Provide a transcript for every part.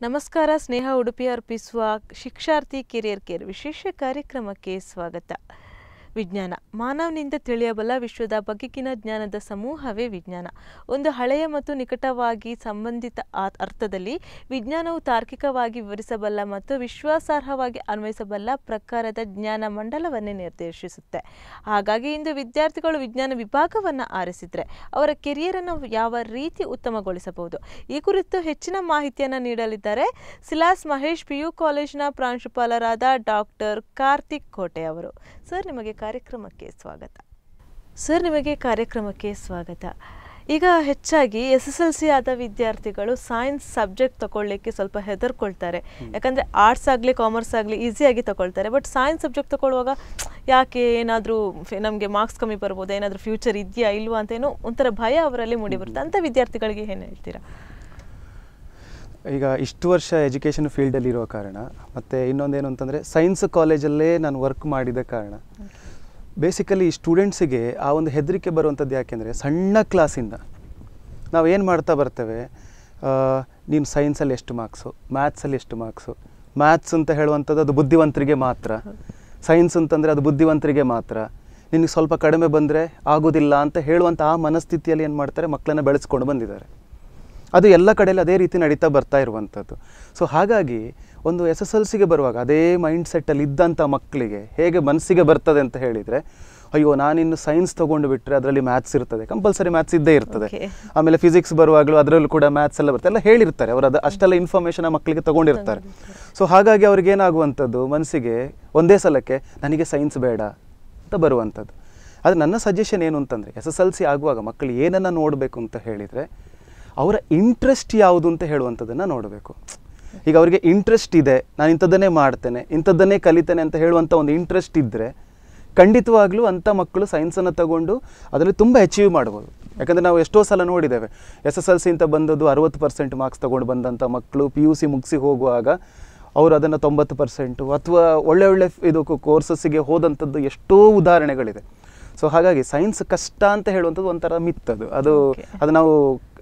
ನಮಸ್ಕಾರ ಸ್ನೇಹ ಉಡುಪಿ ಅರ್ಪಿಸುವ ಶಿಕ್ಷಾರ್ಥಿ career care ವಿಶೇಷ ಕಾರ್ಯಕ್ರಮಕ್ಕೆ ಸ್ವಾಗತ ವಿಜ್ಞಾನ ಮಾನವನಿಂದ ತಿಳಿಯಬಲ್ಲ ವಿಶ್ವದ ಬಗೆಗಿನ ಜ್ಞಾನದ ಸಮೂಹವೇ ವಿಜ್ಞಾನ ಒಂದು ಹಳೆಯ ಮತ್ತು ನಿಕಟವಾಗಿ ಸಂಬಂಧಿತ ಆ- ಅರ್ಥದಲ್ಲಿ ವಿಜ್ಞಾನವು ತಾರ್ಕಿಕವಾಗಿ ವಿವರಿಸಬಲ್ಲ ಮತ್ತು ವಿಶ್ವಾಸಾರ್ಹವಾಗಿ ಅನ್ವಯಿಸಬಲ್ಲ ಪ್ರಕಾರದ ಜ್ಞಾನ ಮಂಡಲವನ್ನೇ ನಿರ್ದೇಶಿಸುತ್ತೆ ಹಾಗಾಗಿ ಇಂದು ವಿದ್ಯಾರ್ಥಿಗಳು ವಿಜ್ಞಾನ ವಿಭಾಗವನ್ನು ಆರಿಸಿದರೆ ಅವರ ಕೆರಿಯರನ್ನು ಯಾವ ರೀತಿ ಉತ್ತಮಗೊಳಿಸಬಹುದು ಈ ಕುರಿತು ಹೆಚ್ಚಿನ ಮಾಹಿತಿಯನ್ನು ನೀಡಲಿದ್ದಾರೆ ಸಿಲಾಸ್ ಮಹೇಶ್ ಪಿ ಯು ಕಾಲೇಜಿನ ಪ್ರಾಂಶುಪಾಲರಾದ ಡಾಕ್ಟರ್ ಕಾರ್ತಿಕ್ ಕೋಟೆ ಅವರು ಸರ್ ನಿಮಗೆ ಕಾರ್ಯಕ್ರಮಕ್ಕೆ ಸ್ವಾಗತ ಸರ್ ನಿಮಗೆ ಕಾರ್ಯಕ್ರಮಕ್ಕೆ ಸ್ವಾಗತ ಈಗ ಹೆಚ್ಚಾಗಿ ಎಸ್ ಎಸ್ ಎಲ್ ಸಿ ಆದ ವಿದ್ಯಾರ್ಥಿಗಳು ಸೈನ್ಸ್ ಸಬ್ಜೆಕ್ಟ್ ತಗೊಳ್ಳಿಕ್ಕೆ ಸ್ವಲ್ಪ ಹೆದರ್ಕೊಳ್ತಾರೆ ಯಾಕಂದರೆ ಆರ್ಟ್ಸ್ ಆಗಲಿ ಕಾಮರ್ಸ್ ಆಗಲಿ ಈಸಿಯಾಗಿ ತಗೊಳ್ತಾರೆ ಬಟ್ ಸೈನ್ಸ್ ಸಬ್ಜೆಕ್ಟ್ ತಗೊಳ್ಳುವಾಗ ಯಾಕೆ ಏನಾದರೂ ನಮಗೆ ಮಾರ್ಕ್ಸ್ ಕಮ್ಮಿ ಬರ್ಬೋದು ಏನಾದರೂ ಫ್ಯೂಚರ್ ಇದೆಯಾ ಇಲ್ವಾ ಅಂತ ಏನೋ ಒಂಥರ ಭಯ ಅವರಲ್ಲಿ ಮೂಡಿಬರುತ್ತೆ ಅಂಥ ವಿದ್ಯಾರ್ಥಿಗಳಿಗೆ ಏನು ಹೇಳ್ತೀರಾ ಈಗ ಇಷ್ಟು ವರ್ಷ ಎಜುಕೇಷನ್ ಫೀಲ್ಡಲ್ಲಿ ಇರೋ ಕಾರಣ ಮತ್ತು ಇನ್ನೊಂದೇನು ಅಂತಂದರೆ ಸೈನ್ಸ್ ಕಾಲೇಜಲ್ಲೇ ನಾನು ವರ್ಕ್ ಮಾಡಿದ ಕಾರಣ ಬೇಸಿಕಲಿ ಸ್ಟೂಡೆಂಟ್ಸಿಗೆ ಆ ಒಂದು ಹೆದರಿಕೆ ಬರುವಂಥದ್ದು ಯಾಕೆಂದರೆ ಸಣ್ಣ ಕ್ಲಾಸಿಂದ ನಾವು ಏನು ಮಾಡ್ತಾ ಬರ್ತೇವೆ ಆ, ನೀನು ಸೈನ್ಸಲ್ಲಿ ಎಷ್ಟು ಮಾರ್ಕ್ಸು ಮ್ಯಾಥ್ಸಲ್ಲಿ ಎಷ್ಟು ಮಾರ್ಕ್ಸು ಮ್ಯಾಥ್ಸ್ ಅಂತ ಹೇಳುವಂಥದ್ದು ಅದು ಬುದ್ಧಿವಂತರಿಗೆ ಮಾತ್ರ ಸೈನ್ಸ್ ಅಂತಂದರೆ ಅದು ಬುದ್ಧಿವಂತರಿಗೆ ಮಾತ್ರ ನಿನಗೆ ಸ್ವಲ್ಪ ಕಡಿಮೆ ಬಂದರೆ ಆಗೋದಿಲ್ಲ ಅಂತ ಹೇಳುವಂಥ ಆ ಮನಸ್ಥಿತಿಯಲ್ಲಿ ಏನು ಮಾಡ್ತಾರೆ ಮಕ್ಕಳನ್ನ ಬೆಳೆಸ್ಕೊಂಡು ಬಂದಿದ್ದಾರೆ ಅದು ಎಲ್ಲ ಕಡೆಯಲ್ಲಿ ಅದೇ ರೀತಿ ನಡೀತಾ ಬರ್ತಾ ಇರುವಂಥದ್ದು ಸೊ ಹಾಗಾಗಿ ಒಂದು ಎಸ್ ಎಸ್ ಎಲ್ ಸಿಗೆ ಬರುವಾಗ ಅದೇ ಮೈಂಡ್ ಸೆಟ್ಟಲ್ಲಿ ಇದ್ದಂಥ ಮಕ್ಕಳಿಗೆ ಹೇಗೆ ಮನಸ್ಸಿಗೆ ಬರ್ತದೆ ಅಂತ ಹೇಳಿದರೆ ಅಯ್ಯೋ ನಾನಿನ್ನು ಸೈನ್ಸ್ ತೊಗೊಂಡು ಬಿಟ್ಟರೆ ಅದರಲ್ಲಿ ಮ್ಯಾಥ್ಸ್ ಇರ್ತದೆ ಕಂಪಲ್ಸರಿ ಮ್ಯಾಥ್ಸ್ ಇದ್ದೇ ಇರ್ತದೆ Okay. ಆಮೇಲೆ ಫಿಸಿಕ್ಸ್ ಬರುವಾಗಲೂ ಅದರಲ್ಲೂ ಕೂಡ ಮ್ಯಾಥ್ಸ್ ಎಲ್ಲ ಬರುತ್ತೆ ಎಲ್ಲ ಹೇಳಿರ್ತಾರೆ ಅವರು ಅದು ಅಷ್ಟೆಲ್ಲ ಇನ್ಫಾರ್ಮೇಷನ್ ಆ ಮಕ್ಕಳಿಗೆ ತಗೊಂಡಿರ್ತಾರೆ ಸೊ ಹಾಗಾಗಿ ಅವ್ರಿಗೆ ಏನಾಗುವಂಥದ್ದು ಮನಸ್ಸಿಗೆ ಒಂದೇ ಸಲಕ್ಕೆ ನನಗೆ ಸೈನ್ಸ್ ಬೇಡ ಅಂತ ಬರುವಂಥದ್ದು ಅದು ನನ್ನ ಸಜೆಷನ್ ಏನು ಅಂತಂದರೆ ಎಸ್ ಎಸ್ ಎಲ್ ಸಿ ಆಗುವಾಗ ಮಕ್ಕಳು ಏನನ್ನು ನೋಡಬೇಕು ಅಂತ ಹೇಳಿದರೆ ಅವರ ಇಂಟ್ರೆಸ್ಟ್ ಯಾವುದು ಅಂತ ಹೇಳುವಂಥದ್ದನ್ನು ನೋಡಬೇಕು ಈಗ ಅವರಿಗೆ ಇಂಟ್ರೆಸ್ಟ್ ಇದೆ ನಾನು ಇಂಥದ್ದನ್ನೇ ಮಾಡ್ತೇನೆ ಇಂಥದ್ದನ್ನೇ ಕಲಿತೇನೆ ಅಂತ ಹೇಳುವಂಥ ಒಂದು ಇಂಟ್ರೆಸ್ಟ್ ಇದ್ದರೆ ಖಂಡಿತವಾಗ್ಲೂ ಅಂಥ ಮಕ್ಕಳು ಸೈನ್ಸನ್ನು ತಗೊಂಡು ಅದರಲ್ಲಿ ತುಂಬ ಅಚೀವ್ ಮಾಡ್ಬೋದು ಯಾಕಂದರೆ ನಾವು ಎಷ್ಟೋ ಸಲ ನೋಡಿದ್ದೇವೆ ಎಸ್ ಎಸ್ ಎಲ್ ಸಿ ಅಂತ ಬಂದದ್ದು ಅರವತ್ತು ಪರ್ಸೆಂಟ್ ಮಾರ್ಕ್ಸ್ ತೊಗೊಂಡು ಬಂದಂಥ ಮಕ್ಕಳು ಪಿ ಯು ಸಿ ಮುಗಿಸಿ ಹೋಗುವಾಗ ಅವರು ಅದನ್ನು ತೊಂಬತ್ತು ಪರ್ಸೆಂಟು ಅಥವಾ ಒಳ್ಳೆ ಒಳ್ಳೆ ಇದು ಕೋರ್ಸಸ್ಸಿಗೆ ಹೋದಂಥದ್ದು ಎಷ್ಟೋ ಉದಾಹರಣೆಗಳಿದೆ ಸೊ ಹಾಗಾಗಿ ಸೈನ್ಸ್ ಕಷ್ಟ ಅಂತ ಹೇಳುವಂಥದ್ದು ಒಂಥರ ಮಿತ್ ಅದು ಅದು Okay. ಅದು ನಾವು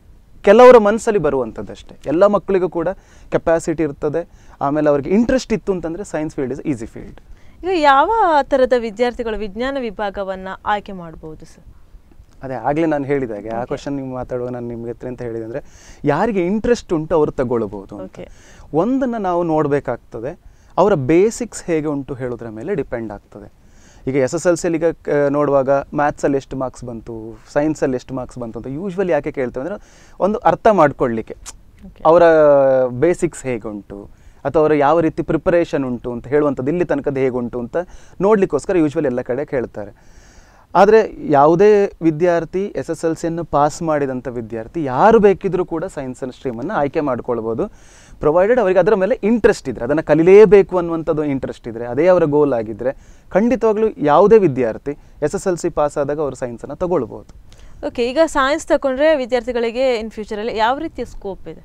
ಕೆಲವರ ಮನಸ್ಸಲ್ಲಿ ಬರುವಂಥದ್ದು ಅಷ್ಟೇ ಎಲ್ಲ ಮಕ್ಕಳಿಗೂ ಕೂಡ ಕೆಪಾಸಿಟಿ ಇರ್ತದೆ ಆಮೇಲೆ ಅವ್ರಿಗೆ ಇಂಟ್ರೆಸ್ಟ್ ಇತ್ತು ಅಂತಂದರೆ science field is easy field ಈಗ ಯಾವ ಥರದ ವಿದ್ಯಾರ್ಥಿಗಳು ವಿಜ್ಞಾನ ವಿಭಾಗವನ್ನು ಆಯ್ಕೆ ಮಾಡಬಹುದು ಸರ್ ಅದೇ ಆಗಲೇ ನಾನು ಹೇಳಿದಾಗೆ ಆ ಕ್ವಶನ್ ನೀವು ಮಾತಾಡುವಾಗ ನಾನು ನಿಮ್ಗೆ ಹತ್ರ ಅಂತ ಹೇಳಿದೆ ಅಂದರೆ ಯಾರಿಗೆ ಇಂಟ್ರೆಸ್ಟ್ ಉಂಟು ಅವರು ತಗೊಳ್ಬೋದು ಅಂತ Okay. ಒಂದನ್ನು ನಾವು ನೋಡಬೇಕಾಗ್ತದೆ ಅವರ ಬೇಸಿಕ್ಸ್ ಹೇಗೆ ಉಂಟು ಹೇಳೋದ್ರ ಮೇಲೆ ಡಿಪೆಂಡ್ ಆಗ್ತದೆ ಈಗ ಎಸ್ ಎಸ್ ಎಲ್ ಸಿಯಲ್ಲಿ ಈಗ ಕ- ನೋಡುವಾಗ ಮ್ಯಾಥ್ಸಲ್ಲಿ ಎಷ್ಟು ಮಾರ್ಕ್ಸ್ ಬಂತು ಸೈನ್ಸಲ್ಲಿ ಎಷ್ಟು ಮಾರ್ಕ್ಸ್ ಬಂತು ಅಂತ ಯೂಶ್ವಲಿ ಯಾಕೆ ಕೇಳ್ತೇವೆ ಅಂದರೆ ಒಂದು ಅರ್ಥ ಮಾಡ್ಕೊಳ್ಳಿಕ್ಕೆ Okay. ಅವರ ಬೇಸಿಕ್ಸ್ ಹೇಗುಂಟು ಅಥವಾ ಅವರ ಯಾವ ರೀತಿ ಪ್ರಿಪರೇಷನ್ ಉಂಟು ಅಂತ ಹೇಳುವಂಥದ್ದು ಇಲ್ಲಿ ತನಕದ ಹೇಗುಂಟು ಅಂತ ನೋಡಲಿಕ್ಕೋಸ್ಕರ ಯೂಶ್ವಲಿ ಎಲ್ಲ ಕಡೆ ಕೇಳ್ತಾರೆ ಆದರೆ ಯಾವುದೇ ವಿದ್ಯಾರ್ಥಿ ಎಸ್ ಎಸ್ ಎಲ್ ಸಿಯನ್ನು ಪಾಸ್ ಮಾಡಿದಂಥ ವಿದ್ಯಾರ್ಥಿ ಯಾರು ಬೇಕಿದ್ರೂ ಕೂಡ ಸೈನ್ಸ್ ಸ್ಟ್ರೀಮನ್ನು ಆಯ್ಕೆ ಮಾಡ್ಕೊಳ್ಬೋದು ಪ್ರೊವೈಡೆಡ್ ಅವರಿಗೆ ಅದರ ಮೇಲೆ ಇಂಟ್ರೆಸ್ಟ್ ಇದ್ದರೆ ಅದನ್ನು ಕಲಿಲೇಬೇಕು ಅನ್ನುವಂಥದ್ದು ಇಂಟ್ರೆಸ್ಟ್ ಇದ್ದರೆ ಅದೇ ಅವರ ಗೋಲ್ ಆಗಿದ್ದರೆ ಖಂಡಿತವಾಗ್ಲೂ ಯಾವುದೇ ವಿದ್ಯಾರ್ಥಿ S S L C pass ಆದಾಗ ಅವರು ಸೈನ್ಸನ್ನು ತಗೊಳ್ಬೋದು ಓಕೆ ಈಗ ಸೈನ್ಸ್ ತಗೊಂಡ್ರೆ ವಿದ್ಯಾರ್ಥಿಗಳಿಗೆ ಇನ್ ಫ್ಯೂಚರಲ್ಲಿ ಯಾವ ರೀತಿಯ ಸ್ಕೋಪ್ ಇದೆ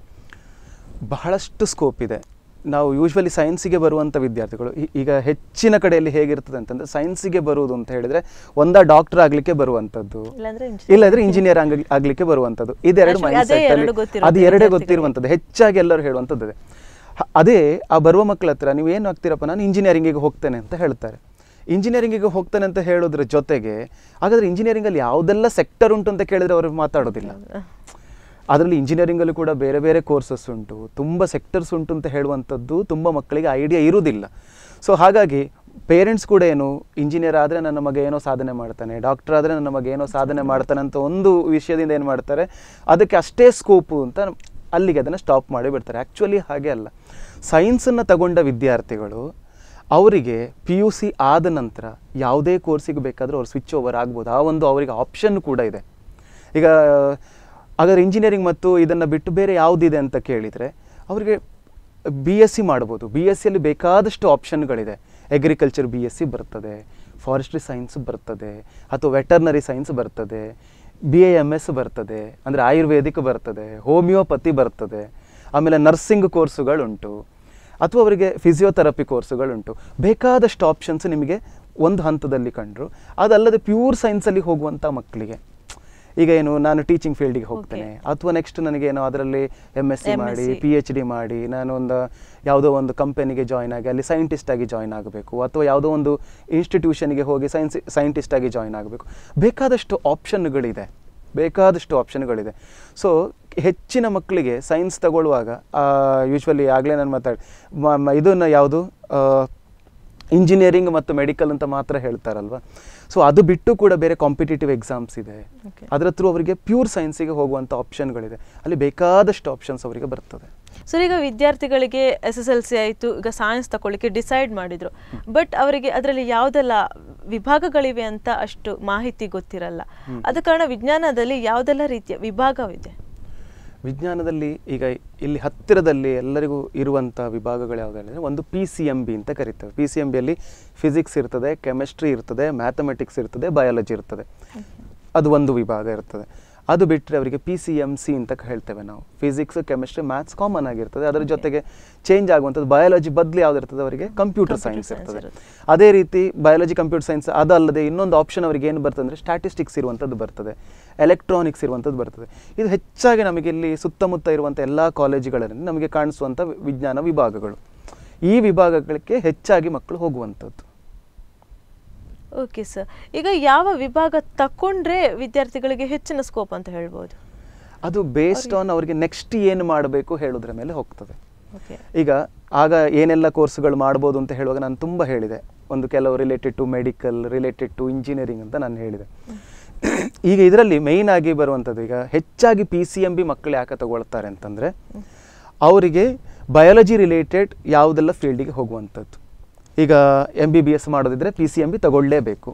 ಬಹಳಷ್ಟು ಸ್ಕೋಪ್ ಇದೆ ನಾವು ಯೂಶ್ವಲಿ ಸೈನ್ಸಿಗೆ ಬರುವಂಥ ವಿದ್ಯಾರ್ಥಿಗಳು ಈ- ಈಗ ಹೆಚ್ಚಿನ ಕಡೆಯಲ್ಲಿ ಹೇಗಿರ್ತದೆ ಅಂತಂದರೆ ಸೈನ್ಸಿಗೆ ಬರುವುದು ಅಂತ ಹೇಳಿದರೆ ಒಂದ ಡಾಕ್ಟರ್ ಆಗಲಿಕ್ಕೆ ಬರುವಂಥದ್ದು ಇಲ್ಲಾಂದ್ರೆ ಇಲ್ಲದ್ರೆ ಇಂಜಿನಿಯರ್ ಆಗಲಿಕ್ಕೆ ಬರುವಂಥದ್ದು ಇದೆರಡು Actually, ಮೈಂಡ್ ಅದೇ ಸೆಟ್ ಅಲ್ಲಿ ಎರಡು ಗೊತ್ತಿರೋದು ಅದು ಎರಡೇ ವಿದ್ಯಾರ್ಥಿಗಳಿಗೆ. ಗೊತ್ತಿರುವಂಥದ್ದು ಹೆಚ್ಚಾಗಿ ಎಲ್ಲರೂ ಹೇಳುವಂಥದ್ದು ಅದೇ ಹ- ಅದೇ ಆ ಬರುವ ಮಕ್ಕಳ ಹತ್ರ ನೀವು ಏನು ಆಗ್ತೀರಪ್ಪ ನಾನು ಇಂಜಿನಿಯರಿಂಗಿಗೆ ಹೋಗ್ತೇನೆ ಅಂತ ಹೇಳ್ತಾರೆ ಇಂಜಿನಿಯರಿಂಗಿಗೆ ಹೋಗ್ತೇನೆ ಅಂತ ಹೇಳೋದ್ರ ಜೊತೆಗೆ ಹಾಗಾದ್ರೆ ಇಂಜಿನಿಯರಿಂಗಲ್ಲಿ ಯಾವುದೆಲ್ಲ ಸೆಕ್ಟರ್ ಉಂಟು ಅಂತ ಕೇಳಿದ್ರೆ ಅವರು ಮಾತಾಡೋದಿಲ್ಲ ಅದರಲ್ಲಿ ಇಂಜಿನಿಯರಿಂಗಲ್ಲೂ ಕೂಡ ಬೇರೆ ಬೇರೆ ಕೋರ್ಸಸ್ ಉಂಟು ತುಂಬ ಸೆಕ್ಟರ್ಸ್ ಉಂಟು ಅಂತ ಹೇಳುವಂಥದ್ದು ತುಂಬ ಮಕ್ಕಳಿಗೆ ಐಡಿಯಾ ಇರುವುದಿಲ್ಲ ಸೊ ಹಾಗಾಗಿ ಪೇರೆಂಟ್ಸ್ ಕೂಡ ಏನು ಇಂಜಿನಿಯರ್ ಆದರೆ ನನ್ನ ಮಗ ಏನೋ ಸಾಧನೆ ಮಾಡ್ತಾನೆ ಡಾಕ್ಟರ್ ಆದರೆ ನನ್ನ ಮಗ ಏನೋ ಸಾಧನೆ ಮಾಡ್ತಾನೆ ಅಂತ ಒಂದು ವಿಷಯದಿಂದ ಏನು ಮಾಡ್ತಾರೆ ಅದಕ್ಕೆ ಅಷ್ಟೇ ಸ್ಕೋಪು ಅಂತ ಅಲ್ಲಿಗೆ ಅದನ್ನು ಸ್ಟಾಪ್ ಮಾಡಿ ಬಿಡ್ತಾರೆ ಆ್ಯಕ್ಚುಲಿ ಹಾಗೆ ಅಲ್ಲ ಸೈನ್ಸನ್ನು ತಗೊಂಡ ವಿದ್ಯಾರ್ಥಿಗಳು ಅವರಿಗೆ ಪಿ ಯು ಸಿ ಆದ ನಂತರ ಯಾವುದೇ ಕೋರ್ಸಿಗೆ ಬೇಕಾದರೂ ಅವ್ರು ಸ್ವಿಚ್ ಓವರ್ ಆಗ್ಬೋದು ಆ ಒಂದು ಅವರಿಗೆ ಆಪ್ಷನ್ ಕೂಡ ಇದೆ ಈಗ ಹಾಗಾದ್ರೆ ಇಂಜಿನಿಯರಿಂಗ್ ಮತ್ತು ಇದನ್ನು ಬಿಟ್ಟು ಬೇರೆ ಯಾವುದಿದೆ ಅಂತ ಕೇಳಿದರೆ ಅವರಿಗೆ ಬಿ ಎಸ್ ಸಿ ಮಾಡ್ಬೋದು ಬಿ ಎಸ್ ಸಿಯಲ್ಲಿ ಬೇಕಾದಷ್ಟು ಆಪ್ಷನ್ಗಳಿದೆ ಅಗ್ರಿಕಲ್ಚರ್ ಬಿ ಎಸ್ ಸಿ ಬರ್ತದೆ ಫಾರೆಸ್ಟ್ರಿ ಸೈನ್ಸ್ ಬರ್ತದೆ ಅಥವಾ ವೆಟರ್ನರಿ ಸೈನ್ಸ್ ಬರ್ತದೆ ಬಿ ಎ ಎಮ್ ಎಸ್ ಬರ್ತದೆ ಅಂದರೆ ಆಯುರ್ವೇದಿಕ್ ಬರ್ತದೆ ಹೋಮಿಯೋಪತಿ ಬರ್ತದೆ ಆಮೇಲೆ ನರ್ಸಿಂಗ್ ಕೋರ್ಸುಗಳುಂಟು ಅಥವಾ ಅವರಿಗೆ ಫಿಸಿಯೋಥೆರಪಿ ಕೋರ್ಸುಗಳುಂಟು ಬೇಕಾದಷ್ಟು ಆಪ್ಷನ್ಸ್ ನಿಮಗೆ ಒಂದು ಹಂತದಲ್ಲಿ ಕಂಡ್ರು ಅದಲ್ಲದೆ ಪ್ಯೂರ್ ಸೈನ್ಸಲ್ಲಿ ಹೋಗುವಂಥ ಮಕ್ಕಳಿಗೆ ಈಗ ಏನು ನಾನು ಟೀಚಿಂಗ್ ಫೀಲ್ಡಿಗೆ ಹೋಗ್ತೇನೆ ಅಥವಾ ನೆಕ್ಸ್ಟ್ ನನಗೇನು ಅದರಲ್ಲಿ ಎಮ್ ಎಸ್ ಸಿ ಮಾಡಿ MSc. ಪಿ ಎಚ್ ಡಿ ಮಾಡಿ ನಾನು ಒಂದು ಯಾವುದೋ ಒಂದು ಕಂಪನಿಗೆ ಜಾಯ್ನ್ ಆಗಿ ಅಲ್ಲಿ ಸೈಂಟಿಸ್ಟ್ ಆಗಿ ಜಾಯ್ನ್ ಆಗಬೇಕು ಅಥವಾ ಯಾವುದೋ ಒಂದು ಇನ್ಸ್ಟಿಟ್ಯೂಷನ್ಗೆ ಹೋಗಿ ಸೈನ್ಸ್ ಸೈಂಟಿಸ್ಟ್ ಆಗಿ ಜಾಯ್ನ್ ಆಗಬೇಕು ಬೇಕಾದಷ್ಟು ಆಪ್ಷನ್ಗಳಿದೆ ಬೇಕಾದಷ್ಟು ಆಪ್ಷನ್ಗಳಿದೆ ಸೊ ಹೆಚ್ಚಿನ ಮಕ್ಕಳಿಗೆ ಸೈನ್ಸ್ ತಗೊಳ್ಳುವಾಗ ಯೂಶ್ವಲಿ ಆಗಲೇ ನಾನು ಮಾತಾಡಿ ಇದನ್ನು ಯಾವುದು ಇಂಜಿನಿಯರಿಂಗ್ ಮತ್ತು ಮೆಡಿಕಲ್ ಅಂತ ಮಾತ್ರ ಹೇಳ್ತಾರಲ್ವ ಸೊ ಅದು ಬಿಟ್ಟು ಕೂಡ ಬೇರೆ ಕಾಂಪಿಟೇಟಿವ್ ಎಕ್ಸಾಮ್ಸ್ ಇದೆ Okay. ಅದರ ಥ್ರೂ ಅವರಿಗೆ ಪ್ಯೂರ್ ಸೈನ್ಸಿಗೆ ಹೋಗುವಂಥ ಆಪ್ಷನ್ಗಳಿದೆ ಅಲ್ಲಿ ಬೇಕಾದಷ್ಟು ಆಪ್ಷನ್ಸ್ ಅವರಿಗೆ ಬರ್ತದೆ ಸರ್ ಈಗ ವಿದ್ಯಾರ್ಥಿಗಳಿಗೆ ಎಸ್ ಎಸ್ ಎಲ್ ಸಿ ಆಯಿತು ಈಗ ಸೈನ್ಸ್ ತಗೊಳ್ಳಿಕ್ಕೆ ಡಿಸೈಡ್ ಮಾಡಿದ್ರು ಬಟ್ ಅವರಿಗೆ ಅದರಲ್ಲಿ ಯಾವುದೆಲ್ಲ ವಿಭಾಗಗಳಿವೆ ಅಂತ ಅಷ್ಟು ಮಾಹಿತಿ ಗೊತ್ತಿರಲ್ಲ ಆದ ಕಾರಣ ವಿಜ್ಞಾನದಲ್ಲಿ ಯಾವುದೆಲ್ಲ ರೀತಿಯ ವಿಭಾಗವಿದೆ ವಿಜ್ಞಾನದಲ್ಲಿ ಈಗ ಇಲ್ಲಿ ಹತ್ತಿರದಲ್ಲಿ ಎಲ್ಲರಿಗೂ ಇರುವಂಥ ವಿಭಾಗಗಳು ಯಾವ್ದು ಹೇಳಿದ್ರೆ ಒಂದು ಪಿ ಸಿ ಎಮ್ ಬಿ ಅಂತ ಕರಿತೇವೆ ಪಿ ಸಿ ಎಮ್ ಬಿಯಲ್ಲಿ ಫಿಸಿಕ್ಸ್ ಇರ್ತದೆ ಕೆಮಿಸ್ಟ್ರಿ ಇರ್ತದೆ ಮ್ಯಾಥಮೆಟಿಕ್ಸ್ ಇರ್ತದೆ ಬಯಾಲಜಿ ಇರ್ತದೆ ಅದು ಒಂದು ವಿಭಾಗ ಇರ್ತದೆ ಅದು ಬಿಟ್ಟರೆ ಅವರಿಗೆ ಪಿ ಸಿ ಎಮ್ ಸಿ ಅಂತ ಹೇಳ್ತೇವೆ ನಾವು ಫಿಸಿಕ್ಸ್ ಕೆಮಿಸ್ಟ್ರಿ ಮ್ಯಾಥ್ಸ್ ಕಾಮನ್ ಆಗಿರ್ತದೆ ಅದರ ಜೊತೆಗೆ ಚೇಂಜ್ ಆಗುವಂಥದ್ದು ಬಯಾಲಜಿ ಬದಲು ಯಾವ್ದು ಇರ್ತದೆ ಅವರಿಗೆ ಕಂಪ್ಯೂಟರ್ Computer ಸೈನ್ಸ್ science ಇರ್ತದೆ ಇರುತ್ತೆ. ಅದೇ ರೀತಿ ಬಯಾಲಜಿ ಕಂಪ್ಯೂಟರ್ ಸೈನ್ಸ್ ಅದಲ್ಲದೆ ಇನ್ನೊಂದು ಆಪ್ಷನ್ ಅವರಿಗೆ ಏನು ಬರ್ತದೆ ಅಂದರೆ ಸ್ಟ್ಯಾಟಿಸ್ಟಿಕ್ಸ್ ಇರುವಂಥದ್ದು ಬರ್ತದೆ ಎಲೆಕ್ಟ್ರಾನಿಕ್ಸ್ ಇರುವಂಥದ್ದು ಬರ್ತದೆ ಇದು ಹೆಚ್ಚಾಗಿ ನಮಗೆ ಇಲ್ಲಿ ಸುತ್ತಮುತ್ತ ಇರುವಂಥ ಎಲ್ಲ ಕಾಲೇಜುಗಳಲ್ಲಿ ನಮಗೆ ಕಾಣಿಸುವಂಥ ವಿಜ್ಞಾನ ವಿಭಾಗಗಳು ಈ ವಿಭಾಗಗಳಿಗೆ ಹೆಚ್ಚಾಗಿ ಮಕ್ಕಳು ಹೋಗುವಂಥದ್ದು ಓಕೆ ಸರ್ ಈಗ ಯಾವ ವಿಭಾಗ ತಕೊಂಡ್ರೆ ವಿದ್ಯಾರ್ಥಿಗಳಿಗೆ ಹೆಚ್ಚಿನ ಸ್ಕೋಪ್ ಅಂತ ಹೇಳ್ಬೋದು ಅದು ಬೇಸ್ಡ್ ಆನ್ ಅವರಿಗೆ ನೆಕ್ಸ್ಟ್ ಏನು ಮಾಡಬೇಕು ಹೇಳೋದ್ರ ಮೇಲೆ ಹೋಗ್ತದೆ ಓಕೆ ಈಗ ಆಗ ಏನೆಲ್ಲ ಕೋರ್ಸ್ಗಳು ಮಾಡ್ಬೋದು ಅಂತ ಹೇಳುವಾಗ ನಾನು ತುಂಬ ಹೇಳಿದೆ ಒಂದು ಕೆಲವು related to medical related to engineering ಅಂತ ನಾನು ಹೇಳಿದೆ ಈಗ ಇದರಲ್ಲಿ ಮೇಯ್ನ್ ಆಗಿ ಬರುವಂಥದ್ದು ಈಗ ಹೆಚ್ಚಾಗಿ ಪಿ ಸಿ ಎಮ್ ಬಿ ಮಕ್ಕಳು ಯಾಕೆ ತಗೊಳ್ತಾರೆ ಅಂತಂದರೆ ಅವರಿಗೆ ಬಯಾಲಜಿ ರಿಲೇಟೆಡ್ ಯಾವುದೆಲ್ಲ ಫೀಲ್ಡಿಗೆ ಹೋಗುವಂಥದ್ದು ಈಗ ಎಮ್ ಬಿ ಬಿ ಎಸ್ ಮಾಡೋದಿದ್ರೆ ಪಿ ಸಿ ಎಮ್ ಬಿ ತಗೊಳ್ಳೇಬೇಕು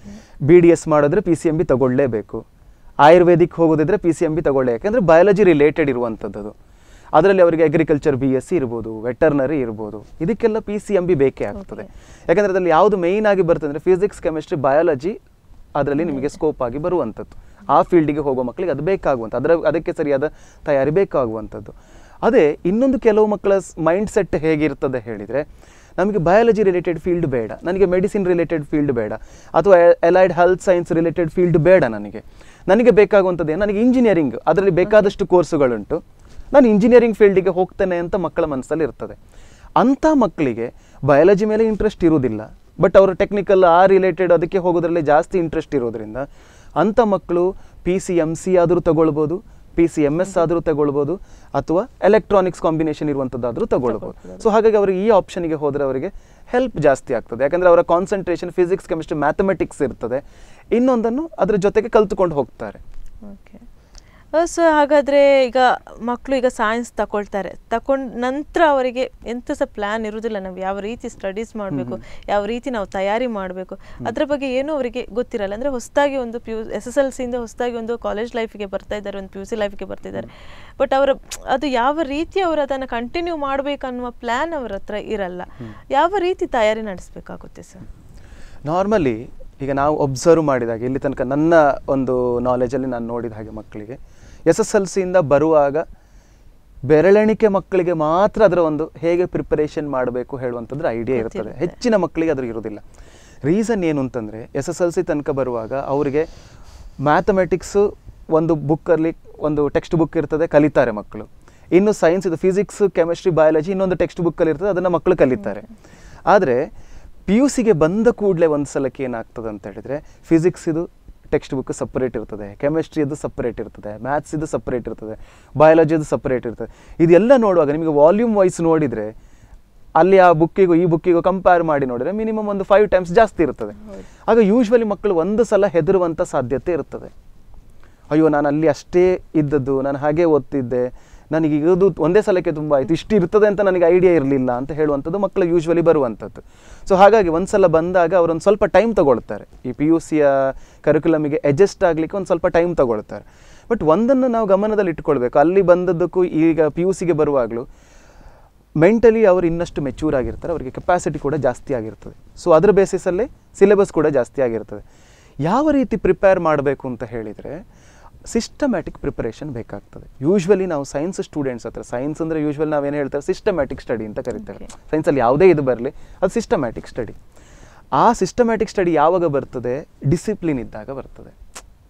ಬಿ ಡಿ ಎಸ್ ಮಾಡಿದ್ರೆ ಪಿ ಸಿ ಎಮ್ ಬಿ ತಗೊಳ್ಳೇಬೇಕು ಆಯುರ್ವೇದಿಕ್ ಹೋಗೋದಿದ್ರೆ ಪಿ ಸಿ ಎಮ್ ಬಿ ತಗೊಳ್ಳೇ ಯಾಕೆಂದರೆ ಬಯಾಲಜಿ ರಿಲೇಟೆಡ್ ಇರುವಂಥದ್ದು ಅದು. ಅದರಲ್ಲಿ ಅವರಿಗೆ ಅಗ್ರಿಕಲ್ಚರ್ ಬಿ ಎಸ್ ಸಿ ಇರ್ಬೋದು ವೆಟರ್ನರಿ ಇರ್ಬೋದು ಇದಕ್ಕೆಲ್ಲ ಪಿ ಸಿ ಎಮ್ ಬಿ ಬೇಕೇ ಆಗ್ತದೆ ಯಾಕಂದರೆ ಅದರಲ್ಲಿ ಯಾವುದು ಮೇಯ್ನ್ ಆಗಿ ಬರ್ತದೆ ಅಂದರೆ ಫಿಸಿಕ್ಸ್ ಕೆಮಿಸ್ಟ್ರಿ ಬಯಾಲಜಿ ಅದರಲ್ಲಿ ನಿಮಗೆ ಸ್ಕೋಪ್ ಆಗಿ ಬರುವಂಥದ್ದು ಆ ಫೀಲ್ಡಿಗೆ ಹೋಗೋ ಮಕ್ಕಳಿಗೆ ಅದು ಬೇಕಾಗುವಂಥ ಅದರ ಅದಕ್ಕೆ ಸರಿಯಾದ ತಯಾರಿ ಬೇಕಾಗುವಂಥದ್ದು ಅದೇ ಇನ್ನೊಂದು ಕೆಲವು ಮಕ್ಕಳ ಮೈಂಡ್ ಸೆಟ್ ಹೇಗಿರ್ತದೆ ಹೇಳಿದರೆ ನಮಗೆ ಬಯಾಲಜಿ ರಿಲೇಟೆಡ್ ಫೀಲ್ಡ್ ಬೇಡ ನನಗೆ ಮೆಡಿಸಿನ್ ರಿಲೇಟೆಡ್ ಫೀಲ್ಡ್ ಬೇಡ ಅಥವಾ allied health science related field ಬೇಡ ನನಗೆ ನನಗೆ ಬೇಕಾಗುವಂಥದ್ದು ಏನು ನನಗೆ ಇಂಜಿನಿಯರಿಂಗ್ ಅದರಲ್ಲಿ ಬೇಕಾದಷ್ಟು ಕೋರ್ಸುಗಳುಂಟು ನಾನು ಇಂಜಿನಿಯರಿಂಗ್ ಫೀಲ್ಡಿಗೆ ಹೋಗ್ತೇನೆ ಅಂತ ಮಕ್ಕಳ ಮನಸ್ಸಲ್ಲಿ ಇರ್ತದೆ ಅಂಥ ಮಕ್ಕಳಿಗೆ ಬಯಾಲಜಿ ಮೇಲೆ ಇಂಟ್ರೆಸ್ಟ್ ಇರುವುದಿಲ್ಲ ಬಟ್ ಅವರು ಟೆಕ್ನಿಕಲ್ ಆ ರಿಲೇಟೆಡ್ ಅದಕ್ಕೆ ಹೋಗೋದ್ರಲ್ಲಿ ಜಾಸ್ತಿ ಇಂಟ್ರೆಸ್ಟ್ ಇರೋದ್ರಿಂದ ಅಂಥ ಮಕ್ಕಳು ಪಿ ಸಿ ಎಮ್ ಸಿ ಆದರೂ ತಗೊಳ್ಬೋದು ಪಿ ಸಿ ಎಮ್ ಎಸ್ ಆದರೂ ತಗೊಳ್ಬೋದು ಅಥವಾ ಎಲೆಕ್ಟ್ರಾನಿಕ್ಸ್ ಕಾಂಬಿನೇಷನ್ ಇರುವಂಥದ್ದಾದರೂ ತಗೊಳ್ಬೋದು ಸೊ ಹಾಗಾಗಿ ಅವರಿಗೆ ಈ ಆಪ್ಷನ್ಗೆ ಹೋದರೆ ಅವರಿಗೆ ಹೆಲ್ಪ್ ಜಾಸ್ತಿ ಆಗ್ತದೆ ಯಾಕಂದರೆ ಅವರ ಕಾನ್ಸಂಟ್ರೇಷನ್ ಫಿಸಿಕ್ಸ್ ಕೆಮಿಸ್ಟ್ರಿ ಮ್ಯಾಥಮೆಟಿಕ್ಸ್ ಇರ್ತದೆ ಇನ್ನೊಂದನ್ನು ಅದರ ಜೊತೆಗೆ ಕಲ್ತುಕೊಂಡು ಹೋಗ್ತಾರೆ ಓಕೆ ಸೊ ಹಾಗಾದರೆ ಈಗ ಮಕ್ಕಳು ಈಗ ಸೈನ್ಸ್ ತಗೊಳ್ತಾರೆ ತಗೊಂಡ ನಂತರ ಅವರಿಗೆ ಎಂಥ ಸಹ ಪ್ಲ್ಯಾನ್ ಇರುವುದಿಲ್ಲ ನಾವು ಯಾವ ರೀತಿ ಸ್ಟಡೀಸ್ ಮಾಡಬೇಕು ಯಾವ ರೀತಿ ನಾವು ತಯಾರಿ ಮಾಡಬೇಕು ಅದ್ರ ಬಗ್ಗೆ ಏನೂ ಅವರಿಗೆ ಗೊತ್ತಿರಲ್ಲ ಅಂದರೆ ಹೊಸದಾಗಿ ಒಂದು P U S S L ಸಿಯಿಂದ ಹೊಸದಾಗಿ ಒಂದು ಕಾಲೇಜ್ ಲೈಫಿಗೆ ಬರ್ತಾ ಇದ್ದಾರೆ ಒಂದು ಪಿ ಯು ಸಿ ಲೈಫಿಗೆ ಬರ್ತಿದ್ದಾರೆ ಬಟ್ ಅವರ ಅದು ಯಾವ ರೀತಿ ಅವರು ಅದನ್ನು ಕಂಟಿನ್ಯೂ ಮಾಡಬೇಕನ್ನುವ ಪ್ಲ್ಯಾನ್ ಅವ್ರ ಹತ್ರ ಇರಲ್ಲ ಯಾವ ರೀತಿ ತಯಾರಿ ನಡೆಸಬೇಕಾಗುತ್ತೆ ಸರ್ ನಾರ್ಮಲಿ ಈಗ ನಾವು ಒಬ್ಸರ್ವ್ ಮಾಡಿದಾಗ ಇಲ್ಲಿ ತನಕ ನನ್ನ ಒಂದು ನಾಲೆಜಲ್ಲಿ ನಾನು ನೋಡಿದ ಹಾಗೆ ಮಕ್ಕಳಿಗೆ ಎಸ್ ಎಸ್ ಎಲ್ ಸಿಯಿಂದ ಬರುವಾಗ ಬೆರಳೆಣಿಕೆ ಮಕ್ಕಳಿಗೆ ಮಾತ್ರ ಅದರ ಒಂದು ಹೇಗೆ ಪ್ರಿಪರೇಷನ್ ಮಾಡಬೇಕು ಹೇಳುವಂಥದ್ರ ಐಡಿಯಾ ಇರ್ತದೆ ಗೊತ್ತಿರುತ್ತೆ. ಹೆಚ್ಚಿನ ಮಕ್ಕಳಿಗೆ ಅದ್ರ ಇರೋದಿಲ್ಲ ರೀಸನ್ ಏನು ಅಂತಂದರೆ ಎಸ್ ಎಸ್ ಎಲ್ ಸಿ ತನಕ ಬರುವಾಗ ಅವರಿಗೆ ಮ್ಯಾಥಮೆಟಿಕ್ಸು ಒಂದು ಬುಕ್ಕಲ್ಲಿ ಒಂದು ಟೆಕ್ಸ್ಟ್ ಬುಕ್ ಇರ್ತದೆ ಕಲಿತಾರೆ ಮಕ್ಕಳು ಇನ್ನು ಸೈನ್ಸ್ ಇದು ಫಿಸಿಕ್ಸ್ ಕೆಮಿಸ್ಟ್ರಿ ಬಯಾಲಜಿ ಇನ್ನೊಂದು ಟೆಕ್ಸ್ಟ್ ಬುಕ್ಕಲ್ಲಿ ಇರ್ತದೆ ಅದನ್ನು ಮಕ್ಕಳು ಕಲಿತಾರೆ ಆದರೆ ಪಿ ಯು ಸಿಗೆ ಬಂದ ಕೂಡಲೇ ಒಂದು ಸಲಕ್ಕೆ ಏನಾಗ್ತದೆ ಅಂತ ಹೇಳಿದರೆ ಫಿಸಿಕ್ಸ್ ಇದು ಟೆಕ್ಸ್ಟ್ ಬುಕ್ ಸಪ್ರೇಟ್ ಇರ್ತದೆ ಕೆಮಿಸ್ಟ್ರಿದು ಸಪ್ರೇಟ್ ಇರ್ತದೆ ಮ್ಯಾಥ್ಸ್ ಇದು ಸಪ್ರೇಟ್ ಇರ್ತದೆ ಬಯಾಲಜಿದು ಸಪ್ರೇಟ್ ಇರ್ತದೆ ಇದೆಲ್ಲ ನೋಡುವಾಗ ನಿಮಗೆ ವಾಲ್ಯೂಮ್ ವೈಸ್ ನೋಡಿದರೆ ಅಲ್ಲಿ ಆ ಬುಕ್ಕಿಗೂ ಈ ಬುಕ್ಕಿಗೂ ಕಂಪೇರ್ ಮಾಡಿ ನೋಡಿದ್ರೆ ಮಿನಿಮಮ್ ಒಂದು ಫೈವ್ ಟೈಮ್ಸ್ ಜಾಸ್ತಿ ಇರ್ತದೆ ಆಗ ಯೂಶ್ವಲಿ ಮಕ್ಕಳು ಒಂದು ಸಲ ಹೆದರುವಂಥ ಸಾಧ್ಯತೆ ಇರ್ತದೆ ಅಯ್ಯೋ ನಾನು ಅಲ್ಲಿ ಅಷ್ಟೇ ಇದ್ದದ್ದು ನಾನು ಹಾಗೆ ಓದ್ತಿದ್ದೆ ನನಗೆ ಇದು ಒಂದೇ ಸಲಕ್ಕೆ ತುಂಬ ಆಯಿತು ಇಷ್ಟು ಇರ್ತದೆ ಅಂತ ನನಗೆ ಐಡಿಯಾ ಇರಲಿಲ್ಲ ಅಂತ ಹೇಳುವಂಥದ್ದು ಮಕ್ಕಳು ಯೂಶ್ವಲಿ ಬರುವಂಥದ್ದು ಸೊ ಹಾಗಾಗಿ ಒಂದು ಸಲ ಬಂದಾಗ ಅವರೊಂದು ಸ್ವಲ್ಪ ಟೈಮ್ ತಗೊಳ್ತಾರೆ ಈ ಪಿ ಯು ಸಿಯ ಕರಿಕ್ಯುಲಮಿಗೆ ಅಡ್ಜಸ್ಟ್ ಆಗಲಿಕ್ಕೆ ಒಂದು ಸ್ವಲ್ಪ ಟೈಮ್ ತಗೊಳ್ತಾರೆ ಬಟ್ ಒಂದನ್ನು ನಾವು ಗಮನದಲ್ಲಿ ಇಟ್ಕೊಳ್ಬೇಕು ಅಲ್ಲಿ ಬಂದದ್ದಕ್ಕೂ ಈಗ ಪಿ ಯು ಸಿಗೆ ಬರುವಾಗಲೂ ಮೆಂಟಲಿ ಅವರು ಇನ್ನಷ್ಟು ಮೆಚ್ಯೂರ್ ಆಗಿರ್ತಾರೆ ಅವರಿಗೆ ಕೆಪಾಸಿಟಿ ಕೂಡ ಜಾಸ್ತಿ ಆಗಿರ್ತದೆ ಸೊ ಅದರ ಬೇಸಿಸಲ್ಲೇ ಸಿಲೆಬಸ್ ಕೂಡ ಜಾಸ್ತಿ ಆಗಿರ್ತದೆ ಯಾವ ರೀತಿ ಪ್ರಿಪೇರ್ ಮಾಡಬೇಕು ಅಂತ ಹೇಳಿದರೆ ಸಿಸ್ಟಮ್ಯಾಟಿಕ್ ಪ್ರಿಪರೇಷನ್ ಬೇಕಾಗ್ತದೆ ಯೂಶ್ವಲಿ ನಾವು ಸೈನ್ಸ್ ಸ್ಟೂಡೆಂಟ್ಸ್ ಹತ್ರ ಸೈನ್ಸ್ ಅಂದರೆ ಯೂಶ್ವಲಿ ನಾವೇನು ಹೇಳ್ತಾರೆ ಸಿಸ್ಟಮ್ಯಾಟಿಕ್ ಸ್ಟಡಿ ಅಂತ ಕರಿತಾರೆ Okay. ಸೈನ್ಸಲ್ಲಿ ಯಾವುದೇ ಇದು ಬರಲಿ ಅದು ಸಿಸ್ಟಮ್ಯಾಟಿಕ್ ಸ್ಟಡಿ ಆ ಸಿಸ್ಟಮ್ಯಾಟಿಕ್ ಸ್ಟಡಿ ಯಾವಾಗ ಬರ್ತದೆ ಡಿಸಿಪ್ಲಿನ್ ಇದ್ದಾಗ ಬರ್ತದೆ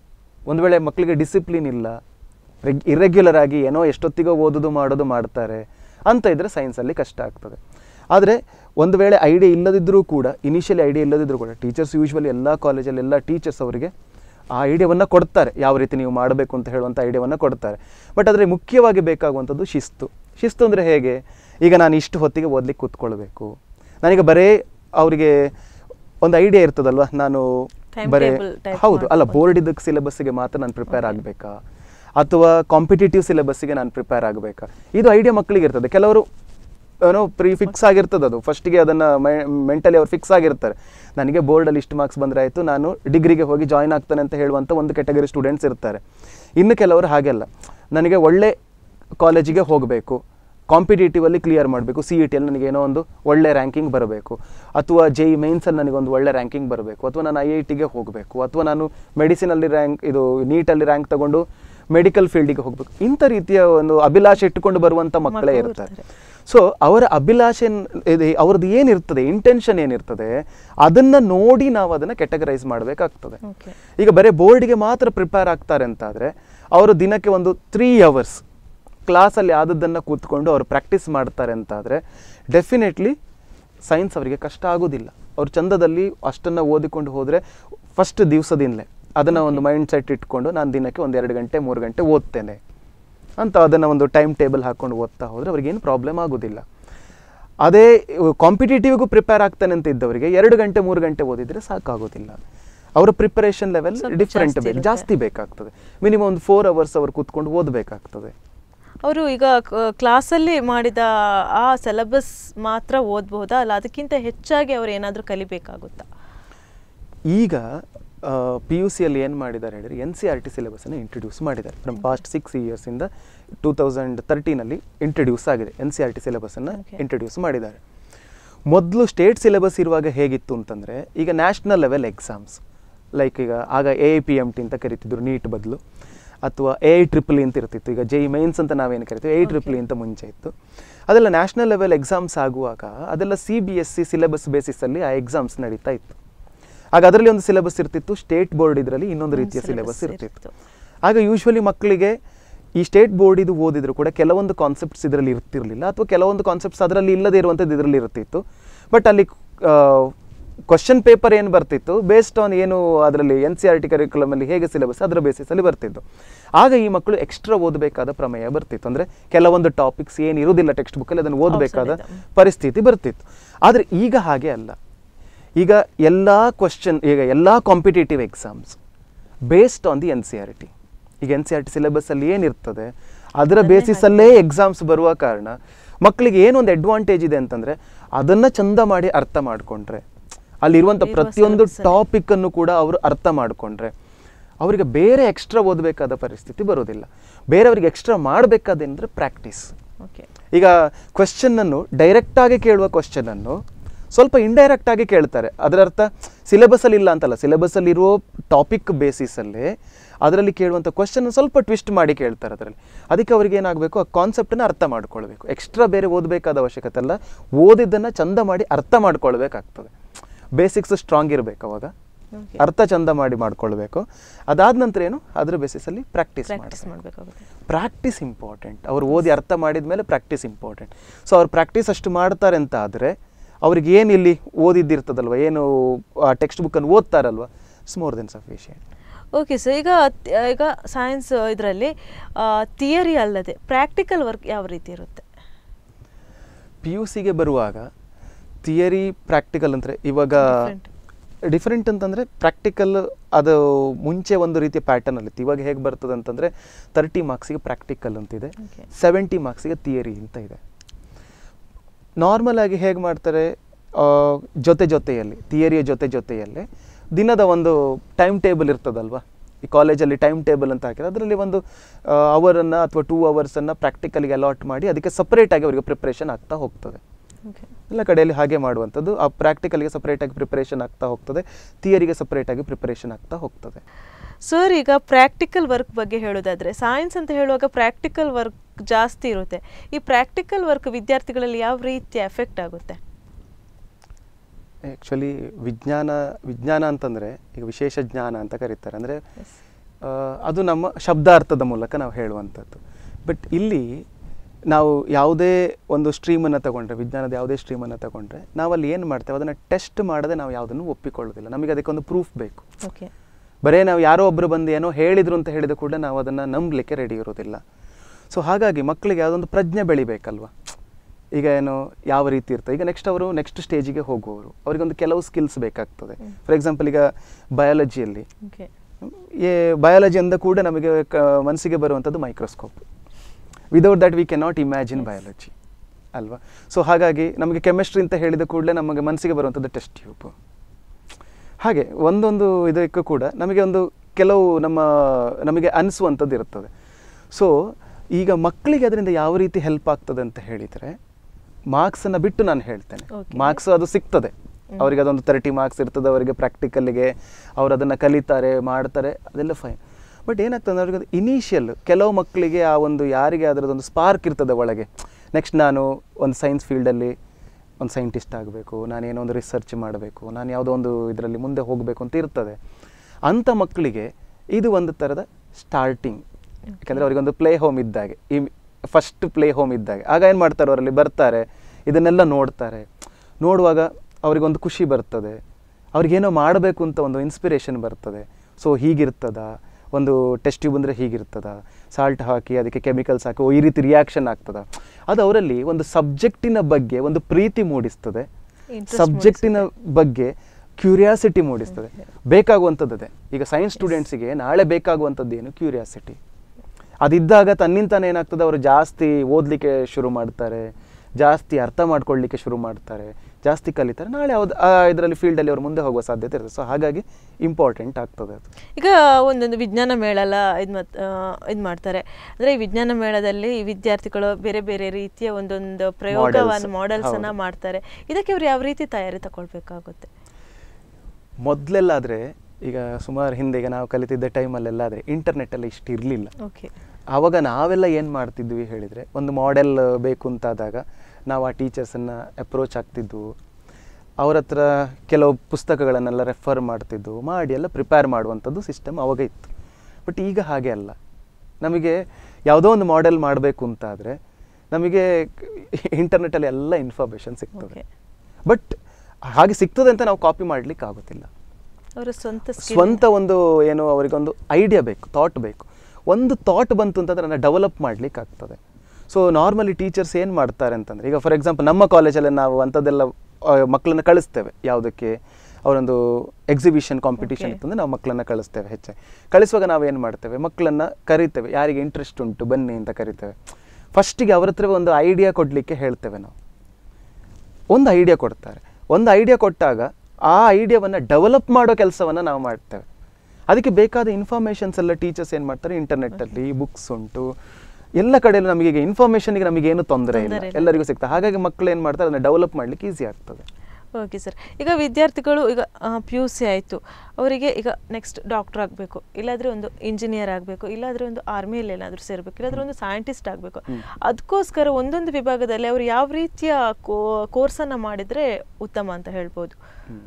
ಒಂದು ವೇಳೆ ಮಕ್ಕಳಿಗೆ ಡಿಸಿಪ್ಲಿನ್ ಇಲ್ಲ ರೆಗ್ ಇರ್ರೆಗ್ಯುಲರ್ ಆಗಿ ಏನೋ ಎಷ್ಟೊತ್ತಿಗೋ ಓದೋದು ಮಾಡೋದು ಮಾಡ್ತಾರೆ ಅಂತ ಇದ್ದರೆ ಸೈನ್ಸಲ್ಲಿ ಕಷ್ಟ ಆಗ್ತದೆ ಆದರೆ ಒಂದು ವೇಳೆ ಐಡಿಯಾ ಇಲ್ಲದಿದ್ದರೂ ಕೂಡ ಇನಿಷಿಯಲಿ ಐಡಿಯಾ ಇಲ್ಲದಿದ್ದರೂ ಕೂಡ ಟೀಚರ್ಸ್ ಯೂಶ್ವಲಿ ಎಲ್ಲ ಕಾಲೇಜಲ್ಲಿ ಎಲ್ಲ ಟೀಚರ್ಸ್ ಅವರಿಗೆ ಆ ಐಡಿಯಾವನ್ನು ಕೊಡ್ತಾರೆ ಯಾವ ರೀತಿ ನೀವು ಮಾಡಬೇಕು ಅಂತ ಹೇಳುವಂಥ ಐಡಿಯಾವನ್ನು ಕೊಡ್ತಾರೆ ಬಟ್ ಆದರೆ ಮುಖ್ಯವಾಗಿ ಬೇಕಾಗುವಂಥದ್ದು ಶಿಸ್ತು ಶಿಸ್ತು ಅಂದರೆ ಹೇಗೆ ಈಗ ನಾನು ಇಷ್ಟು ಹೊತ್ತಿಗೆ ಓದಲಿಕ್ಕೆ ಕೂತ್ಕೊಳ್ಬೇಕು ನನಗೆ ಬರೇ ಅವರಿಗೆ ಒಂದು ಐಡಿಯಾ ಇರ್ತದಲ್ವ ನಾನು Time ಬರೇ table type ಹೌದು ಅಲ್ಲ ಮಾಡ್ಬೋದು. ಬೋರ್ಡ್ ಇದಕ್ಕೆ ಸಿಲೆಬಸ್ಸಿಗೆ ಮಾತ್ರ ನಾನು ಪ್ರಿಪೇರ್ ಆಗಬೇಕಾ ಅಥವಾ ಕಾಂಪಿಟೇಟಿವ್ ಸಿಲೆಬಸ್ಸಿಗೆ ನಾನು ಪ್ರಿಪೇರ್ ಆಗಬೇಕಾ ಇದು ಐಡಿಯಾ ಮಕ್ಕಳಿಗೆ ಇರ್ತದೆ ಕೆಲವರು ಏನೋ ಪ್ರೀ ಫಿಕ್ಸ್ ಆಗಿರ್ತದೆ ಅದು ಫಸ್ಟಿಗೆ ಅದನ್ನು ಮೆಂಟಲಿ ಅವ್ರು ಫಿಕ್ಸ್ ಆಗಿರ್ತಾರೆ ನನಗೆ ಬೋರ್ಡಲ್ಲಿ ಇಷ್ಟು ಮಾರ್ಕ್ಸ್ ಬಂದರೆ ಆಯಿತು ನಾನು ಡಿಗ್ರಿಗೆ ಹೋಗಿ ಜಾಯ್ನ್ ಆಗ್ತಾನೆ ಅಂತ ಹೇಳುವಂಥ ಒಂದು ಕೆಟಗರಿ ಸ್ಟೂಡೆಂಟ್ಸ್ ಇರ್ತಾರೆ ಇನ್ನು ಕೆಲವರು ಹಾಗೆಲ್ಲ ನನಗೆ ಒಳ್ಳೆ ಕಾಲೇಜಿಗೆ ಹೋಗಬೇಕು ಕಾಂಪಿಟೇಟಿವಲ್ಲಿ ಕ್ಲಿಯರ್ ಮಾಡಬೇಕು ಸಿ ಇ ಟಿಯಲ್ಲಿ ನನಗೆ ಏನೋ ಒಂದು ಒಳ್ಳೆ ರ್ಯಾಂಕಿಂಗ್ ಬರಬೇಕು ಅಥವಾ ಜೆ ಇ ಮೇನ್ಸಲ್ಲಿ ನನಗೊಂದು ಒಳ್ಳೆ ರ್ಯಾಂಕಿಂಗ್ ಬರಬೇಕು ಅಥವಾ ನಾನು ಐ ಐ ಟಿಗೆ ಹೋಗಬೇಕು ಅಥವಾ ನಾನು ಮೆಡಿಸಿನಲ್ಲಿ ರ್ಯಾಂಕ್ ಇದು ನೀಟಲ್ಲಿ ರ್ಯಾಂಕ್ ತಗೊಂಡು ಮೆಡಿಕಲ್ ಫೀಲ್ಡಿಗೆ ಹೋಗಬೇಕು ಇಂಥ ರೀತಿಯ ಒಂದು ಅಭಿಲಾಷೆ ಇಟ್ಟುಕೊಂಡು ಬರುವಂಥ ಮಕ್ಕಳೇ ಮಕ್ಕಳು ಇರ್ತಾರೆ ಇರ್ತಾರೆ. ಸೊ ಅವರ ಅಭಿಲಾಷೆ ಇದೆ ಅವ್ರದ್ದು ಏನಿರ್ತದೆ ಇಂಟೆನ್ಷನ್ ಏನಿರ್ತದೆ ಅದನ್ನು ನೋಡಿ ನಾವು ಅದನ್ನು ಕೆಟಗರೈಸ್ ಮಾಡಬೇಕಾಗ್ತದೆ ಓಕೆ ಈಗ ಬರೀ ಬೋರ್ಡಿಗೆ ಮಾತ್ರ ಪ್ರಿಪೇರ್ ಆಗ್ತಾರೆ ಅಂತಾದರೆ ಅವರು ದಿನಕ್ಕೆ ಒಂದು ತ್ರೀ ಅವರ್ಸ್ ಕ್ಲಾಸಲ್ಲಿ ಆದದ್ದನ್ನು ಕೂತ್ಕೊಂಡು ಅವರು ಪ್ರಾಕ್ಟೀಸ್ ಮಾಡ್ತಾರೆ ಅಂತಾದರೆ ಡೆಫಿನೆಟ್ಲಿ ಸೈನ್ಸ್ ಅವರಿಗೆ ಕಷ್ಟ ಆಗೋದಿಲ್ಲ ಅವ್ರು ಚಂದದಲ್ಲಿ ಅಷ್ಟನ್ನು ಓದಿಕೊಂಡು ಹೋದರೆ ಫಸ್ಟ್ ದಿವಸದಿಂದಲೇ ಅದನ್ನು ಒಂದು ಮೈಂಡ್ ಸೆಟ್ ಇಟ್ಕೊಂಡು ನಾನು ದಿನಕ್ಕೆ ಒಂದು ಎರಡು ಗಂಟೆ ಮೂರು ಗಂಟೆ ಓದ್ತೇನೆ ಅಂತ ಅದನ್ನು ಒಂದು ಟೈಮ್ ಟೇಬಲ್ ಹಾಕ್ಕೊಂಡು ಓದ್ತಾ ಹೋದರೆ ಅವ್ರಿಗೇನು ಪ್ರಾಬ್ಲಮ್ ಆಗೋದಿಲ್ಲ ಅದೇ ಕಾಂಪಿಟೇಟಿವ್ಗೂ ಪ್ರಿಪೇರ್ ಆಗ್ತಾನೆ ಅಂತ ಇದ್ದವರಿಗೆ ಎರಡು ಗಂಟೆ ಮೂರು ಗಂಟೆ ಓದಿದರೆ ಸಾಕಾಗೋದಿಲ್ಲ ಅವರ ಪ್ರಿಪರೇಷನ್ ಲೆವೆಲ್ ಸ್ವಲ್ಪ ಡಿಫ್ರೆಂಟ್ ಜಾಸ್ತಿ ಬೇಕು ಇರುತ್ತೆ. ಜಾಸ್ತಿ ಬೇಕಾಗ್ತದೆ ಮಿನಿಮಮ್ ಒಂದು ಫೋರ್ ಅವರ್ಸ್ ಅವ್ರು ಕೂತ್ಕೊಂಡು ಓದಬೇಕಾಗ್ತದೆ ಅವರು ಈಗ ಕ್ಲಾಸಲ್ಲಿ ಮಾಡಿದ ಆ ಸಿಲೆಬಸ್ ಮಾತ್ರ ಓದಬಹುದಾ ಅಲ್ಲ ಅದಕ್ಕಿಂತ ಹೆಚ್ಚಾಗಿ ಅವ್ರು ಏನಾದರೂ ಕಲಿಬೇಕಾಗುತ್ತಾ ಈಗ ಪಿ ಯು ಸಿಯಲ್ಲಿ ಏನು ಮಾಡಿದ್ದಾರೆ ಹೇಳಿದ್ರೆ ಎನ್ ಸಿ ಆರ್ ಟಿ ಸಿಲೆಬಸನ್ನು ಇಂಟ್ರೊಡ್ಯೂಸ್ ಮಾಡಿದ್ದಾರೆ ಫ್ರಮ್ ಪಾಸ್ಟ್ ಸಿಕ್ಸ್ ಇಯರ್ಸಿಂದ ಟೂ ತೌಸಂಡ್ ತರ್ಟೀನಲ್ಲಿ ಇಂಟ್ರೊಡ್ಯೂಸ್ ಆಗಿದೆ ಎನ್ ಸಿ ಆರ್ ಟಿ ಸಿಲೆಬಸನ್ನು Okay. ಇಂಟ್ರೊಡ್ಯೂಸ್ ಮಾಡಿದ್ದಾರೆ ಮೊದಲು ಸ್ಟೇಟ್ ಸಿಲೆಬಸ್ ಇರುವಾಗ ಹೇಗಿತ್ತು ಅಂತಂದರೆ ಈಗ ನ್ಯಾಷನಲ್ ಲೆವೆಲ್ ಎಕ್ಸಾಮ್ಸ್ ಲೈಕ್ ಈಗ ಆಗ A I P M T ಅಂತ ಕರಿತಿದ್ರು ನೀಟ್ ಬದಲು ಅಥವಾ ಎ ಐ ಟ್ರಿಪಲ್ ಅಂತ ಇರ್ತಿತ್ತು ಈಗ ಜೈ ಮೈನ್ಸ್ ಅಂತ ನಾವೇನು ಕರಿತೀವಿ ಎ ಐ ಟ್ರಿಪಲ್ ಅಂತ ಮುಂಚೆ ಇತ್ತು ಅದೆಲ್ಲ ನ್ಯಾಷನಲ್ ಲೆವೆಲ್ ಎಕ್ಸಾಮ್ಸ್ ಆಗುವಾಗ ಅದೆಲ್ಲ C B S C syllabus ಬೇಸಿಸಲ್ಲಿ ಆ ಎಕ್ಸಾಮ್ಸ್ ನಡೀತಾ ಇತ್ತು ಆಗ ಅದರಲ್ಲಿ ಒಂದು ಸಿಲೆಬಸ್ ಇರ್ತಿತ್ತು ಸ್ಟೇಟ್ ಬೋರ್ಡ್ ಇದರಲ್ಲಿ ಇನ್ನೊಂದು ರೀತಿಯ ಒಂದು ಸಿಲೆಬಸ್ syllabus ಇರ್ತಿತ್ತು ಇರ್ತಿತ್ತು. ಆಗ ಯೂಶ್ವಲಿ ಮಕ್ಕಳಿಗೆ ಈ ಸ್ಟೇಟ್ ಬೋರ್ಡ್ ಇದು ಓದಿದ್ರು ಕೂಡ ಕೆಲವೊಂದು ಕಾನ್ಸೆಪ್ಟ್ಸ್ ಇದರಲ್ಲಿ ಇರ್ತಿರ್ಲಿಲ್ಲ ಅಥವಾ ಕೆಲವೊಂದು ಕಾನ್ಸೆಪ್ಟ್ಸ್ ಅದರಲ್ಲಿ ಇಲ್ಲದೆ ಇರುವಂಥದ್ದು ಇದರಲ್ಲಿ ಇರ್ತಿತ್ತು ಬಟ್ ಅಲ್ಲಿ ಕ್ವಶನ್ ಪೇಪರ್ ಏನು ಬರ್ತಿತ್ತು ಬೇಸ್ಡ್ ಆನ್ ಏನು ಅದರಲ್ಲಿ ಎನ್ ಸಿ ಆರ್ ಟಿ ಕರಿಕ್ಯುಲಮಲ್ಲಿ ಹೇಗೆ ಸಿಲೆಬಸ್ ಅದರ ಬೇಸಿಸಲ್ಲಿ ಬರ್ತಿತ್ತು ಆಗ ಈ ಮಕ್ಕಳು ಎಕ್ಸ್ಟ್ರಾ ಓದಬೇಕಾದ ಪ್ರಮೇಯ ಬರ್ತಿತ್ತು ಅಂದರೆ ಕೆಲವೊಂದು ಟಾಪಿಕ್ಸ್ ಏನು ಇರುವುದಿಲ್ಲ ಟೆಕ್ಸ್ಟ್ ಬುಕ್ಕಲ್ಲಿ ಅದನ್ನು ಓದಬೇಕಾದ Obsolete. ಪರಿಸ್ಥಿತಿ ಬರ್ತಿತ್ತು ಆದರೆ ಈಗ ಹಾಗೆ ಅಲ್ಲ ಈಗ ಎಲ್ಲ ಕ್ವಶನ್ ಈಗ ಎಲ್ಲ competitive exams based on the N C R T ಈಗ ಎನ್ ಸಿ ಆರ್ ಟಿ ಸಿಲೆಬಸ್ಸಲ್ಲಿ ಏನಿರ್ತದೆ ಅದರ ಅದನ್ನೇ ಬೇಸಿಸಲ್ಲೇ ಎಕ್ಸಾಮ್ಸ್ ಬರುವ ಕಾರಣ ಮಕ್ಕಳಿಗೆ ಏನೊಂದು ಅಡ್ವಾಂಟೇಜ್ ಇದೆ ಅಂತಂದರೆ ಅದನ್ನು ಚಂದ ಮಾಡಿ ಅರ್ಥ ಮಾಡಿಕೊಂಡ್ರೆ ಅಲ್ಲಿರುವಂಥ ಇರುವ ಪ್ರತಿಯೊಂದು syllabus ಅಲ್ಲಿ. ಟಾಪಿಕ್ಕನ್ನು ಕೂಡ ಅವರು ಅರ್ಥ ಮಾಡಿಕೊಂಡ್ರೆ ಅವರಿಗೆ ಬೇರೆ ಎಕ್ಸ್ಟ್ರಾ ಓದಬೇಕಾದ ಪರಿಸ್ಥಿತಿ ಬರೋದಿಲ್ಲ ಬೇರೆಯವರಿಗೆ ಎಕ್ಸ್ಟ್ರಾ ಮಾಡಬೇಕಾದೇನೆಂದರೆ ಪ್ರಾಕ್ಟೀಸ್ ಓಕೆ ಈಗ ಕ್ವೆಶ್ಚನ್ನನ್ನು ಡೈರೆಕ್ಟಾಗಿ ಕೇಳುವ ಕ್ವಶನನ್ನು ಸ್ವಲ್ಪ ಇಂಡೈರೆಕ್ಟ್ ಆಗಿ ಕೇಳ್ತಾರೆ ಅದರ ಅರ್ಥ ಸಿಲೆಬಸಲ್ಲಿ ಇಲ್ಲ ಅಂತಲ್ಲ ಸಿಲೆಬಸಲ್ಲಿ ಇರೋ ಟಾಪಿಕ್ ಬೇಸಿಸಲ್ಲೇ ಅದರಲ್ಲಿ ಕೇಳುವಂಥ ಕ್ವಶನ್ ಸ್ವಲ್ಪ ಟ್ವಿಸ್ಟ್ ಮಾಡಿ ಕೇಳ್ತಾರೆ ಅದರಲ್ಲಿ ಅದಕ್ಕೆ ಅವ್ರಿಗೆ ಏನಾಗಬೇಕು ಆ ಕಾನ್ಸೆಪ್ಟನ್ನು ಅರ್ಥ ಮಾಡ್ಕೊಳ್ಬೇಕು ಎಕ್ಸ್ಟ್ರಾ ಬೇರೆ ಓದಬೇಕಾದ ಅವಶ್ಯಕತೆ ಅಲ್ಲ ಓದಿದ್ದನ್ನು ಚಂದ ಮಾಡಿ ಅರ್ಥ ಮಾಡ್ಕೊಳ್ಬೇಕಾಗ್ತದೆ ಬೇಸಿಕ್ಸ್ ಸ್ಟ್ರಾಂಗ್ ಇರಬೇಕು ಅವಾಗ ಓಕೆ ಅರ್ಥ ಚಂದ ಮಾಡಿ ಮಾಡ್ಕೊಳ್ಬೇಕು ಅದಾದ ನಂತರ ಏನು ಅದರ ಬೇಸಿಸಲ್ಲಿ ಪ್ರಾಕ್ಟೀಸ್ ಪ್ರಾಕ್ಟೀಸ್ ಮಾಡಬೇಕು ಮಾಡಬೇಕಾಗುತ್ತೆ ಪ್ರಾಕ್ಟೀಸ್ ಇಂಪಾರ್ಟೆಂಟ್ ಅವ್ರು ಓದಿ ಅರ್ಥ ಮಾಡಿದ ಮೇಲೆ ಪ್ರಾಕ್ಟೀಸ್ ಇಂಪಾರ್ಟೆಂಟ್ ಸೊ ಅವ್ರು ಪ್ರಾಕ್ಟೀಸ್ ಅಷ್ಟು ಮಾಡ್ತಾರೆ ಅಂತ ಆದರೆ ಅವ್ರಿಗೆ ಏನು ಇಲ್ಲಿ ಓದಿದ್ದಿರ್ತದಲ್ವ ಏನು ಆ ಟೆಕ್ಸ್ಟ್ ಬುಕ್ಕನ್ನು ಓದ್ತಾರಲ್ವ it's more than sufficient okay sir ಈಗ ತ್- ಈಗ ಸೈನ್ಸ್ ಇದರಲ್ಲಿ ಥಿಯರಿ ಅಲ್ಲದೆ ಪ್ರಾಕ್ಟಿಕಲ್ ವರ್ಕ್ ಯಾವ ರೀತಿ ಇರುತ್ತೆ ಪಿ ಯು ಸಿಗೆ ಬರುವಾಗ ಥಿಯರಿ ಪ್ರಾಕ್ಟಿಕಲ್ ಅಂದರೆ ಇವಾಗ Different. ಡಿಫ್ರೆಂಟ್ ಅಂತಂದರೆ ಪ್ರಾಕ್ಟಿಕಲ್ ಅದು ಮುಂಚೆ ಒಂದು ರೀತಿಯ ಪ್ಯಾಟರ್ನ್ ಅಲ್ಲಿತ್ತು ಇವಾಗ ಹೇಗೆ ಬರ್ತದೆ ಅಂತಂದರೆ ತರ್ಟಿ ಮಾರ್ಕ್ಸಿಗೆ ಪ್ರಾಕ್ಟಿಕಲ್ ಅಂತಿದೆ Okay. ಸೆವೆಂಟಿ ಮಾರ್ಕ್ಸಿಗೆ ಥಿಯರಿ ಅಂತ ಇದೆ ನಾರ್ಮಲ್ ಆಗಿ ಹೇಗೆ ಮಾಡ್ತಾರೆ ಆ, ಜೊತೆ ಜೊತೆಯಲ್ಲಿ ಥಿಯರಿಯ ಜೊತೆ ಜೊತೆಯಲ್ಲೇ ದಿನದ ಒಂದು ಟೈಮ್ ಟೇಬಲ್ ಇರ್ತದಲ್ವಾ ಈ ಕಾಲೇಜಲ್ಲಿ ಟೈಮ್ ಟೇಬಲ್ ಅಂತ ಹಾಕಿದ್ರೆ ಅದರಲ್ಲಿ ಒಂದು ಅವರನ್ನು ಅಥವಾ ಟೂ ಅವರ್ಸನ್ನು ಪ್ರಾಕ್ಟಿಕಲಿಗೆ ಅಲಾಟ್ ಮಾಡಿ ಅದಕ್ಕೆ ಸಪ್ರೇಟಾಗಿ ಅವರಿಗೆ ಪ್ರಿಪ್ರೇಷನ್ ಆಗ್ತಾ ಹೋಗ್ತದೆ ಓಕೆ ಎಲ್ಲ ಕಡೆಯಲ್ಲಿ ಹಾಗೆ ಮಾಡುವಂಥದ್ದು ಆ ಪ್ರಾಕ್ಟಿಕಲ್ಗೆ ಸಪ್ರೇಟಾಗಿ ಪ್ರಿಪ್ರೇಷನ್ ಆಗ್ತಾ ಹೋಗ್ತದೆ ಥಿಯರಿಗೆ ಸಪ್ರೇಟಾಗಿ ಪ್ರಿಪ್ರೇಷನ್ ಆಗ್ತಾ ಹೋಗ್ತದೆ ಸರ್ ಈಗ ಪ್ರಾಕ್ಟಿಕಲ್ ವರ್ಕ್ ಬಗ್ಗೆ ಹೇಳೋದಾದ್ರೆ ಸೈನ್ಸ್ ಅಂತ ಹೇಳುವಾಗ ಪ್ರಾಕ್ಟಿಕಲ್ ವರ್ಕ್ ಜಾಸ್ತಿ ಇರುತ್ತೆ ಈ ಪ್ರಾಕ್ಟಿಕಲ್ ವರ್ಕ್ ವಿದ್ಯಾರ್ಥಿಗಳಲ್ಲಿ ಯಾವ ರೀತಿಯ ಎಫೆಕ್ಟ್ ಆಗುತ್ತೆ ಆ್ಯಕ್ಚುಲಿ ವಿಜ್ಞಾನ ವಿಜ್ಞಾನ ಅಂತಂದರೆ ಈಗ ವಿಶೇಷ ಜ್ಞಾನ ಅಂತ ಕರೀತಾರೆ ಅಂದರೆ ಆ, ಅದು ನಮ್ಮ ಶಬ್ದಾರ್ಥದ ಮೂಲಕ ನಾವು ಹೇಳುವಂಥದ್ದು ಬಟ್ ಇಲ್ಲಿ ನಾವು ಯಾವುದೇ ಒಂದು ಸ್ಟ್ರೀಮನ್ನು ತಗೊಂಡ್ರೆ ವಿಜ್ಞಾನದ ಯಾವುದೇ ಸ್ಟ್ರೀಮನ್ನು ತಗೊಂಡ್ರೆ ನಾವಲ್ಲಿ ಏನು ಮಾಡ್ತೇವೆ ಅದನ್ನು ಟೆಸ್ಟ್ ಮಾಡದೆ ನಾವು ಯಾವುದನ್ನು ಒಪ್ಪಿಕೊಳ್ಳೋದಿಲ್ಲ ನಮಗೆ ಅದಕ್ಕೊಂದು ಪ್ರೂಫ್ ಬೇಕು ಓಕೆ ಬರೇ ನಾವು ಯಾರೋ ಒಬ್ಬರು ಬಂದು ಏನೋ ಹೇಳಿದ್ರು ಅಂತ ಹೇಳಿದ ಕೂಡ ನಾವು ಅದನ್ನು ನಂಬಲಿಕ್ಕೆ ರೆಡಿ ಇರೋದಿಲ್ಲ ಸೊ ಹಾಗಾಗಿ ಮಕ್ಕಳಿಗೆ ಯಾವುದೊಂದು ಪ್ರಜ್ಞೆ ಬೆಳಿಬೇಕಲ್ವ ಈಗ ಏನು ಯಾವ ರೀತಿ ಇರ್ತದೆ ಈಗ ನೆಕ್ಸ್ಟ್ ಅವರು ನೆಕ್ಸ್ಟ್ ಸ್ಟೇಜಿಗೆ ಹೋಗುವವರು ಅವರಿಗೊಂದು ಕೆಲವು ಸ್ಕಿಲ್ಸ್ ಬೇಕಾಗ್ತದೆ ಫಾರ್ ಎಕ್ಸಾಂಪಲ್ ಈಗ ಬಯಾಲಜಿಯಲ್ಲಿ ಓಕೆ ಏ ಬಯಾಲಜಿ ಅಂದ ಕೂಡ ನಮಗೆ ಕ ಮನಸ್ಸಿಗೆ ಬರುವಂಥದ್ದು microscope without that we cannot imagine biology ಅಲ್ವಾ ಸೊ ಹಾಗಾಗಿ ನಮಗೆ ಕೆಮಿಸ್ಟ್ರಿ ಅಂತ ಹೇಳಿದ ಕೂಡಲೇ ನಮಗೆ ಮನಸ್ಸಿಗೆ ಬರುವಂಥದ್ದು ಟೆಸ್ಟ್ ಟ್ಯೂಬ್ ಹಾಗೆ ಒಂದೊಂದು ಇದಕ್ಕೂ ಕೂಡ ನಮಗೆ ಒಂದು ಕೆಲವು ನಮ್ಮ ನಮಗೆ ಅನಿಸುವಂಥದ್ದು ಇರುತ್ತದೆ ಸೊ ಈಗ ಮಕ್ಕಳಿಗೆ ಅದರಿಂದ ಯಾವ ರೀತಿ ಹೆಲ್ಪ್ ಆಗ್ತದೆ ಅಂತ ಹೇಳಿದರೆ ಮಾರ್ಕ್ಸನ್ನು ಬಿಟ್ಟು ನಾನು ಹೇಳ್ತೇನೆ Okay. ಮಾರ್ಕ್ಸ್ ಅದು ಸಿಗ್ತದೆ ಅವರಿಗೆ ಅದೊಂದು ತರ್ಟಿ ಮಾರ್ಕ್ಸ್ ಇರ್ತದೆ ಅವರಿಗೆ ಪ್ರಾಕ್ಟಿಕಲ್ಲಿಗೆ ಅವ್ರು ಅದನ್ನು ಕಲಿತಾರೆ ಮಾಡ್ತಾರೆ ಅದೆಲ್ಲ ಫೈನ್ ಬಟ್ ಏನಾಗ್ತದೆ ಅವ್ರಿಗೆ ಅದು ಇನಿಷಿಯಲ್ ಕೆಲವು ಮಕ್ಕಳಿಗೆ ಆ ಒಂದು ಯಾರಿಗೆ ಅದರದೊಂದು ಸ್ಪಾರ್ಕ್ ಇರ್ತದೆ ಒಳಗೆ ನೆಕ್ಸ್ಟ್ ನಾನು ಒಂದು ಸೈನ್ಸ್ ಫೀಲ್ಡಲ್ಲಿ ಒಂದು ಸೈಂಟಿಸ್ಟ್ ಆಗಬೇಕು ನಾನೇನೋ ಒಂದು ರಿಸರ್ಚ್ ಮಾಡಬೇಕು ನಾನು ಯಾವುದೋ ಒಂದು ಇದರಲ್ಲಿ ಮುಂದೆ ಹೋಗಬೇಕು ಅಂತ ಇರ್ತದೆ ಅಂಥ ಮಕ್ಕಳಿಗೆ ಇದು ಒಂದು ಥರದ ಸ್ಟಾರ್ಟಿಂಗ್ ಯಾಕಂದರೆ ಅವರಿಗೊಂದು ಪ್ಲೇ ಹೋಮ್ ಇದ್ದಾಗೆ ಈ ಫಸ್ಟ್ ಪ್ಲೇ ಹೋಮ್ ಇದ್ದಾಗೆ ಆಗ ಏನು ಮಾಡ್ತಾರೆ ಅವರಲ್ಲಿ ಬರ್ತಾರೆ ಇದನ್ನೆಲ್ಲ ನೋಡ್ತಾರೆ ನೋಡುವಾಗ ಅವರಿಗೊಂದು ಖುಷಿ ಬರ್ತದೆ ಅವ್ರಿಗೇನೋ ಮಾಡಬೇಕು ಅಂತ ಒಂದು ಇನ್ಸ್ಪಿರೇಷನ್ ಬರ್ತದೆ ಸೊ ಹೀಗಿರ್ತದ ಒಂದು ಟೆಸ್ಟ್ ಟ್ಯೂಬ್ ಅಂದರೆ ಹೀಗಿರ್ತದ ಸಾಲ್ಟ್ ಹಾಕಿ ಅದಕ್ಕೆ ಕೆಮಿಕಲ್ಸ್ ಹಾಕಿ ಓ ಈ ರೀತಿ ರಿಯಾಕ್ಷನ್ ಆಗ್ತದ ಅದು ಅವರಲ್ಲಿ ಒಂದು ಸಬ್ಜೆಕ್ಟಿನ ಬಗ್ಗೆ ಒಂದು ಪ್ರೀತಿ ಮೂಡಿಸ್ತದೆ Interest ಸಬ್ಜೆಕ್ಟಿನ ಬಗ್ಗೆ ಕ್ಯೂರಿಯಾಸಿಟಿ ಮೂಡಿಸ್ತದೆ ಬೇಕಾಗುವಂಥದ್ದು ಅದೇ ಈಗ ಸೈನ್ಸ್ ಸ್ಟೂಡೆಂಟ್ಸಿಗೆ ನಾಳೆ ಬೇಕಾಗುವಂಥದ್ದು ಏನು ಕ್ಯೂರಿಯಾಸಿಟಿ ಅದಿದ್ದಾಗ ತನ್ನಿಂತಾನೆ ಏನಾಗ್ತದೆ ಅವರು ಜಾಸ್ತಿ ಓದಲಿಕ್ಕೆ ಶುರು ಮಾಡ್ತಾರೆ ಜಾಸ್ತಿ ಅರ್ಥ ಮಾಡ್ಕೊಳ್ಳಿಕ್ಕೆ ಶುರು ಮಾಡ್ತಾರೆ ಜಾಸ್ತಿ ಕಲಿತಾರೆ ನಾಳೆ ಯಾವ್ದು ಇದರಲ್ಲಿ ಫೀಲ್ಡಲ್ಲಿ ಅವರು ಮುಂದೆ ಹೋಗುವ ಸಾಧ್ಯತೆ ಇರ್ತದೆ ಸೊ ಹಾಗಾಗಿ ಇಂಪಾರ್ಟೆಂಟ್ ಆಗ್ತದೆ ಅದು ಈಗ ಒಂದೊಂದು ವಿಜ್ಞಾನ ಮೇಳ ಎಲ್ಲ ಇದು ಮತ್ ಇದು ಮಾಡ್ತಾರೆ ಅಂದರೆ ಈ ವಿಜ್ಞಾನ ಮೇಳದಲ್ಲಿ ಈ ವಿದ್ಯಾರ್ಥಿಗಳು ಬೇರೆ ಬೇರೆ ರೀತಿಯ ಒಂದೊಂದು ಪ್ರಯೋಗವನ್ನು Models. ಮಾಡೆಲ್ಸ್ ಅನ್ನ ಹೌದು. ಮಾಡ್ತಾರೆ ಇದಕ್ಕೆ ಇವ್ರು ಯಾವ ರೀತಿ ತಯಾರಿ ತಗೊಳ್ಬೇಕಾಗುತ್ತೆ ಮೊದಲೆಲ್ಲಾದರೆ ಈಗ ಸುಮಾರು ಹಿಂದೆ ಈಗ ನಾವು ಕಲಿತಿದ್ದ ಟೈಮಲ್ಲೆಲ್ಲ ಆದರೆ ಇಂಟರ್ನೆಟ್ಟೆಲ್ಲ ಇಷ್ಟು ಇರಲಿಲ್ಲ ಓಕೆ ಆವಾಗ ನಾವೆಲ್ಲ ಏನು ಮಾಡ್ತಿದ್ವಿ ಹೇಳಿದರೆ ಒಂದು ಮಾಡೆಲ್ ಬೇಕು ಅಂತಾದಾಗ ನಾವು ಆ ಟೀಚರ್ಸನ್ನು ಅಪ್ರೋಚ್ ಆಗ್ತಿದ್ವು ಅವ್ರ ಹತ್ರ ಕೆಲವು ಪುಸ್ತಕಗಳನ್ನೆಲ್ಲ ರೆಫರ್ ಮಾಡ್ತಿದ್ವು ಮಾಡಿ ಎಲ್ಲ ಪ್ರಿಪೇರ್ ಮಾಡುವಂಥದ್ದು ಸಿಸ್ಟಮ್ ಅವಾಗ ಇತ್ತು ಬಟ್ ಈಗ ಹಾಗೆ ಅಲ್ಲ ನಮಗೆ ಯಾವುದೋ ಒಂದು ಮಾಡೆಲ್ ಮಾಡಬೇಕು ಅಂತಾದರೆ ನಮಗೆ ಇಂಟರ್ನೆಟ್ಟಲ್ಲಿ ಎಲ್ಲ ಇನ್ಫಾರ್ಮೇಷನ್ ಸಿಗ್ತದೆ Okay. ಬಟ್ ಹಾಗೆ ಸಿಗ್ತದೆ ಅಂತ ನಾವು ಕಾಪಿ ಮಾಡಲಿಕ್ಕೆ ಆಗೋದಿಲ್ಲ ಅವರ ಸ್ವಂತ skill ಸ್ವಂತ ಒಂದು ಏನು ಅವರಿಗೊಂದು ಐಡಿಯಾ ಬೇಕು ಥಾಟ್ ಬೇಕು ಒಂದು ಥಾಟ್ ಬಂತು ಅಂತಂದ್ರೆ ಅದನ್ನು ಡೆವಲಪ್ ಮಾಡ್ಲಿಕ್ಕೆ ಆಗ್ತದೆ ಸೊ ನಾರ್ಮಲಿ ಟೀಚರ್ಸ್ ಏನು ಮಾಡ್ತಾರೆ ಅಂತಂದ್ರೆ ಈಗ ಫಾರ್ ಎಕ್ಸಾಂಪಲ್ ನಮ್ಮ ಕಾಲೇಜಲ್ಲಿ ನಾವು ಅಂಥದ್ದೆಲ್ಲ ಆ, ಮಕ್ಕಳನ್ನ ಕಳಿಸ್ತೇವೆ ಯಾವುದಕ್ಕೆ ಅವರೊಂದು ಎಕ್ಸಿಬಿಷನ್ ಕಾಂಪಿಟಿಷನ್ Okay. ಇತ್ತಂದ್ರೆ ನಾವು ಮಕ್ಕಳನ್ನ ಕಳಿಸ್ತೇವೆ ಹೆಚ್ಚಾಗಿ ಕಳಿಸುವಾಗ ನಾವು ಏನು ಮಾಡ್ತೇವೆ ಮಕ್ಕಳನ್ನ ಕರಿತೇವೆ ಯಾರಿಗೆ ಇಂಟ್ರೆಸ್ಟ್ ಉಂಟು ಬನ್ನಿ ಅಂತ ಕರಿತೇವೆ ಫಸ್ಟಿಗೆ ಅವ್ರ ಹತ್ರ ಒಂದು ಐಡಿಯಾ ಕೊಡಲಿಕ್ಕೆ ಹೇಳ್ತೇವೆ ನಾವು ಒಂದು ಐಡಿಯಾ ಕೊಡ್ತಾರೆ ಒಂದು ಐಡಿಯಾ ಕೊಟ್ಟಾಗ ಆ ಐಡಿಯಾವನ್ನು ಡೆವಲಪ್ ಮಾಡೋ ಕೆಲಸವನ್ನು ನಾವು ಮಾಡ್ತೇವೆ ಅದಕ್ಕೆ ಬೇಕಾದ ಇನ್ಫಾರ್ಮೇಷನ್ಸ್ ಎಲ್ಲ ಟೀಚರ್ಸ್ ಏನು ಮಾಡ್ತಾರೆ ಇಂಟರ್ನೆಟ್ಟಲ್ಲಿ ಬುಕ್ಸ್ ಉಂಟು ಎಲ್ಲ ಕಡೆಯಲ್ಲೂ ನಮಗೆ ಈಗ ಇನ್ಫಾರ್ಮೇಷನ್ಗೆ ನಮಗೇನು ತೊಂದರೆ ಇಲ್ಲ ತೊಂದರೆ ಇಲ್ಲ. ಎಲ್ಲರಿಗೂ ಸಿಗ್ತದೆ ಹಾಗಾಗಿ ಮಕ್ಕಳು ಏನು ಮಾಡ್ತಾರೆ ಅದನ್ನು ಡೆವಲಪ್ ಮಾಡಲಿಕ್ಕೆ ಈಸಿ ಆಗ್ತದೆ ಓಕೆ ಸರ್ ಈಗ ವಿದ್ಯಾರ್ಥಿಗಳು ಈಗ ಪಿ ಯು ಸಿ ಆಯಿತು ಅವರಿಗೆ ಈಗ ನೆಕ್ಸ್ಟ್ ಡಾಕ್ಟರ್ ಆಗಬೇಕು ಇಲ್ಲಾಂದರೆ ಒಂದು ಇಂಜಿನಿಯರ್ ಆಗಬೇಕು ಇಲ್ಲಾಂದರೆ ಒಂದು ಆರ್ಮಿಯಲ್ಲಿ ಏನಾದರೂ ಸೇರಬೇಕು ಇಲ್ಲಾಂದರೆ ಒಂದು ಸೈಂಟಿಸ್ಟ್ ಆಗಬೇಕು ಅದಕ್ಕೋಸ್ಕರ ಒಂದೊಂದು ವಿಭಾಗದಲ್ಲಿ ಅವರು ಯಾವ ರೀತಿಯ ಕೋ ಕೋರ್ಸನ್ನು ಮಾಡಿದರೆ ಉತ್ತಮ ಅಂತ ಹೇಳ್ಬೋದು ಹ್ಮ್.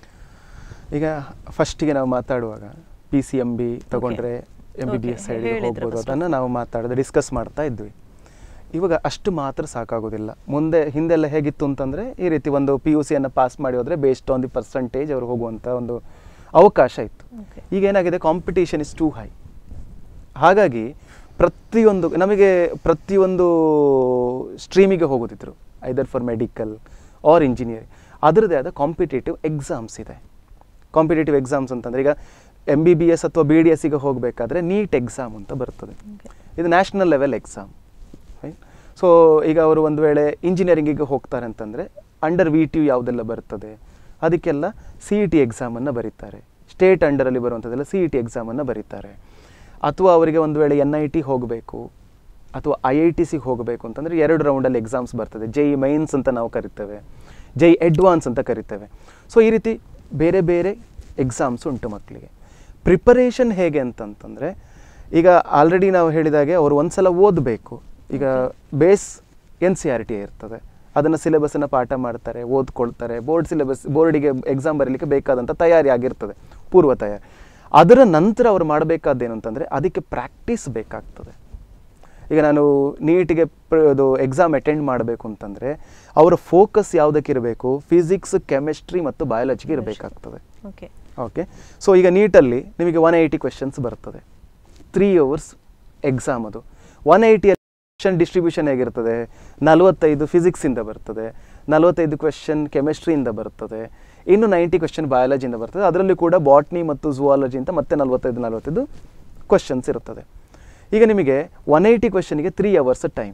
ಈಗ ಫಸ್ಟಿಗೆ ನಾವು ಮಾತಾಡುವಾಗ ಪಿ ಸಿ ಎಮ್ ಬಿ ತಗೊಂಡ್ರೆ M B B S Okay, ಸೈಡಿಗೆ ಹೇಳಿದ್ರು ಹೋಗ್ಬೋದು first. ಅದನ್ನು ನಾವು ಮಾತಾಡೋದು ಡಿಸ್ಕಸ್ ಮಾಡ್ತಾ ಇದ್ವಿ ಇವಾಗ ಅಷ್ಟು ಮಾತ್ರ ಸಾಕಾಗೋದಿಲ್ಲ ಮುಂದೆ ಹಿಂದೆಲ್ಲ ಹೇಗಿತ್ತು ಅಂತಂದರೆ ಈ ರೀತಿ ಒಂದು ಪಿ ಯು ಸಿಯನ್ನು ಪಾಸ್ ಮಾಡಿ ಹೋದರೆ ಬೇಸ್ಡ್ ಆನ್ ದಿ ಪರ್ಸಂಟೇಜ್ ಅವರು ಹೋಗುವಂಥ ಒಂದು ಅವಕಾಶ ಇತ್ತು Okay. ಈಗ ಏನಾಗಿದೆ ಕಾಂಪಿಟೇಷನ್ ಇಸ್ ಟೂ ಹೈ ಹಾಗಾಗಿ ಪ್ರತಿಯೊಂದು ನಮಗೆ ಪ್ರತಿಯೊಂದು ಸ್ಟ್ರೀಮಿಗೆ ಹೋಗೋದಿದ್ರು either for medical or engineering ಅದರದ್ದೇ ಆದ ಕಾಂಪಿಟೇಟಿವ್ ಎಕ್ಸಾಮ್ಸ್ ಇದೆ ಕಾಂಪಿಟೇಟಿವ್ ಎಕ್ಸಾಮ್ಸ್ ಅಂತಂದರೆ ಈಗ ಎಮ್ ಬಿ ಬಿ ಎಸ್ ಅಥವಾ ಬಿ ಡಿ ಎಸ್ಸಿಗೆ ಹೋಗಬೇಕಾದ್ರೆ ನೀಟ್ ಎಕ್ಸಾಮ್ ಅಂತ ಬರ್ತದೆ Okay. ಇದು national level exam right so ಈಗ ಅವರು ಒಂದು ವೇಳೆ ಇಂಜಿನಿಯರಿಂಗಿಗೆ ಹೋಗ್ತಾರೆ ಅಂತಂದರೆ ಅಂಡರ್ ವಿ ಟಿ ಯು ಯಾವುದೆಲ್ಲ ಬರ್ತದೆ ಅದಕ್ಕೆಲ್ಲ ಸಿ ಇ ಟಿ ಎಕ್ಸಾಮನ್ನು ಬರೀತಾರೆ ಸ್ಟೇಟ್ ಅಂಡರಲ್ಲಿ ಬರುವಂಥದ್ದೆಲ್ಲ ಸಿ ಇ ಟಿ ಎಕ್ಸಾಮನ್ನು ಬರೀತಾರೆ ಅಥವಾ ಅವರಿಗೆ ಒಂದು ವೇಳೆ ಎನ್ ಐ ಟಿ ಹೋಗಬೇಕು ಅಥವಾ ಐ ಐ ಟಿ ಸಿಗೆ ಹೋಗಬೇಕು ಅಂತಂದರೆ ಎರಡು ರೌಂಡಲ್ಲಿ ಎಕ್ಸಾಮ್ಸ್ ಬರ್ತದೆ ಜೈ ಮೈನ್ಸ್ ಅಂತ ನಾವು ಕರಿತೇವೆ ಜೈ ಅಡ್ವಾನ್ಸ್ ಅಂತ ಕರಿತೇವೆ ಸೊ ಈ ರೀತಿ ಬೇರೆ ಬೇರೆ ಎಕ್ಸಾಮ್ಸ್ ಉಂಟು ಮಕ್ಕಳಿಗೆ ಪ್ರಿಪರೇಷನ್ ಹೇಗೆ ಅಂತಂತಂದರೆ ಈಗ ಆಲ್ರೆಡಿ ನಾವು ಹೇಳಿದಾಗೆ ಅವರು ಒಂದ್ಸಲ ಓದಬೇಕು ಈಗ base N C R T ಇರ್ತದೆ ಅದನ್ನು ಸಿಲೆಬಸನ್ನು ಪಾಠ ಮಾಡ್ತಾರೆ ಓದ್ಕೊಳ್ತಾರೆ ಬೋರ್ಡ್ ಸಿಲೆಬಸ್ ಬೋರ್ಡಿಗೆ ಎಕ್ಸಾಮ್ ಬರೀಲಿಕ್ಕೆ ಬೇಕಾದಂಥ ತಯಾರಿ ಆಗಿರ್ತದೆ ಪೂರ್ವ ತಯಾರಿ ಅದರ ನಂತರ ಅವ್ರು ಮಾಡಬೇಕಾದ್ದೇನು ಅಂತಂದರೆ ಅದಕ್ಕೆ ಪ್ರಾಕ್ಟೀಸ್ ಬೇಕಾಗ್ತದೆ ಈಗ ನಾನು ನೀಟಿಗೆ ಪ್ರ- ಅದು ಎಕ್ಸಾಮ್ ಅಟೆಂಡ್ ಮಾಡಬೇಕು ಅಂತಂದರೆ ಅವರ ಫೋಕಸ್ ಯಾವುದಕ್ಕಿರಬೇಕು ಫಿಸಿಕ್ಸ್ ಕೆಮಿಸ್ಟ್ರಿ ಮತ್ತು ಬಯಾಲಜಿಗೆ ಇರಬೇಕಾಗ್ತದೆ ಓಕೆ ಓಕೆ ಸೊ ಈಗ ನೀಟಲ್ಲಿ ನಿಮಗೆ ಒನ್ ಏಯ್ಟಿ ಕ್ವೆಶನ್ಸ್ ಬರ್ತದೆ ತ್ರೀ ಅವರ್ಸ್ ಎಕ್ಸಾಮ್ ಅದು ಒನ್ ಏಯ್ಟಿಯಲ್ಲಿ ಕ್ವೆಶನ್ ಡಿಸ್ಟ್ರಿಬ್ಯೂಷನ್ ಹೇಗಿರ್ತದೆ ನಲವತ್ತೈದು ಫಿಸಿಕ್ಸಿಂದ ಬರ್ತದೆ ನಲವತ್ತೈದು ಕ್ವೆಶನ್ ಕೆಮಿಸ್ಟ್ರಿಯಿಂದ ಬರ್ತದೆ ಇನ್ನು ನೈಂಟಿ ಕ್ವೆಶನ್ ಬಯಾಲಜಿಯಿಂದ ಬರ್ತದೆ ಅದರಲ್ಲಿ ಕೂಡ ಬಾಟ್ನಿ ಮತ್ತು ಝುವಾಲಜಿ ಅಂತ ಮತ್ತೆ ನಲವತ್ತೈದು ನಲವತ್ತೈದು ಕ್ವೆಶನ್ಸ್ ಇರ್ತದೆ ಈಗ ನಿಮಗೆ ಒನ್ ಏಯ್ಟಿ ಕ್ವೆಶನ್ಗೆ ತ್ರೀ ಅವರ್ಸ್ ಟೈಮ್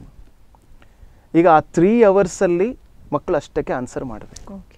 ಈಗ ಆ ತ್ರೀ ಅವರ್ಸಲ್ಲಿ ಮಕ್ಕಳು ಅಷ್ಟಕ್ಕೆ ಆನ್ಸರ್ ಮಾಡಬೇಕು ಓಕೆ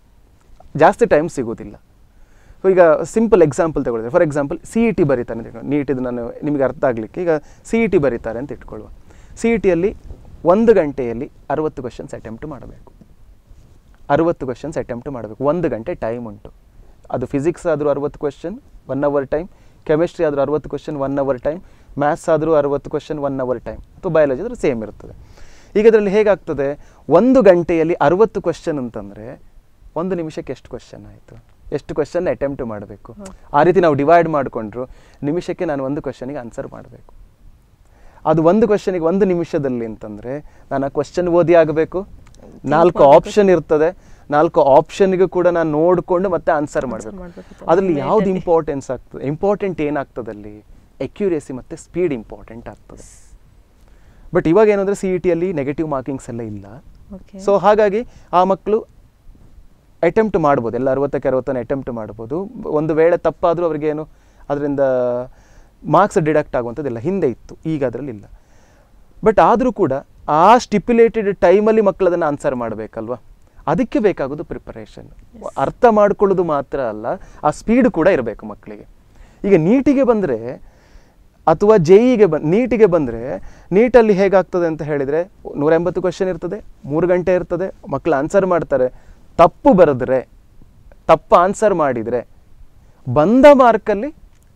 ಜಾಸ್ತಿ ಟೈಮ್ ಸಿಗೋದಿಲ್ಲ ಸೊ ಈಗ ಸಿಂಪಲ್ ಎಕ್ಸಾಂಪಲ್ ತಗೊಳ್ಳಿದ್ರೆ for example C E T ಬರೀತಾರೆ ಅಂತ ಇಟ್ಕೊಳ್ಳಿ. ನೀಟ್ ಇದು ನಾನು ನಿಮಗೆ ಅರ್ಥ ಆಗಲಿಕ್ಕೆ ಈಗ ಸಿ ಇ ಟಿ ಬರೀತಾರೆ ಅಂತ ಇಟ್ಕೊಳ್ಳುವ ಸಿ ಇ ಟಿಯಲ್ಲಿ ಒಂದು ಗಂಟೆಯಲ್ಲಿ ಅರವತ್ತು ಕ್ವಶನ್ಸ್ ಅಟೆಂಪ್ಟ್ ಮಾಡಬೇಕು ಅರವತ್ತು ಕ್ವಶನ್ಸ್ ಅಟೆಂಪ್ಟ್ ಮಾಡಬೇಕು ಒಂದು ಗಂಟೆ ಟೈಮ್ ಉಂಟು ಅದು ಫಿಸಿಕ್ಸ್ ಆದರೂ ಅರವತ್ತು question one hour time chemistry ಆದರೂ ಅರವತ್ತು question one hour time maths ಆದರೂ ಅರವತ್ತು ಕ್ವಶನ್ ಒನ್ ಅವರ್ ಟೈಮ್ ಅಥವಾ ಬಯಾಲಜಿ ಆದರೂ ಸೇಮ್ ಇರ್ತದೆ ಈಗ ಇದರಲ್ಲಿ ಹೇಗಾಗ್ತದೆ ಒಂದು ಗಂಟೆಯಲ್ಲಿ ಅರವತ್ತು ಕ್ವಶನ್ ಅಂತಂದರೆ ಒಂದು ನಿಮಿಷಕ್ಕೆ ಎಷ್ಟು ಕ್ವಶನ್ ಆಯಿತು ಎಷ್ಟು ಕ್ವಶನ್ ಅಟೆಂಪ್ಟ್ ಮಾಡಬೇಕು ಆ ರೀತಿ ನಾವು ಡಿವೈಡ್ ಮಾಡಿಕೊಂಡ್ರು ನಿಮಿಷಕ್ಕೆ ನಾನು ಒಂದು ಕ್ವಶನಿಗೆ ಆನ್ಸರ್ ಮಾಡಬೇಕು ಅದು ಒಂದು ಕ್ವಶನಿಗೆ ಒಂದು ನಿಮಿಷದಲ್ಲಿ ಅಂತಂದರೆ ನಾನು ಆ ಕ್ವಶನ್ ಓದಿ ಆಗಬೇಕು ನಾಲ್ಕು ಆಪ್ಷನ್ ಇರ್ತದೆ ನಾಲ್ಕು ಆಪ್ಷನ್ಗೆ ಕೂಡ ನಾನು ನೋಡಿಕೊಂಡು ಮತ್ತೆ ಆನ್ಸರ್ ಮಾಡಬೇಕು ಮಾಡ್ಬೇಕು. ಅದರಲ್ಲಿ Minute ಯಾವ್ದು ಅಲ್ಲಿ. ಇಂಪಾರ್ಟೆನ್ಸ್ ಆಗ್ತದೆ ಇಂಪಾರ್ಟೆಂಟ್ ಏನಾಗ್ತದೆ ಅಲ್ಲಿ ಎಕ್ಯುರೇಸಿ ಮತ್ತು ಸ್ಪೀಡ್ ಇಂಪಾರ್ಟೆಂಟ್ ಆಗ್ತದೆ ಬಟ್ ಇವಾಗ ಏನಂದರೆ ಸಿ ಇ ಟಿಯಲ್ಲಿ ನೆಗೆಟಿವ್ ಮಾರ್ಕಿಂಗ್ಸ್ ಎಲ್ಲ ಇಲ್ಲ ಓಕೆ ಸೊ ಹಾಗಾಗಿ ಆ ಮಕ್ಕಳು ಅಟೆಂಪ್ಟ್ ಮಾಡ್ಬೋದು ಎಲ್ಲ ಅರವತ್ತಕ್ಕೆ ಅರವತ್ತನ್ನು ಅಟೆಂಪ್ಟ್ ಮಾಡ್ಬೋದು ಒಂದು ವೇಳೆ ತಪ್ಪಾದರೂ ಅವ್ರಿಗೇನು ಅದರಿಂದ ಮಾರ್ಕ್ಸ್ ಡಿಡಕ್ಟ್ ಆಗುವಂಥದ್ದಿಲ್ಲ ಹಿಂದೆ ಇತ್ತು ಈಗ ಅದರಲ್ಲಿ ಇಲ್ಲ ಬಟ್ ಆದರೂ ಕೂಡ ಆ ಸ್ಟಿಪ್ಯುಲೇಟೆಡ್ ಟೈಮಲ್ಲಿ ಮಕ್ಕಳು ಅದನ್ನು ಆನ್ಸರ್ ಮಾಡಬೇಕಲ್ವಾ ಅದಕ್ಕೆ ಬೇಕಾಗೋದು ಪ್ರಿಪರೇಷನ್ ಅರ್ಥ ಮಾಡ್ಕೊಳ್ಳೋದು ಮಾತ್ರ ಅಲ್ಲ ಆ ಸ್ಪೀಡ್ ಕೂಡ ಇರಬೇಕು ಮಕ್ಕಳಿಗೆ ಈಗ ನೀಟಿಗೆ ಬಂದರೆ ಅಥವಾ ಜೆಇಗೆ ಬನ್ ನೀಟಿಗೆ ಬಂದರೆ ನೀಟಲ್ಲಿ ಹೇಗಾಗ್ತದೆ ಅಂತ ಹೇಳಿದರೆ ನೂರ ಎಂಬತ್ತು ಕ್ವಶನ್ ಇರ್ತದೆ ಮೂರು ಗಂಟೆ ಇರ್ತದೆ ಮಕ್ಕಳು ಆನ್ಸರ್ ಮಾಡ್ತಾರೆ ತಪ್ಪು ಬರೆದ್ರೆ ತಪ್ಪು ಆನ್ಸರ್ ಮಾಡಿದರೆ ಬಂದ ಮಾರ್ಕಲ್ಲಿ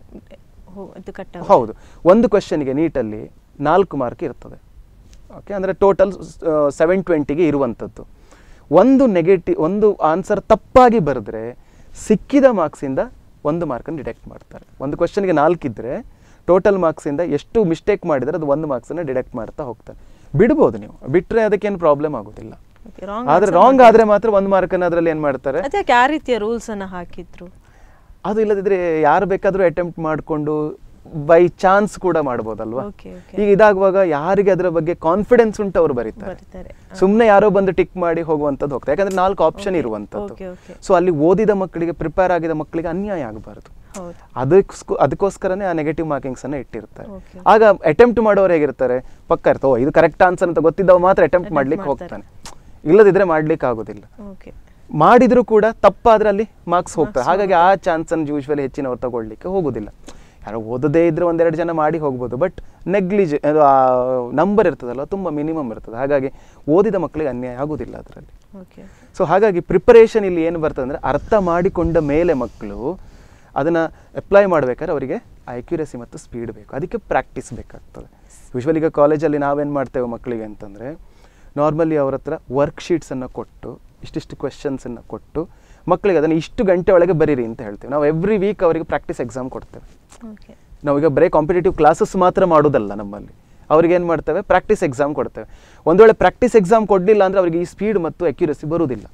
ಹೋ ಇದು ಕಟ್ ಹೌದು ಒಂದು ಕ್ವಶನ್ಗೆ ನೀಟಲ್ಲಿ ನಾಲ್ಕು ಮಾರ್ಕ್ ಇರ್ತದೆ ಓಕೆ ಅಂದರೆ ಟೋಟಲ್ ಸೆವೆನ್ ಟ್ವೆಂಟಿಗೆ ಇರುವಂಥದ್ದು ಒಂದು ನೆಗೆಟಿವ್ ಒಂದು ಆನ್ಸರ್ ತಪ್ಪಾಗಿ ಬರೆದ್ರೆ ಸಿಕ್ಕಿದ ಮಾರ್ಕ್ಸಿಂದ ಒಂದು ಮಾರ್ಕನ್ನು ಡಿಡಕ್ಟ್ ಮಾಡ್ತಾರೆ ಒಂದು ಕ್ವಶನ್ಗೆ ನಾಲ್ಕಿದ್ರೆ ಟೋಟಲ್ ಮಾರ್ಕ್ಸಿಂದ ಎಷ್ಟು ಮಿಸ್ಟೇಕ್ ಮಾಡಿದರೆ ಅದು ಒಂದು ಮಾರ್ಕ್ಸನ್ನು ಡಿಡಕ್ಟ್ ಮಾಡ್ತಾ ಹೋಗ್ತಾರೆ ಬಿಡ್ಬೋದು ನೀವು ಬಿಟ್ಟರೆ ಅದಕ್ಕೇನು ಪ್ರಾಬ್ಲಮ್ ಆಗೋದಿಲ್ಲ ರಾಂಗ್ ಆದರೆ ರಾಂಗ್ ಆದರೆ ಮಾತ್ರ ಒಂದು ಮಾರ್ಕನ್ನು ಅದರಲ್ಲಿ ಏನು ಮಾಡ್ತಾರೆ ಅದಕ್ಕೆ ಆ ರೀತಿಯ ರೂಲ್ಸ್ ಅನ್ನ ಹಾಕಿದ್ರು ಅದು ಇಲ್ಲದಿದ್ರೆ ಯಾರು ಬೇಕಾದರೂ ಅಟೆಂಪ್ಟ್ ಮಾಡಿಕೊಂಡು ಬೈ ಚಾನ್ಸ್ ಕೂಡ ಮಾಡ್ಬೋದಲ್ವಾ ಓಕೆ ಓಕೆ ಈಗ ಇದಾಗುವಾಗ ಯಾರಿಗೆ ಅದರ ಬಗ್ಗೆ ಕಾನ್ಫಿಡೆನ್ಸ್ ಉಂಟು ಅವರು ಬರೀತಾರೆ ಬರೀತಾರೆ ಸುಮ್ಮನೆ ಯಾರೋ ಬಂದು ಟಿಕ್ ಮಾಡಿ ಹೋಗುವಂಥದ್ದು ಹೋಗ್ತಾರೆ ಯಾಕಂದ್ರೆ ನಾಲ್ಕು ಆಪ್ಷನ್ ಇರುವಂಥದ್ದು ಓಕೆ ಓಕೆ ಸೊ ಅಲ್ಲಿ ಓದಿದ ಮಕ್ಕಳಿಗೆ ಪ್ರಿಪೇರ್ ಆಗಿದ ಮಕ್ಕಳಿಗೆ ಅನ್ಯಾಯ ಆಗಬಾರ್ದು ಹೌದು ಅದಕ್ಕೋಸ್ಕರ ಅದಕ್ಕೋಸ್ಕರನೇ ಆ ನೆಗೆಟಿವ್ ಮಾರ್ಕಿಂಗ್ಸ್ ಅನ್ನ ಇಟ್ಟಿರ್ತಾರೆ Okay. ಆಗ ಅಟೆಂಪ್ಟ್ ಮಾಡೋರು ಹೇಗಿರ್ತಾರೆ ಪಕ್ಕ ಇರ್ತವೆ ಓ ಇದು ಕರೆಕ್ಟ್ ಆನ್ಸರ್ ಅಂತ ಗೊತ್ತಿದ್ದವ ಮಾತ್ರ ಅಟೆಂಪ್ಟ್ Attempt ಮಾಡ್ಲಿಕ್ಕೆ ಮಾಡ್ತಾರೆ. ಹೋಗ್ತಾನೆ ಇಲ್ಲದಿದ್ರೆ ಮಾಡ್ಲಿಕ್ಕೆ ಆಗೋದಿಲ್ಲ ಓಕೆ ಮಾಡಿದ್ರು ಕೂಡ ತಪ್ಪಾದ್ರೆ ಅಲ್ಲಿ ಮಾರ್ಕ್ಸ್ ಹೋಗ್ತಾರೆ ಹಾಗಾಗಿ ಆ ಚಾನ್ಸನ್ನು ಯೂಶ್ವಲಿ ಹೆಚ್ಚಿನವ್ರು ತಗೊಳ್ಳಿಕ್ಕೆ ಹೋಗೋದಿಲ್ಲ ಯಾರೋ ಓದದೇ ಇದ್ರೆ ಒಂದೆರಡು ಜನ ಮಾಡಿ ಹೋಗ್ಬೋದು ಬಟ್ ನೆಗ್ಲಿಜ್ ಅದು ಆ ನಂಬರ್ ಇರ್ತದಲ್ಲ ತುಂಬ ಮಿನಿಮಮ್ ಇರ್ತದೆ ಹಾಗಾಗಿ ಓದಿದ ಮಕ್ಕಳಿಗೆ ಅನ್ಯಾಯ ಆಗೋದಿಲ್ಲ ಅದರಲ್ಲಿ ಓಕೆ ಸೊ ಹಾಗಾಗಿ ಪ್ರಿಪರೇಷನ್ ಇಲ್ಲಿ ಏನು ಬರ್ತದೆ ಅಂದರೆ ಅರ್ಥ ಮಾಡಿಕೊಂಡ ಮೇಲೆ ಮಕ್ಕಳು ಅದನ್ನು ಅಪ್ಲೈ ಮಾಡಬೇಕಾದ್ರೆ ಅವರಿಗೆ ಅಕ್ಯುರಸಿ ಮತ್ತು ಸ್ಪೀಡ್ ಬೇಕು ಅದಕ್ಕೆ ಪ್ರಾಕ್ಟೀಸ್ ಬೇಕಾಗ್ತದೆ ಯೂಶ್ವಲಿ ಈಗ ಕಾಲೇಜಲ್ಲಿ ನಾವೇನು ಮಾಡ್ತೇವೆ ಮಕ್ಕಳಿಗೆ ಅಂತಂದರೆ ನಾರ್ಮಲಿ ಅವ್ರ ಹತ್ರ ವರ್ಕ್ಶೀಟ್ಸನ್ನು ಕೊಟ್ಟು ಇಷ್ಟಿಷ್ಟು ಕ್ವೆಶನ್ಸನ್ನು ಕೊಟ್ಟು ಮಕ್ಕಳಿಗೆ ಅದನ್ನು ಇಷ್ಟು ಗಂಟೆ ಒಳಗೆ ಬರೀರಿ ಅಂತ ಹೇಳ್ತೇವೆ ನಾವು ಎವ್ರಿ ವೀಕ್ ಅವರಿಗೆ ಪ್ರಾಕ್ಟೀಸ್ ಎಕ್ಸಾಮ್ ಕೊಡ್ತೇವೆ ಓಕೆ ನಾವೀಗ ಬರೀ ಕಾಂಪಿಟೇಟಿವ್ ಕ್ಲಾಸಸ್ ಮಾತ್ರ ಮಾಡೋದಲ್ಲ ನಮ್ಮಲ್ಲಿ ಅವ್ರಿಗೆ ಏನು ಮಾಡ್ತೇವೆ ಪ್ರಾಕ್ಟೀಸ್ ಎಕ್ಸಾಮ್ ಕೊಡ್ತೇವೆ ಒಂದು ವೇಳೆ ಪ್ರಾಕ್ಟೀಸ್ ಎಕ್ಸಾಮ್ ಕೊಡಲಿಲ್ಲ ಅಂದರೆ ಅವರಿಗೆ ಈ ಸ್ಪೀಡ್ ಮತ್ತು ಅಕ್ಯುರಸಿ ಬರುವುದಿಲ್ಲ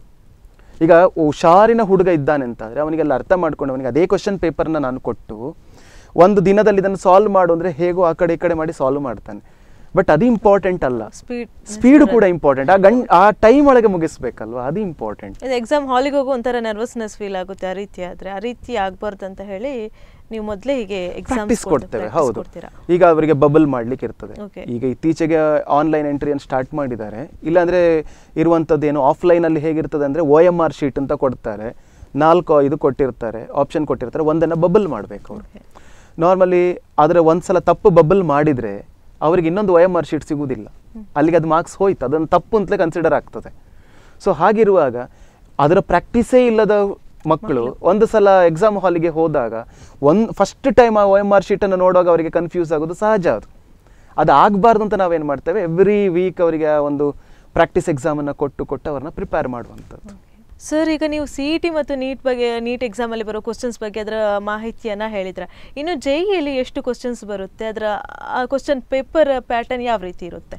ಈಗ ಹುಷಾರಿನ ಹುಡುಗ ಇದ್ದಾನೆ ಅಂತಾದರೆ ಅವನಿಗೆಲ್ಲ ಅರ್ಥ ಮಾಡ್ಕೊಂಡು ಅವನಿಗೆ ಅದೇ ಕ್ವಶನ್ ಪೇಪರ್ನ ನಾನು ಕೊಟ್ಟು ಒಂದು ದಿನದಲ್ಲಿ ಇದನ್ನು ಸಾಲ್ವ್ ಮಾಡು ಅಂದರೆ ಹೇಗೋ ಆ ಕಡೆ ಈ ಕಡೆ ಮಾಡಿ ಸಾಲ್ವ್ ಮಾಡ್ತಾನೆ ಬಟ್ ಅದು ಇಂಪಾರ್ಟೆಂಟ್ ಅಲ್ಲ ಸ್ಪೀಡ್ ಸ್ಪೀಡ್ ಕೂಡ ಇಂಪಾರ್ಟೆಂಟ್ ಆ ಗಂಡ್ ಆ ಟೈಮ್ ಒಳಗೆ ಮುಗಿಸ್ಬೇಕಲ್ವಾ ಅದು ಇಂಪಾರ್ಟೆಂಟ್ ಇದು ಎಕ್ಸಾಮ್ ಹಾಲಿಗೆ ಹೋಗೋ ಒಂಥರ ನರ್ವಸ್ನೆಸ್ ಫೀಲ್ ಆಗುತ್ತೆ ಆ ರೀತಿ ಆದ್ರೆ ಆ ರೀತಿ ಆಗ್ಬಾರ್ದು ಅಂತ ಹೇಳಿ ನೀವು ಮೊದಲೇ ಹೀಗೆ ಎಕ್ಸಾಮ್ ಪ್ರಾಕ್ಟೀಸ್ ಕೊಡ್ತೇವೆ ಹೌದು ಕೊಡ್ತೀರಾ ಈಗ ಅವರಿಗೆ ಬಬಲ್ ಮಾಡ್ಲಿಕ್ಕೆ ಇರ್ತದೆ Okay. ಈಗ ಇತ್ತೀಚೆಗೆ ಆನ್ಲೈನ್ ಎಂಟ್ರಿಯನ್ನು ಸ್ಟಾರ್ಟ್ ಮಾಡಿದ್ದಾರೆ ಇಲ್ಲಾಂದ್ರೆ ಇರುವಂಥದ್ದು ಏನು ಆಫ್ಲೈನಲ್ಲಿ ಹೇಗಿರ್ತದೆ ಅಂದರೆ ಒ ಎಮ್ ಆರ್ ಶೀಟ್ ಅಂತ ಕೊಡ್ತಾರೆ ನಾಲ್ಕು ಇದು ಕೊಟ್ಟಿರ್ತಾರೆ ಆಪ್ಷನ್ ಕೊಟ್ಟಿರ್ತಾರೆ ಒಂದನ್ನು ಬಬಲ್ ಮಾಡಬೇಕು ಅವರು Okay. ನಾರ್ಮಲಿ ಅದರ ಒಂದ್ಸಲ ತಪ್ಪು ಬಬಲ್ ಮಾಡಿದರೆ ಅವರಿಗೆ ಇನ್ನೊಂದು ಒ ಎಮ್ ಆರ್ ಶೀಟ್ ಸಿಗುವುದಿಲ್ಲ ಅಲ್ಲಿಗೆ ಅದು ಮಾರ್ಕ್ಸ್ ಹೋಯ್ತು ಅದನ್ನು ತಪ್ಪು ಅಂತಲೇ ಕನ್ಸಿಡರ್ ಆಗ್ತದೆ ಸೊ ಹಾಗಿರುವಾಗ ಅದರ ಪ್ರಾಕ್ಟೀಸೇ ಇಲ್ಲದ ಮಕ್ಕಳು ಒಂದು ಸಲ ಎಕ್ಸಾಮ್ ಹಾಲಿಗೆ ಹೋದಾಗ ಒಂದು ಫಸ್ಟ್ ಟೈಮ್ ಆ ಒ ಎಮ್ ಆರ್ ಶೀಟನ್ನು ನೋಡುವಾಗ ಅವರಿಗೆ ಕನ್ಫ್ಯೂಸ್ ಆಗೋದು ಸಹಜ ಅದು ಅದು ಆಗಬಾರ್ದು ಅಂತ ನಾವೇನು ಮಾಡ್ತೇವೆ ಎವ್ರಿ ವೀಕ್ ಅವರಿಗೆ ಆ ಒಂದು ಪ್ರಾಕ್ಟೀಸ್ ಎಕ್ಸಾಮನ್ನು ಕೊಟ್ಟು ಕೊಟ್ಟು ಅವ್ರನ್ನ ಪ್ರಿಪೇರ್ ಮಾಡುವಂಥದ್ದು ಸರ್ ಈಗ ನೀವು ಸಿ ಇ ಟಿ ಮತ್ತು ನೀಟ್ ಬಗ್ಗೆ ನೀಟ್ ಎಕ್ಸಾಮಲ್ಲಿ ಬರೋ ಕ್ವಶನ್ಸ್ ಬಗ್ಗೆ ಅದರ ಮಾಹಿತಿಯನ್ನು ಹೇಳಿದ್ರೆ ಇನ್ನು ಜೆ ಇಯಲ್ಲಿ ಎಷ್ಟು ಕ್ವಶನ್ಸ್ ಬರುತ್ತೆ ಅದರ ಕ್ವಶನ್ ಪೇಪರ್ ಪ್ಯಾಟರ್ನ್ ಯಾವ ರೀತಿ ಇರುತ್ತೆ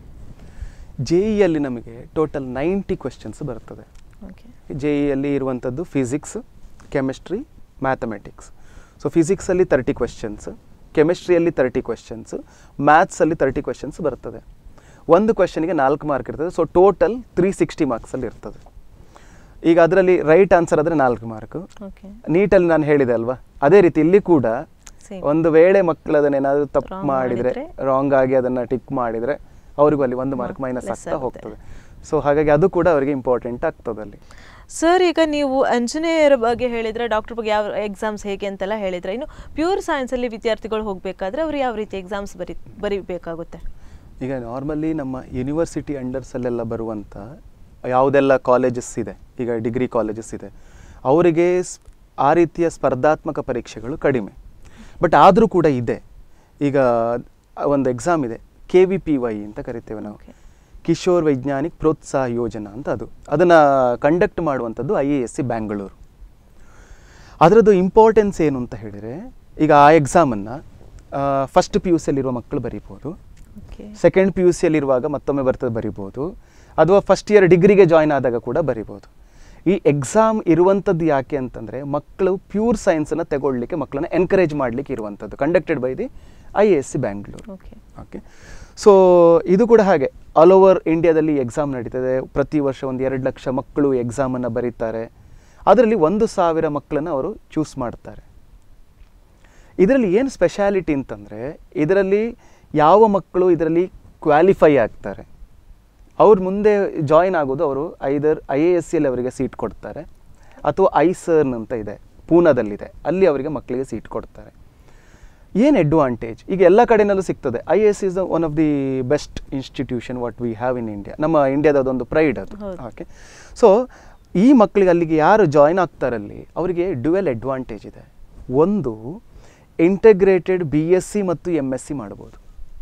ಜೆ ಇಯಲ್ಲಿ ನಮಗೆ ಟೋಟಲ್ ನೈಂಟಿ ಕ್ವೆಶನ್ಸ್ ಬರ್ತದೆ ಓಕೆ ಜೆ ಇಯಲ್ಲಿ ಇರುವಂಥದ್ದು ಫಿಸಿಕ್ಸ್ ಕೆಮಿಸ್ಟ್ರಿ ಮ್ಯಾಥಮೆಟಿಕ್ಸ್ ಸೊ ಫಿಸಿಕ್ಸಲ್ಲಿ ತರ್ಟಿ ಕ್ವೆಶನ್ಸ್ ಕೆಮಿಸ್ಟ್ರಿಯಲ್ಲಿ ತರ್ಟಿ ಕ್ವೆಶನ್ಸ್ ಮ್ಯಾಥ್ಸಲ್ಲಿ ತರ್ಟಿ ಕ್ವೆಶನ್ಸ್ ಬರ್ತದೆ ಒಂದು ಕ್ವೆಶನ್ಗೆ ನಾಲ್ಕು ಮಾರ್ಕ್ ಇರ್ತದೆ ಸೊ ಟೋಟಲ್ ತ್ರೀ ಸಿಕ್ಸ್ಟಿ ಮಾರ್ಕ್ಸಲ್ಲಿ ಇರ್ತದೆ ಈಗ ಅದರಲ್ಲಿ ರೈಟ್ ಆನ್ಸರ್ ಆದರೆ ನಾಲ್ಕು ಮಾರ್ಕು ಓಕೆ ನೀಟಲ್ಲಿ ನಾನು ಹೇಳಿದೆ ಅಲ್ವಾ ಅದೇ ರೀತಿ ಇಲ್ಲಿ ಕೂಡ ಸೇಮ್ ಒಂದು ವೇಳೆ ಮಕ್ಕಳು ಅದನ್ನೇನಾದರೂ ತಪ್ಪು Wrong ಮಾಡಿದರೆ ಮಾಡಿದ್ರೆ? ರಾಂಗ್ ಆಗಿ ಅದನ್ನು ಟಿಕ್ ಮಾಡಿದರೆ ಅವರಿಗೂ ಅಲ್ಲಿ ಒಂದು ಮಾರ್ಕ್ ಹಾ, ಮೈನಸ್ less ಆಗ್ತಾ ಆಗುತ್ತೆ. ಹೋಗ್ತದೆ ಸೊ ಹಾಗಾಗಿ ಅದು ಕೂಡ ಅವರಿಗೆ ಇಂಪಾರ್ಟೆಂಟ್ ಆಗ್ತದೆ ಅಲ್ಲಿ ಸರ್ ಈಗ ನೀವು ಇಂಜಿನಿಯರ್ ಬಗ್ಗೆ ಹೇಳಿದ್ರೆ ಡಾಕ್ಟರ್ ಬಗ್ಗೆ ಯಾವ ಎಕ್ಸಾಮ್ಸ್ ಹೇಗೆ ಅಂತೆಲ್ಲ ಹೇಳಿದ್ರೆ ಇನ್ನು ಪ್ಯೂರ್ ಸೈನ್ಸಲ್ಲಿ ವಿದ್ಯಾರ್ಥಿಗಳು ಹೋಗಬೇಕಾದ್ರೆ ಅವರು ಯಾವ ರೀತಿ ಎಕ್ಸಾಮ್ಸ್ ಬರಿ ಬರೀಬೇಕಾಗುತ್ತೆ ಈಗ ನಾರ್ಮಲಿ ನಮ್ಮ ಯೂನಿವರ್ಸಿಟಿ ಅಂಡರ್ಸಲ್ಲೆಲ್ಲ ಬರುವಂಥ ಯಾವುದೆಲ್ಲ ಕಾಲೇಜಸ್ ಇದೆ ಈಗ ಡಿಗ್ರಿ ಕಾಲೇಜಸ್ ಇದೆ ಅವರಿಗೆ ಸ್- ಆ ರೀತಿಯ ಸ್ಪರ್ಧಾತ್ಮಕ ಪರೀಕ್ಷೆಗಳು ಕಡಿಮೆ ಬಟ್ ಆದರೂ ಕೂಡ ಇದೆ ಈಗ ಒಂದು ಎಕ್ಸಾಮ್ ಇದೆ ಕೆ ವಿ ಪಿ ವೈ ಅಂತ ಕರಿತೇವೆ ನಾವು Okay. ಕಿಶೋರ್ ವೈಜ್ಞಾನಿಕ್ ಪ್ರೋತ್ಸಾಹ ಯೋಜನಾ ಅಂತ ಅದು ಅದನ್ನು ಕಂಡಕ್ಟ್ ಮಾಡುವಂಥದ್ದು I A S C Bangalore ಅದರದ್ದು ಇಂಪಾರ್ಟೆನ್ಸ್ ಏನು ಅಂತ ಹೇಳಿದರೆ ಈಗ ಆ ಎಕ್ಸಾಮನ್ನು ಫಸ್ಟ್ ಪಿ ಯು ಸಿಯಲ್ಲಿರುವ ಮಕ್ಕಳು ಬರೀಬೋದು ಓಕೆ ಸೆಕೆಂಡ್ ಪಿ ಯು ಸಿಯಲ್ಲಿರುವಾಗ ಮತ್ತೊಮ್ಮೆ ಬರ್ತದೆ ಬರಿಬೋದು ಅಥವಾ ಫಸ್ಟ್ ಇಯರ್ ಡಿಗ್ರಿಗೆ ಜಾಯ್ನ್ ಆದಾಗ ಕೂಡ ಬರಿಬೋದು ಈ ಎಕ್ಸಾಮ್ ಇರುವಂಥದ್ದು ಯಾಕೆ ಅಂತಂದರೆ ಮಕ್ಕಳು ಪ್ಯೂರ್ ಸೈನ್ಸನ್ನು ತಗೊಳ್ಳಿಕ್ಕೆ ಮಕ್ಕಳನ್ನ ಎನ್ಕರೇಜ್ ಮಾಡಲಿಕ್ಕೆ ಇರುವಂಥದ್ದು conducted by the I A S C Bangalore okay okay so ಇದು ಕೂಡ ಹಾಗೆ ಆಲ್ ಓವರ್ ಇಂಡಿಯಾದಲ್ಲಿ ಎಕ್ಸಾಮ್ ನಡೀತದೆ ಪ್ರತಿ ವರ್ಷ ಒಂದು ಎರಡು ಲಕ್ಷ ಮಕ್ಕಳು ಎಕ್ಸಾಮನ್ನು ಬರೀತಾರೆ ಅದರಲ್ಲಿ ಒಂದು ಸಾವಿರ ಮಕ್ಕಳನ್ನು ಅವರು ಚೂಸ್ ಮಾಡ್ತಾರೆ ಇದರಲ್ಲಿ ಏನು ಸ್ಪೆಷಾಲಿಟಿ ಅಂತಂದರೆ ಇದರಲ್ಲಿ ಯಾವ ಮಕ್ಕಳು ಇದರಲ್ಲಿ ಕ್ವಾಲಿಫೈ ಆಗ್ತಾರೆ ಅವ್ರು ಮುಂದೆ ಜಾಯಿನ್ ಆಗೋದು ಅವರು ಐದರ್ ಐ ಎ ಎಸ್ ಸಿಯಲ್ಲಿ ಅವರಿಗೆ ಸೀಟ್ ಕೊಡ್ತಾರೆ ಅಥವಾ ಐಸರ್ನ್ ಅಂತ ಇದೆ ಪೂನಾದಲ್ಲಿದೆ ಅಲ್ಲಿ ಅವರಿಗೆ ಮಕ್ಕಳಿಗೆ ಸೀಟ್ ಕೊಡ್ತಾರೆ ಏನು ಅಡ್ವಾಂಟೇಜ್ ಈಗ ಎಲ್ಲ ಕಡೆನಲ್ಲೂ ಸಿಗ್ತದೆ I S is one of the best institution what we have in India ನಮ್ಮ ಇಂಡಿಯಾದ ಅದೊಂದು ಪ್ರೈಡ್ ಅದು ಹೌದು. ಓಕೆ ಸೊ ಈ ಮಕ್ಕಳಿಗೆ ಅಲ್ಲಿಗೆ ಯಾರು ಜಾಯ್ನ್ ಆಗ್ತಾರಲ್ಲಿ ಅವರಿಗೆ ಡ್ಯುವೆಲ್ ಅಡ್ವಾಂಟೇಜ್ ಇದೆ ಒಂದು ಇಂಟಗ್ರೇಟೆಡ್ ಬಿ ಎಸ್ ಸಿ ಮತ್ತು ಎಮ್ ಎಸ್ ಸಿ ಮಾಡ್ಬೋದು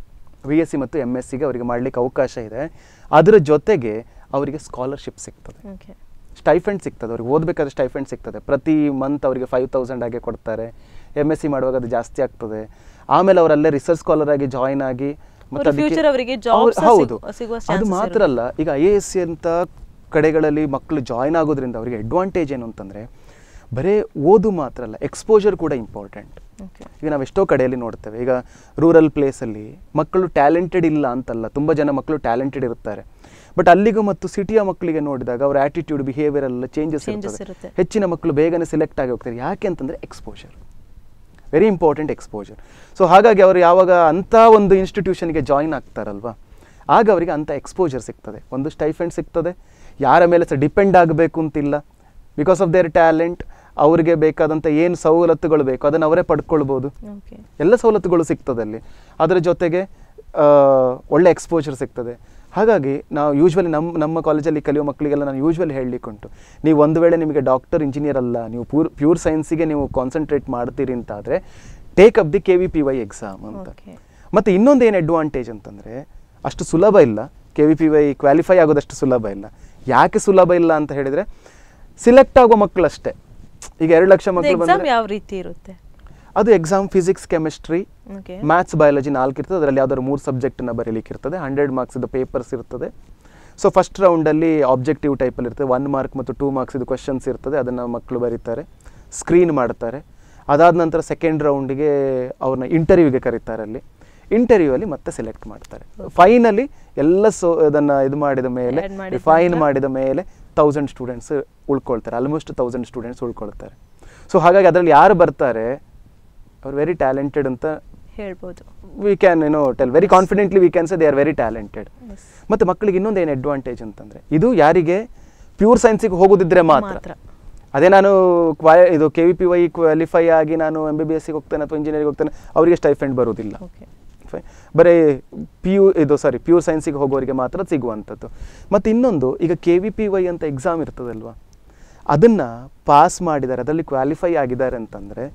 ಬಿ ಎಸ್ ಸಿ ಮತ್ತು ಎಮ್ ಎಸ್ ಸಿಗೆ ಅವರಿಗೆ ಮಾಡಲಿಕ್ಕೆ ಅವಕಾಶ ಇದೆ ಅದರ ಜೊತೆಗೆ ಅವರಿಗೆ ಸ್ಕಾಲರ್ಶಿಪ್ ಸಿಗ್ತದೆ ಓಕೆ ಸ್ಟೈಫೆಂಡ್ ಸಿಗ್ತದೆ ಅವ್ರಿಗೆ ಓದಬೇಕಾದ್ರೆ ಸ್ಟೈಫೆಂಡ್ ಸಿಗ್ತದೆ ಪ್ರತಿ ಮಂತ್ ಅವರಿಗೆ ಫೈವ್ ತೌಸಂಡ್ ಹಾಗೆ ಕೊಡ್ತಾರೆ ಎಮ್ ಎಸ್ ಸಿ ಮಾಡುವಾಗ ಅದು ಜಾಸ್ತಿ ಆಗ್ತದೆ ಆಮೇಲೆ ಅವರಲ್ಲೇ ರಿಸರ್ಚ್ ಸ್ಕಾಲರ್ ಆಗಿ ಜಾಯ್ನ್ ಆಗಿ ಅವ್ರ future ಅವರಿಗೆ jobs ಅವ್ರು- ಸಿಗ್- ಹೌದು ಸಿಗುವ ಅದು chances ಮಾತ್ರ ಅಲ್ಲ ಈಗ ಐ ಎ ಎಸ್ ಸಿ ಅಂತ ಕಡೆಗಳಲ್ಲಿ ಮಕ್ಕಳು ಜಾಯ್ನ್ ಆಗೋದ್ರಿಂದ ಅವರಿಗೆ ಅಡ್ವಾಂಟೇಜ್ ಏನು ಅಂತಂದರೆ ಬರೀ ಓದು ಮಾತ್ರ ಅಲ್ಲ ಎಕ್ಸ್ಪೋಜರ್ ಕೂಡ ಇಂಪಾರ್ಟೆಂಟ್ ಓಕೆ ಈಗ ನಾವು ಎಷ್ಟೋ ಕಡೆಯಲ್ಲಿ ನೋಡ್ತೇವೆ ಈಗ ರೂರಲ್ ಪ್ಲೇಸಲ್ಲಿ ಮಕ್ಕಳು ಟ್ಯಾಲೆಂಟೆಡ್ ಇಲ್ಲ ಅಂತಲ್ಲ ತುಂಬ ಜನ ಮಕ್ಕಳು ಟ್ಯಾಲೆಂಟೆಡ್ ಇರ್ತಾರೆ ಬಟ್ ಅಲ್ಲಿಗೂ ಮತ್ತು ಸಿಟಿಯ ಮಕ್ಕಳಿಗೆ ನೋಡಿದಾಗ ಅವರ ಆಟಿಟ್ಯೂಡ್ ಬಿಹೇವಿಯರ್ ಎಲ್ಲ ಚೇಂಜಸ್ Changes ಇರ್ತದೆ ಇರುತ್ತೆ. ಹೆಚ್ಚಿನ ಮಕ್ಕಳು ಬೇಗನೆ ಸೆಲೆಕ್ಟ್ ಆಗಿ ಹೋಗ್ತಾರೆ ಯಾಕೆ ಅಂತಂದರೆ exposure very important exposure so ಹಾಗಾಗಿ ಅವರು ಯಾವಾಗ ಅಂಥ ಒಂದು ಇನ್ಸ್ಟಿಟ್ಯೂಷನ್ಗೆ ಜಾಯಿನ್ ಆಗ್ತಾರಲ್ವಾ ಆಗ ಅವರಿಗೆ ಅಂಥ ಎಕ್ಸ್ಪೋಜರ್ ಸಿಗ್ತದೆ ಒಂದು ಸ್ಟೈಫೆಂಡ್ ಸಿಗ್ತದೆ ಯಾರ ಮೇಲೆ ಸಹ ಡಿಪೆಂಡ್ ಆಗಬೇಕು ಅಂತಿಲ್ಲ ಬಿಕಾಸ್ ಆಫ್ ದೇರ್ ಟ್ಯಾಲೆಂಟ್ ಅವರಿಗೆ ಬೇಕಾದಂಥ ಏನು ಸವಲತ್ತುಗಳು ಬೇಕು ಅದನ್ನು ಅವರೇ ಪಡ್ಕೊಳ್ಬೋದು ಓಕೆ ಎಲ್ಲ ಸವಲತ್ತುಗಳು ಸಿಗ್ತದೆ ಅಲ್ಲಿ ಅದರ ಜೊತೆಗೆ ಆ, ಒಳ್ಳೆ ಎಕ್ಸ್ಪೋಜರ್ ಸಿಗ್ತದೆ ಹಾಗಾಗಿ ನಾವು ಯೂಶ್ವಲಿ ನಮ್ಮ ನಮ್ಮ ಕಾಲೇಜಲ್ಲಿ ಕಲಿಯೋ ಮಕ್ಕಳಿಗೆಲ್ಲ ನಾನು ಯೂಶ್ವಲಿ ಹೇಳಲಿಕ್ಕುಂಟು ನೀವು ಒಂದು ವೇಳೆ ನಿಮಗೆ ಡಾಕ್ಟರ್ ಇಂಜಿನಿಯರ್ ಅಲ್ಲ ನೀವು ಪ್ಯೂರ್ ಪ್ಯೂರ್ ಸೈನ್ಸಿಗೆ ನೀವು ಕಾನ್ಸಂಟ್ರೇಟ್ ಮಾಡ್ತೀರಿ ಅಂತಾದರೆ take up the K V P Y exam ಅಂತ Okay. ಮತ್ತು ಇನ್ನೊಂದು ಏನು ಅಡ್ವಾಂಟೇಜ್ ಅಂತಂದರೆ ಅಷ್ಟು ಸುಲಭ ಇಲ್ಲ K V P Y qualify ಆಗೋದಷ್ಟು ಸುಲಭ ಇಲ್ಲ ಯಾಕೆ ಸುಲಭ ಇಲ್ಲ ಅಂತ ಹೇಳಿದರೆ ಸಿಲೆಕ್ಟ್ ಆಗೋ ಮಕ್ಕಳಷ್ಟೇ ಈಗ ಎರಡು ಲಕ್ಷ ಮಕ್ಕಳು ಎಕ್ಸಾಮ್ ಬಂದರೆ ಯಾವ ರೀತಿ ಇರುತ್ತೆ ಅದು exam physics chemistry okay maths biology ನಾಲ್ಕು ಇರ್ತದೆ ಅದರಲ್ಲಿ ಯಾವ್ದಾದ್ರು ಮೂರು ಸಬ್ಜೆಕ್ಟನ್ನು ಬರೀಲಿಕ್ಕೆ ಇರ್ತದೆ ಹಂಡ್ರೆಡ್ ಮಾರ್ಕ್ಸ್ ಪೇಪರ್ಸ್ ಇರ್ತದೆ ಸೊ ಫಸ್ಟ್ ರೌಂಡಲ್ಲಿ ಆಬ್ಜೆಕ್ಟಿವ್ ಟೈಪಲ್ಲಿ ಇರ್ತದೆ ಒನ್ ಮಾರ್ಕ್ ಮತ್ತು ಟೂ ಮಾರ್ಕ್ಸ್ ಇದು ಕ್ವಶನ್ಸ್ ಇರ್ತದೆ ಅದನ್ನು ಮಕ್ಕಳು ಬರೀತಾರೆ ಸ್ಕ್ರೀನ್ ಮಾಡ್ತಾರೆ ಅದಾದ ನಂತರ ಸೆಕೆಂಡ್ ರೌಂಡಿಗೆ ಅವ್ರನ್ನ ಇಂಟರ್ವ್ಯೂಗೆ ಕರೀತಾರೆ ಅಲ್ಲಿ ಇಂಟರ್ವ್ಯೂ ಅಲ್ಲಿ ಮತ್ತೆ ಸೆಲೆಕ್ಟ್ ಮಾಡ್ತಾರೆ ಫೈನಲಿ ಎಲ್ಲ ಸೊ ಅದನ್ನು ಇದು ಮಾಡಿದ ಮೇಲೆ Add ಮಾಡಿದ ಫೈನ್ ನಂತರ? ಮಾಡಿದ ಮೇಲೆ ತೌಸಂಡ್ ಸ್ಟೂಡೆಂಟ್ಸ್ ಉಳ್ಕೊಳ್ತಾರೆ ಆಲ್ಮೋಸ್ಟ್ ತೌಸಂಡ್ ಸ್ಟೂಡೆಂಟ್ಸ್ ಉಳ್ಕೊಳ್ತಾರೆ ಸೊ ಹಾಗಾಗಿ ಅದರಲ್ಲಿ ಯಾರು ಬರ್ತಾರೆ ಅವ್ರು ವೆರಿ ಟ್ಯಾಲೆಂಟೆಡ್ ಅಂತ ಹೇಳ್ಬೋದು ವಿ ಕ್ಯಾನ್ ಏನೋ tell very confidently we can say they are very talented Yes. ಮತ್ತು ಮಕ್ಕಳಿಗೆ ಇನ್ನೊಂದು ಏನು ಅಡ್ವಾಂಟೇಜ್ ಅಂತಂದರೆ ಇದು ಯಾರಿಗೆ ಪ್ಯೂರ್ ಸೈನ್ಸಿಗೆ ಹೋಗೋದಿದ್ರೆ ಮಾತ್ರ ಮಾತ್ರ. ಅದೇ ನಾನು ಕ್ವಾ ಇದು K V P Y qualify ಆಗಿ ನಾನು ಎಮ್ ಬಿ ಬಿ ಎಸ್ಸಿಗೆ ಹೋಗ್ತೇನೆ ಅಥವಾ ಇಂಜಿನಿಯರಿಂಗ್ ಹೋಗ್ತೇನೆ ಅವರಿಗೆ ಸ್ಟೈಫೆಂಡ್ ಬರೋದಿಲ್ಲ ಓಕೆ Fine. ಬರೀ ಪಿ ಯು ಇದು ಸಾರಿ ಪ್ಯೂರ್ ಸೈನ್ಸಿಗೆ ಹೋಗೋರಿಗೆ ಮಾತ್ರ ಸಿಗುವಂಥದ್ದು ಮತ್ತು ಇನ್ನೊಂದು ಈಗ ಕೆ ವಿ ಪಿ ವೈ ಅಂತ ಎಕ್ಸಾಮ್ ಇರ್ತದಲ್ವಾ ಅದನ್ನು ಪಾಸ್ ಮಾಡಿದ್ದಾರೆ ಅದರಲ್ಲಿ ಕ್ವಾಲಿಫೈ ಆಗಿದ್ದಾರೆ ಅಂತಂದರೆ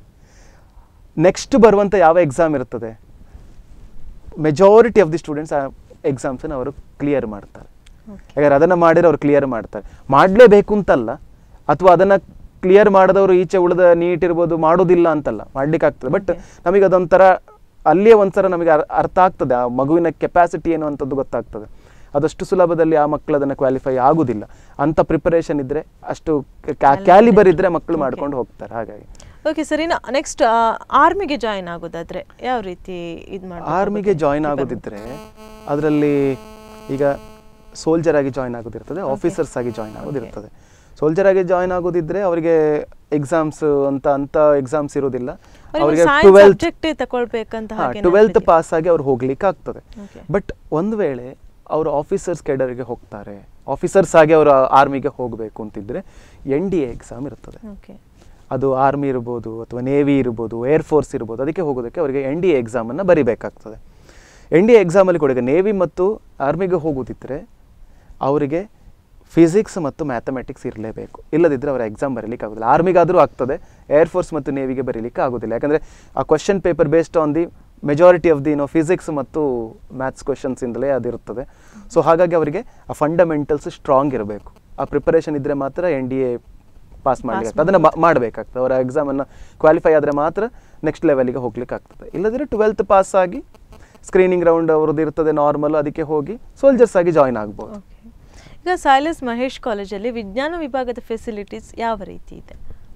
ನೆಕ್ಸ್ಟ್ ಬರುವಂಥ ಯಾವ ಎಕ್ಸಾಮ್ ಇರ್ತದೆ ಮೆಜಾರಿಟಿ ಆಫ್ ದಿ ಸ್ಟೂಡೆಂಟ್ಸ್ ಆ ಎಕ್ಸಾಮ್ಸನ್ನು ಅವರು ಕ್ಲಿಯರ್ ಮಾಡ್ತಾರೆ ಓಕೆ ಯಾಕಂದ್ರೆ ಅದನ್ನು ಮಾಡಿದ್ರೆ ಅವ್ರು ಕ್ಲಿಯರ್ ಮಾಡ್ತಾರೆ ಮಾಡಲೇಬೇಕು ಅಂತಲ್ಲ ಅಥವಾ ಅದನ್ನು ಕ್ಲಿಯರ್ ಮಾಡಿದವರು ಈಚೆ ಉಳಿದ ನೀಟ್ ಇರ್ಬೋದು ಮಾಡೋದಿಲ್ಲ ಅಂತಲ್ಲ ಮಾಡ್ಲಿಕ್ಕೆ ಆಗ್ತದೆ ಬಟ್ ನಮಗೆ ಅದೊಂಥರ ಅಲ್ಲಿಯೇ ಒಂಥರ ನಮಗೆ ಅರ್- ಅರ್ಥ ಆಗ್ತದೆ ಆ ಮಗುವಿನ ಕೆಪಾಸಿಟಿ ಏನು ಅಂತದ್ದು ಗೊತ್ತಾಗ್ತದೆ ಅದಷ್ಟು ಸುಲಭದಲ್ಲಿ ಆ ಮಕ್ಕಳು ಅದನ್ನು ಕ್ವಾಲಿಫೈ ಆಗುದಿಲ್ಲ ಅಂತ ಪ್ರಿಪರೇಷನ್ ಇದ್ರೆ ಅಷ್ಟು ಕ್ಯಾಲಿಬರ್ ಇದ್ರೆ ಮಕ್ಕಳು ಮಾಡ್ಕೊಂಡು ಹೋಗ್ತಾರೆ ಹಾಗಾಗಿ ಓಕೆ ಸರ್ ಇನ್ನು ನೆಕ್ಸ್ಟ್ ಆರ್ಮಿಗೆ ಜಾಯಿನ್ ಆಗೋದಾದ್ರೆ ಯಾವ ರೀತಿ ಇದು ಮಾಡಿ ಆರ್ಮಿಗೆ ಜಾಯಿನ್ ಆಗೋದಿದ್ರೆ ಅದರಲ್ಲಿ ಈಗ ಸೋಲ್ಜರ್ ಆಗಿ ಜಾಯಿನ್ ಆಗೋದಿರ್ತದೆ ಆಫೀಸರ್ಸ್ ಆಗಿ ಜಾಯಿನ್ ಆಗೋದಿರ್ತದೆ ಸೋಲ್ಜರ್ ಆಗಿ ಜಾಯಿನ್ ಆಗೋದಿದ್ರೆ ಅವರಿಗೆ ಎಕ್ಸಾಮ್ಸ್ ಅಂತ ಅಂತ ಎಕ್ಸಾಮ್ಸ್ ಇರೋದಿಲ್ಲ ಅವರಿಗೆ ಟ್ವೆಲ್ತ್ ಸಬ್ಜೆಕ್ಟ್ ತಗೊಳ್ಬೇಕಂತ ಹಾಗೆ ಟ್ವೆಲ್ತ್ ಪಾಸ್ ಆಗಿ ಅವ್ರು ಹೋಗ್ಲಿಕ್ಕೆ ಆಗ್ತದೆ Okay. ಬಟ್ ಒಂದು ವೇಳೆ ಅವರು ಆಫೀಸರ್ಸ್ ಕೆಡರ್ಗೆ ಹೋಗ್ತಾರೆ ಆಫೀಸರ್ಸ್ ಆಗಿ ಅವರು ಆರ್ಮಿಗೆ ಹೋಗಬೇಕು ಅಂತಿದ್ರೆ ಎನ್ ಡಿ ಎ ಎಕ್ಸಾಮ್ ಇರ್ತದೆ ಓಕೆ ಅದು ಆರ್ಮಿ ಇರ್ಬೋದು ಅಥವಾ ನೇವಿ ಇರ್ಬೋದು ಏರ್ ಫೋರ್ಸ್ ಇರ್ಬೋದು ಅದಕ್ಕೆ ಹೋಗೋದಕ್ಕೆ ಅವರಿಗೆ ಎನ್ ಡಿ ಎ ಎಕ್ಸಾಮನ್ನು ಬರಿಬೇಕಾಗ್ತದೆ ಎನ್ ಡಿ ಎ ಎಕ್ಸಾಮಲ್ಲಿ ಕೂಡ ಈಗ ನೇವಿ ಮತ್ತು ಆರ್ಮಿಗೆ ಹೋಗೋದಿದ್ದರೆ ಅವರಿಗೆ ಫಿಸಿಕ್ಸ್ ಮತ್ತು ಮ್ಯಾಥಮೆಟಿಕ್ಸ್ ಇರಲೇಬೇಕು ಇಲ್ಲದಿದ್ದರೆ ಅವರ ಎಕ್ಸಾಮ್ ಬರೀಲಿಕ್ಕೆ ಆಗೋದಿಲ್ಲ ಆರ್ಮಿಗಾದರೂ ಆಗ್ತದೆ ಏರ್ ಫೋರ್ಸ್ ಮತ್ತು ನೇವಿಗೆ ಬರೀಲಿಕ್ಕೆ ಆಗೋದಿಲ್ಲ ಯಾಕಂದರೆ ಆ question paper based on the majority of the no physics ಮತ್ತು ಮ್ಯಾಥ್ಸ್ ಕ್ವಶನ್ಸಿಂದಲೇ ಅದಿರುತ್ತದೆ ಸೊ ಹಾಗಾಗಿ ಅವರಿಗೆ ಆ ಫಂಡಮೆಂಟಲ್ಸ್ ಸ್ಟ್ರಾಂಗ್ ಇರಬೇಕು ಆ ಪ್ರಿಪರೇಷನ್ ಇದ್ದರೆ ಮಾತ್ರ ಎನ್ ಡಿ ಎ ಪಾಸ್ ಮಾಡಲಿಕ್ಕೆ ಅದನ್ನು ಮಾಡಬೇಕಾಗ್ತದೆ ಅವರ ಎಕ್ಸಾಮನ್ನು ಕ್ವಾಲಿಫೈ ಆದರೆ ಮಾತ್ರ ನೆಕ್ಸ್ಟ್ ಲೆವೆಲಿಗೆ ಹೋಗ್ಲಿಕ್ಕೆ ಆಗ್ತದೆ ಇಲ್ಲದಿದ್ರೆ ಟ್ವೆಲ್ತ್ ಪಾಸ್ ಆಗಿ ಸ್ಕ್ರೀನಿಂಗ್ ರೌಂಡ್ ಅವ್ರದ್ದು ಇರ್ತದೆ ನಾರ್ಮಲ್ ಅದಕ್ಕೆ ಹೋಗಿ ಸೋಲ್ಜರ್ಸ್ ಆಗಿ ಜಾಯಿನ್ ಆಗ್ಬೋದು ಓಕೆ ಈಗ ಸೈಲಸ್ ಮಹೇಶ್ ಕಾಲೇಜಲ್ಲಿ ವಿಜ್ಞಾನ ವಿಭಾಗದ ಫೆಸಿಲಿಟೀಸ್ ಯಾವ ರೀತಿ ಇದೆ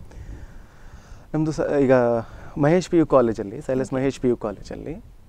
ನಮ್ಮದು ಸ ಈಗ ಮಹೇಶ್ ಪಿ ಯು ಕಾಲೇಜಲ್ಲಿ ಸೈಲಸ್ ಮಹೇಶ್ ಪಿ ಯು ಕಾಲೇಜಲ್ಲಿ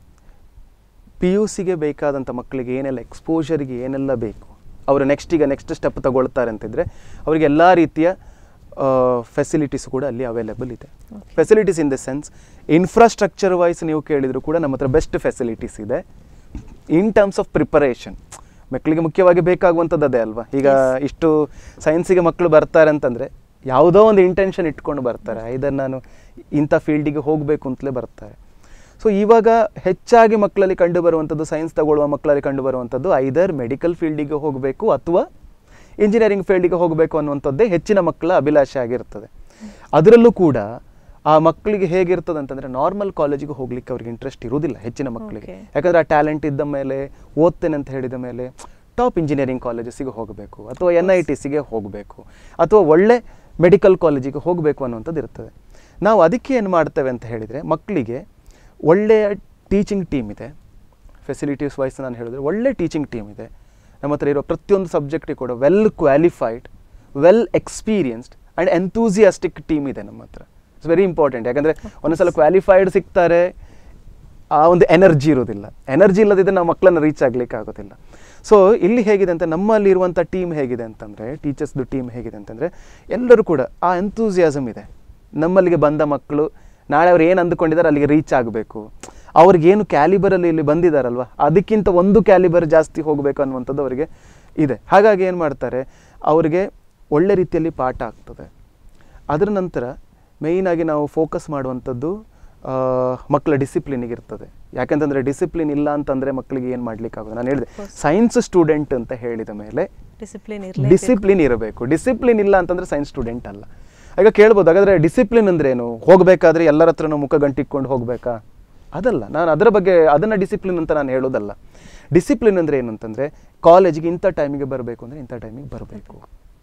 ಪಿ ಯು ಸಿಗೆ ಬೇಕಾದಂಥ ಮಕ್ಕಳಿಗೆ ಏನೆಲ್ಲ ಎಕ್ಸ್ಪೋಜರ್ಗೆ ಏನೆಲ್ಲ ಬೇಕು ಅವರು ನೆಕ್ಸ್ಟ್ ಈಗ ನೆಕ್ಸ್ಟ್ ಸ್ಟೆಪ್ ತಗೊಳ್ತಾರೆ ಅಂತಿದ್ರೆ ಅವರಿಗೆ ಎಲ್ಲ ರೀತಿಯ ಫೆಸಿಲಿಟೀಸ್ ಕೂಡ ಅಲ್ಲಿ ಅವೈಲೇಬಲ್ ಇದೆ facilities in the sense infrastructure wise ನೀವು ಕೇಳಿದ್ರು ಕೂಡ ನಮ್ಮ ಹತ್ರ ಬೆಸ್ಟ್ ಫೆಸಿಲಿಟೀಸ್ ಇದೆ ಇನ್ ಟರ್ಮ್ಸ್ ಆಫ್ ಪ್ರಿಪರೇಷನ್ ಮಕ್ಕಳಿಗೆ ಮುಖ್ಯವಾಗಿ ಬೇಕಾಗುವಂಥದ್ದು ಅದೇ ಅಲ್ವಾ ಈಗ ಇಷ್ಟು ಸೈನ್ಸಿಗೆ ಮಕ್ಕಳು ಬರ್ತಾರೆ ಅಂತಂದರೆ ಯಾವುದೋ ಒಂದು ಇಂಟೆನ್ಷನ್ ಇಟ್ಕೊಂಡು ಬರ್ತಾರೆ ಐದರ್ ನಾನು ಇಂಥ ಫೀಲ್ಡಿಗೆ ಹೋಗಬೇಕು ಅಂತಲೇ ಬರ್ತಾರೆ ಸೊ ಇವಾಗ ಹೆಚ್ಚಾಗಿ ಮಕ್ಕಳಲ್ಲಿ ಕಂಡು ಬರುವಂಥದ್ದು ಸೈನ್ಸ್ ತಗೊಳ್ಳುವ ಮಕ್ಕಳಲ್ಲಿ ಕಂಡು ಬರುವಂಥದ್ದು ಐದರ್ ಮೆಡಿಕಲ್ ಫೀಲ್ಡಿಗೆ ಹೋಗಬೇಕು ಅಥವಾ ಇಂಜಿನಿಯರಿಂಗ್ ಫೀಲ್ಡಿಗೆ ಹೋಗಬೇಕು ಅನ್ನುವಂಥದ್ದೇ ಹೆಚ್ಚಿನ ಮಕ್ಕಳ ಅಭಿಲಾಷೆ ಆಗಿರ್ತದೆ ಅದರಲ್ಲೂ ಕೂಡ ಆ ಮಕ್ಕಳಿಗೆ ಹೇಗಿರ್ತದೆ ಅಂತಂದರೆ ನಾರ್ಮಲ್ ಕಾಲೇಜಿಗೆ ಹೋಗ್ಲಿಕ್ಕೆ ಅವ್ರಿಗೆ ಇಂಟ್ರೆಸ್ಟ್ ಇರುವುದಿಲ್ಲ ಹೆಚ್ಚಿನ ಮಕ್ಕಳಿಗೆ Okay. ಯಾಕಂದರೆ ಆ ಟ್ಯಾಲೆಂಟ್ ಇದ್ದ ಮೇಲೆ ಓದ್ತೇನೆ ಅಂತ ಹೇಳಿದ ಮೇಲೆ ಟಾಪ್ ಇಂಜಿನಿಯರಿಂಗ್ ಕಾಲೇಜಸ್ಸಿಗೆ ಹೋಗಬೇಕು ಅಥವಾ ಎನ್ ಐ ಟಿ ಸಿಗೆ ಹೋಗಬೇಕು ಅಥವಾ ಒಳ್ಳೆ ಮೆಡಿಕಲ್ ಕಾಲೇಜಿಗೆ ಹೋಗಬೇಕು ಅನ್ನುವಂಥದ್ದು ಇರ್ತದೆ ನಾವು ಅದಕ್ಕೆ ಏನು ಮಾಡ್ತೇವೆ ಅಂತ ಹೇಳಿದರೆ ಮಕ್ಕಳಿಗೆ ಒಳ್ಳೆಯ ಟೀಚಿಂಗ್ ಟೀಮ್ ಇದೆ ಫೆಸಿಲಿಟೀಸ್ ವೈಸ್ ನಾನು ಹೇಳಿದ್ರೆ ಒಳ್ಳೆ ಟೀಚಿಂಗ್ ಟೀಮ್ ಇದೆ ನಮ್ಮ ಹತ್ರ ಇರೋ ಪ್ರತಿಯೊಂದು ಸಬ್ಜೆಕ್ಟಿಗೆ ಕೂಡ well qualified well experienced and enthusiastic team ಇದೆ ನಮ್ಮ ಹತ್ರ ಇಟ್ಸ್ ವೆರಿ ಇಂಪಾರ್ಟೆಂಟ್ ಯಾಕಂದರೆ ಒಂದೊಂದ್ಸಲ ಕ್ವಾಲಿಫೈಡ್ ಸಿಗ್ತಾರೆ ಆ ಒಂದು ಎನರ್ಜಿ ಇರೋದಿಲ್ಲ ಎನರ್ಜಿ ಇಲ್ಲದಿದ್ದರೆ ನಾವು ಮಕ್ಕಳನ್ನು ರೀಚ್ ಆಗಲಿಕ್ಕೆ ಆಗೋದಿಲ್ಲ ಸೊ ಇಲ್ಲಿ ಹೇಗಿದೆ ಅಂತ ನಮ್ಮಲ್ಲಿ ಇರುವಂಥ ಟೀಮ್ ಹೇಗಿದೆ ಅಂತಂದರೆ ಟೀಚರ್ಸ್ದು ಟೀಮ್ ಹೇಗಿದೆ ಅಂತಂದರೆ ಎಲ್ಲರೂ ಕೂಡ ಆ ಎಂತೂಸಿಯಾಸಮ್ ಇದೆ ನಮ್ಮಲ್ಲಿಗೆ ಬಂದ ಮಕ್ಕಳು ನಾಳೆ ಅವ್ರು ಏನು ಅಂದುಕೊಂಡಿದ್ದಾರೆ ಅಲ್ಲಿಗೆ ರೀಚ್ ಆಗಬೇಕು ಅವ್ರಿಗೇನು ಕ್ಯಾಲಿಬರಲ್ಲಿ ಇಲ್ಲಿ ಬಂದಿದ್ದಾರಲ್ವ ಅದಕ್ಕಿಂತ ಒಂದು ಕ್ಯಾಲಿಬರ್ ಜಾಸ್ತಿ ಹೋಗಬೇಕು ಅನ್ನುವಂಥದ್ದು ಅವರಿಗೆ ಇದೆ ಹಾಗಾಗಿ ಏನು ಮಾಡ್ತಾರೆ ಅವರಿಗೆ ಒಳ್ಳೆ ರೀತಿಯಲ್ಲಿ ಪಾಠ ಆಗ್ತದೆ ಅದರ ನಂತರ ಮೇಯ್ನಾಗಿ ನಾವು ಫೋಕಸ್ ಮಾಡುವಂಥದ್ದು ಆ, ಮಕ್ಕಳ ಡಿಸಿಪ್ಲಿನಿಗೆ ಇರ್ತದೆ ಯಾಕಂತಂದರೆ ಡಿಸಿಪ್ಲಿನ್ ಇಲ್ಲ ಅಂತಂದರೆ ಮಕ್ಕಳಿಗೆ ಏನು ಮಾಡ್ಲಿಕ್ಕೆ ಆಗೋದು ನಾನು ಹೇಳಿದೆ ಸೈನ್ಸ್ ಸ್ಟೂಡೆಂಟ್ ಅಂತ ಹೇಳಿದ ಮೇಲೆ ಡಿಸಿಪ್ಲಿನ್ ಇರಲಿ ಡಿಸಿಪ್ಲಿನ್ ಇರಬೇಕು ಡಿಸಿಪ್ಲಿನ್ ಇಲ್ಲ ಅಂತಂದ್ರೆ ಸೈನ್ಸ್ ಸ್ಟೂಡೆಂಟ್ ಅಲ್ಲ ಈಗ ಕೇಳ್ಬೋದು ಹಾಗಾದ್ರೆ ಡಿಸಿಪ್ಲಿನ್ ಅಂದ್ರೆ ಏನು ಹೋಗಬೇಕಾದ್ರೆ ಎಲ್ಲರ ಹತ್ರನೂ ಮುಖ ಗಂಟಿಕ್ಕೊಂಡು ಹೋಗಬೇಕಾ ಅದಲ್ಲ ನಾನು ಅದರ ಬಗ್ಗೆ ಅದನ್ನು ಡಿಸಿಪ್ಲಿನ್ ಅಂತ ನಾನು ಹೇಳೋದಲ್ಲ ಡಿಸಿಪ್ಲಿನ್ ಅಂದ್ರೆ ಏನು ಅಂತಂದ್ರೆ ಕಾಲೇಜಿಗೆ ಇಂಥ ಟೈಮಿಗೆ ಬರಬೇಕು ಅಂದ್ರೆ ಇಂಥ ಟೈಮಿಗೆ ಬರಬೇಕು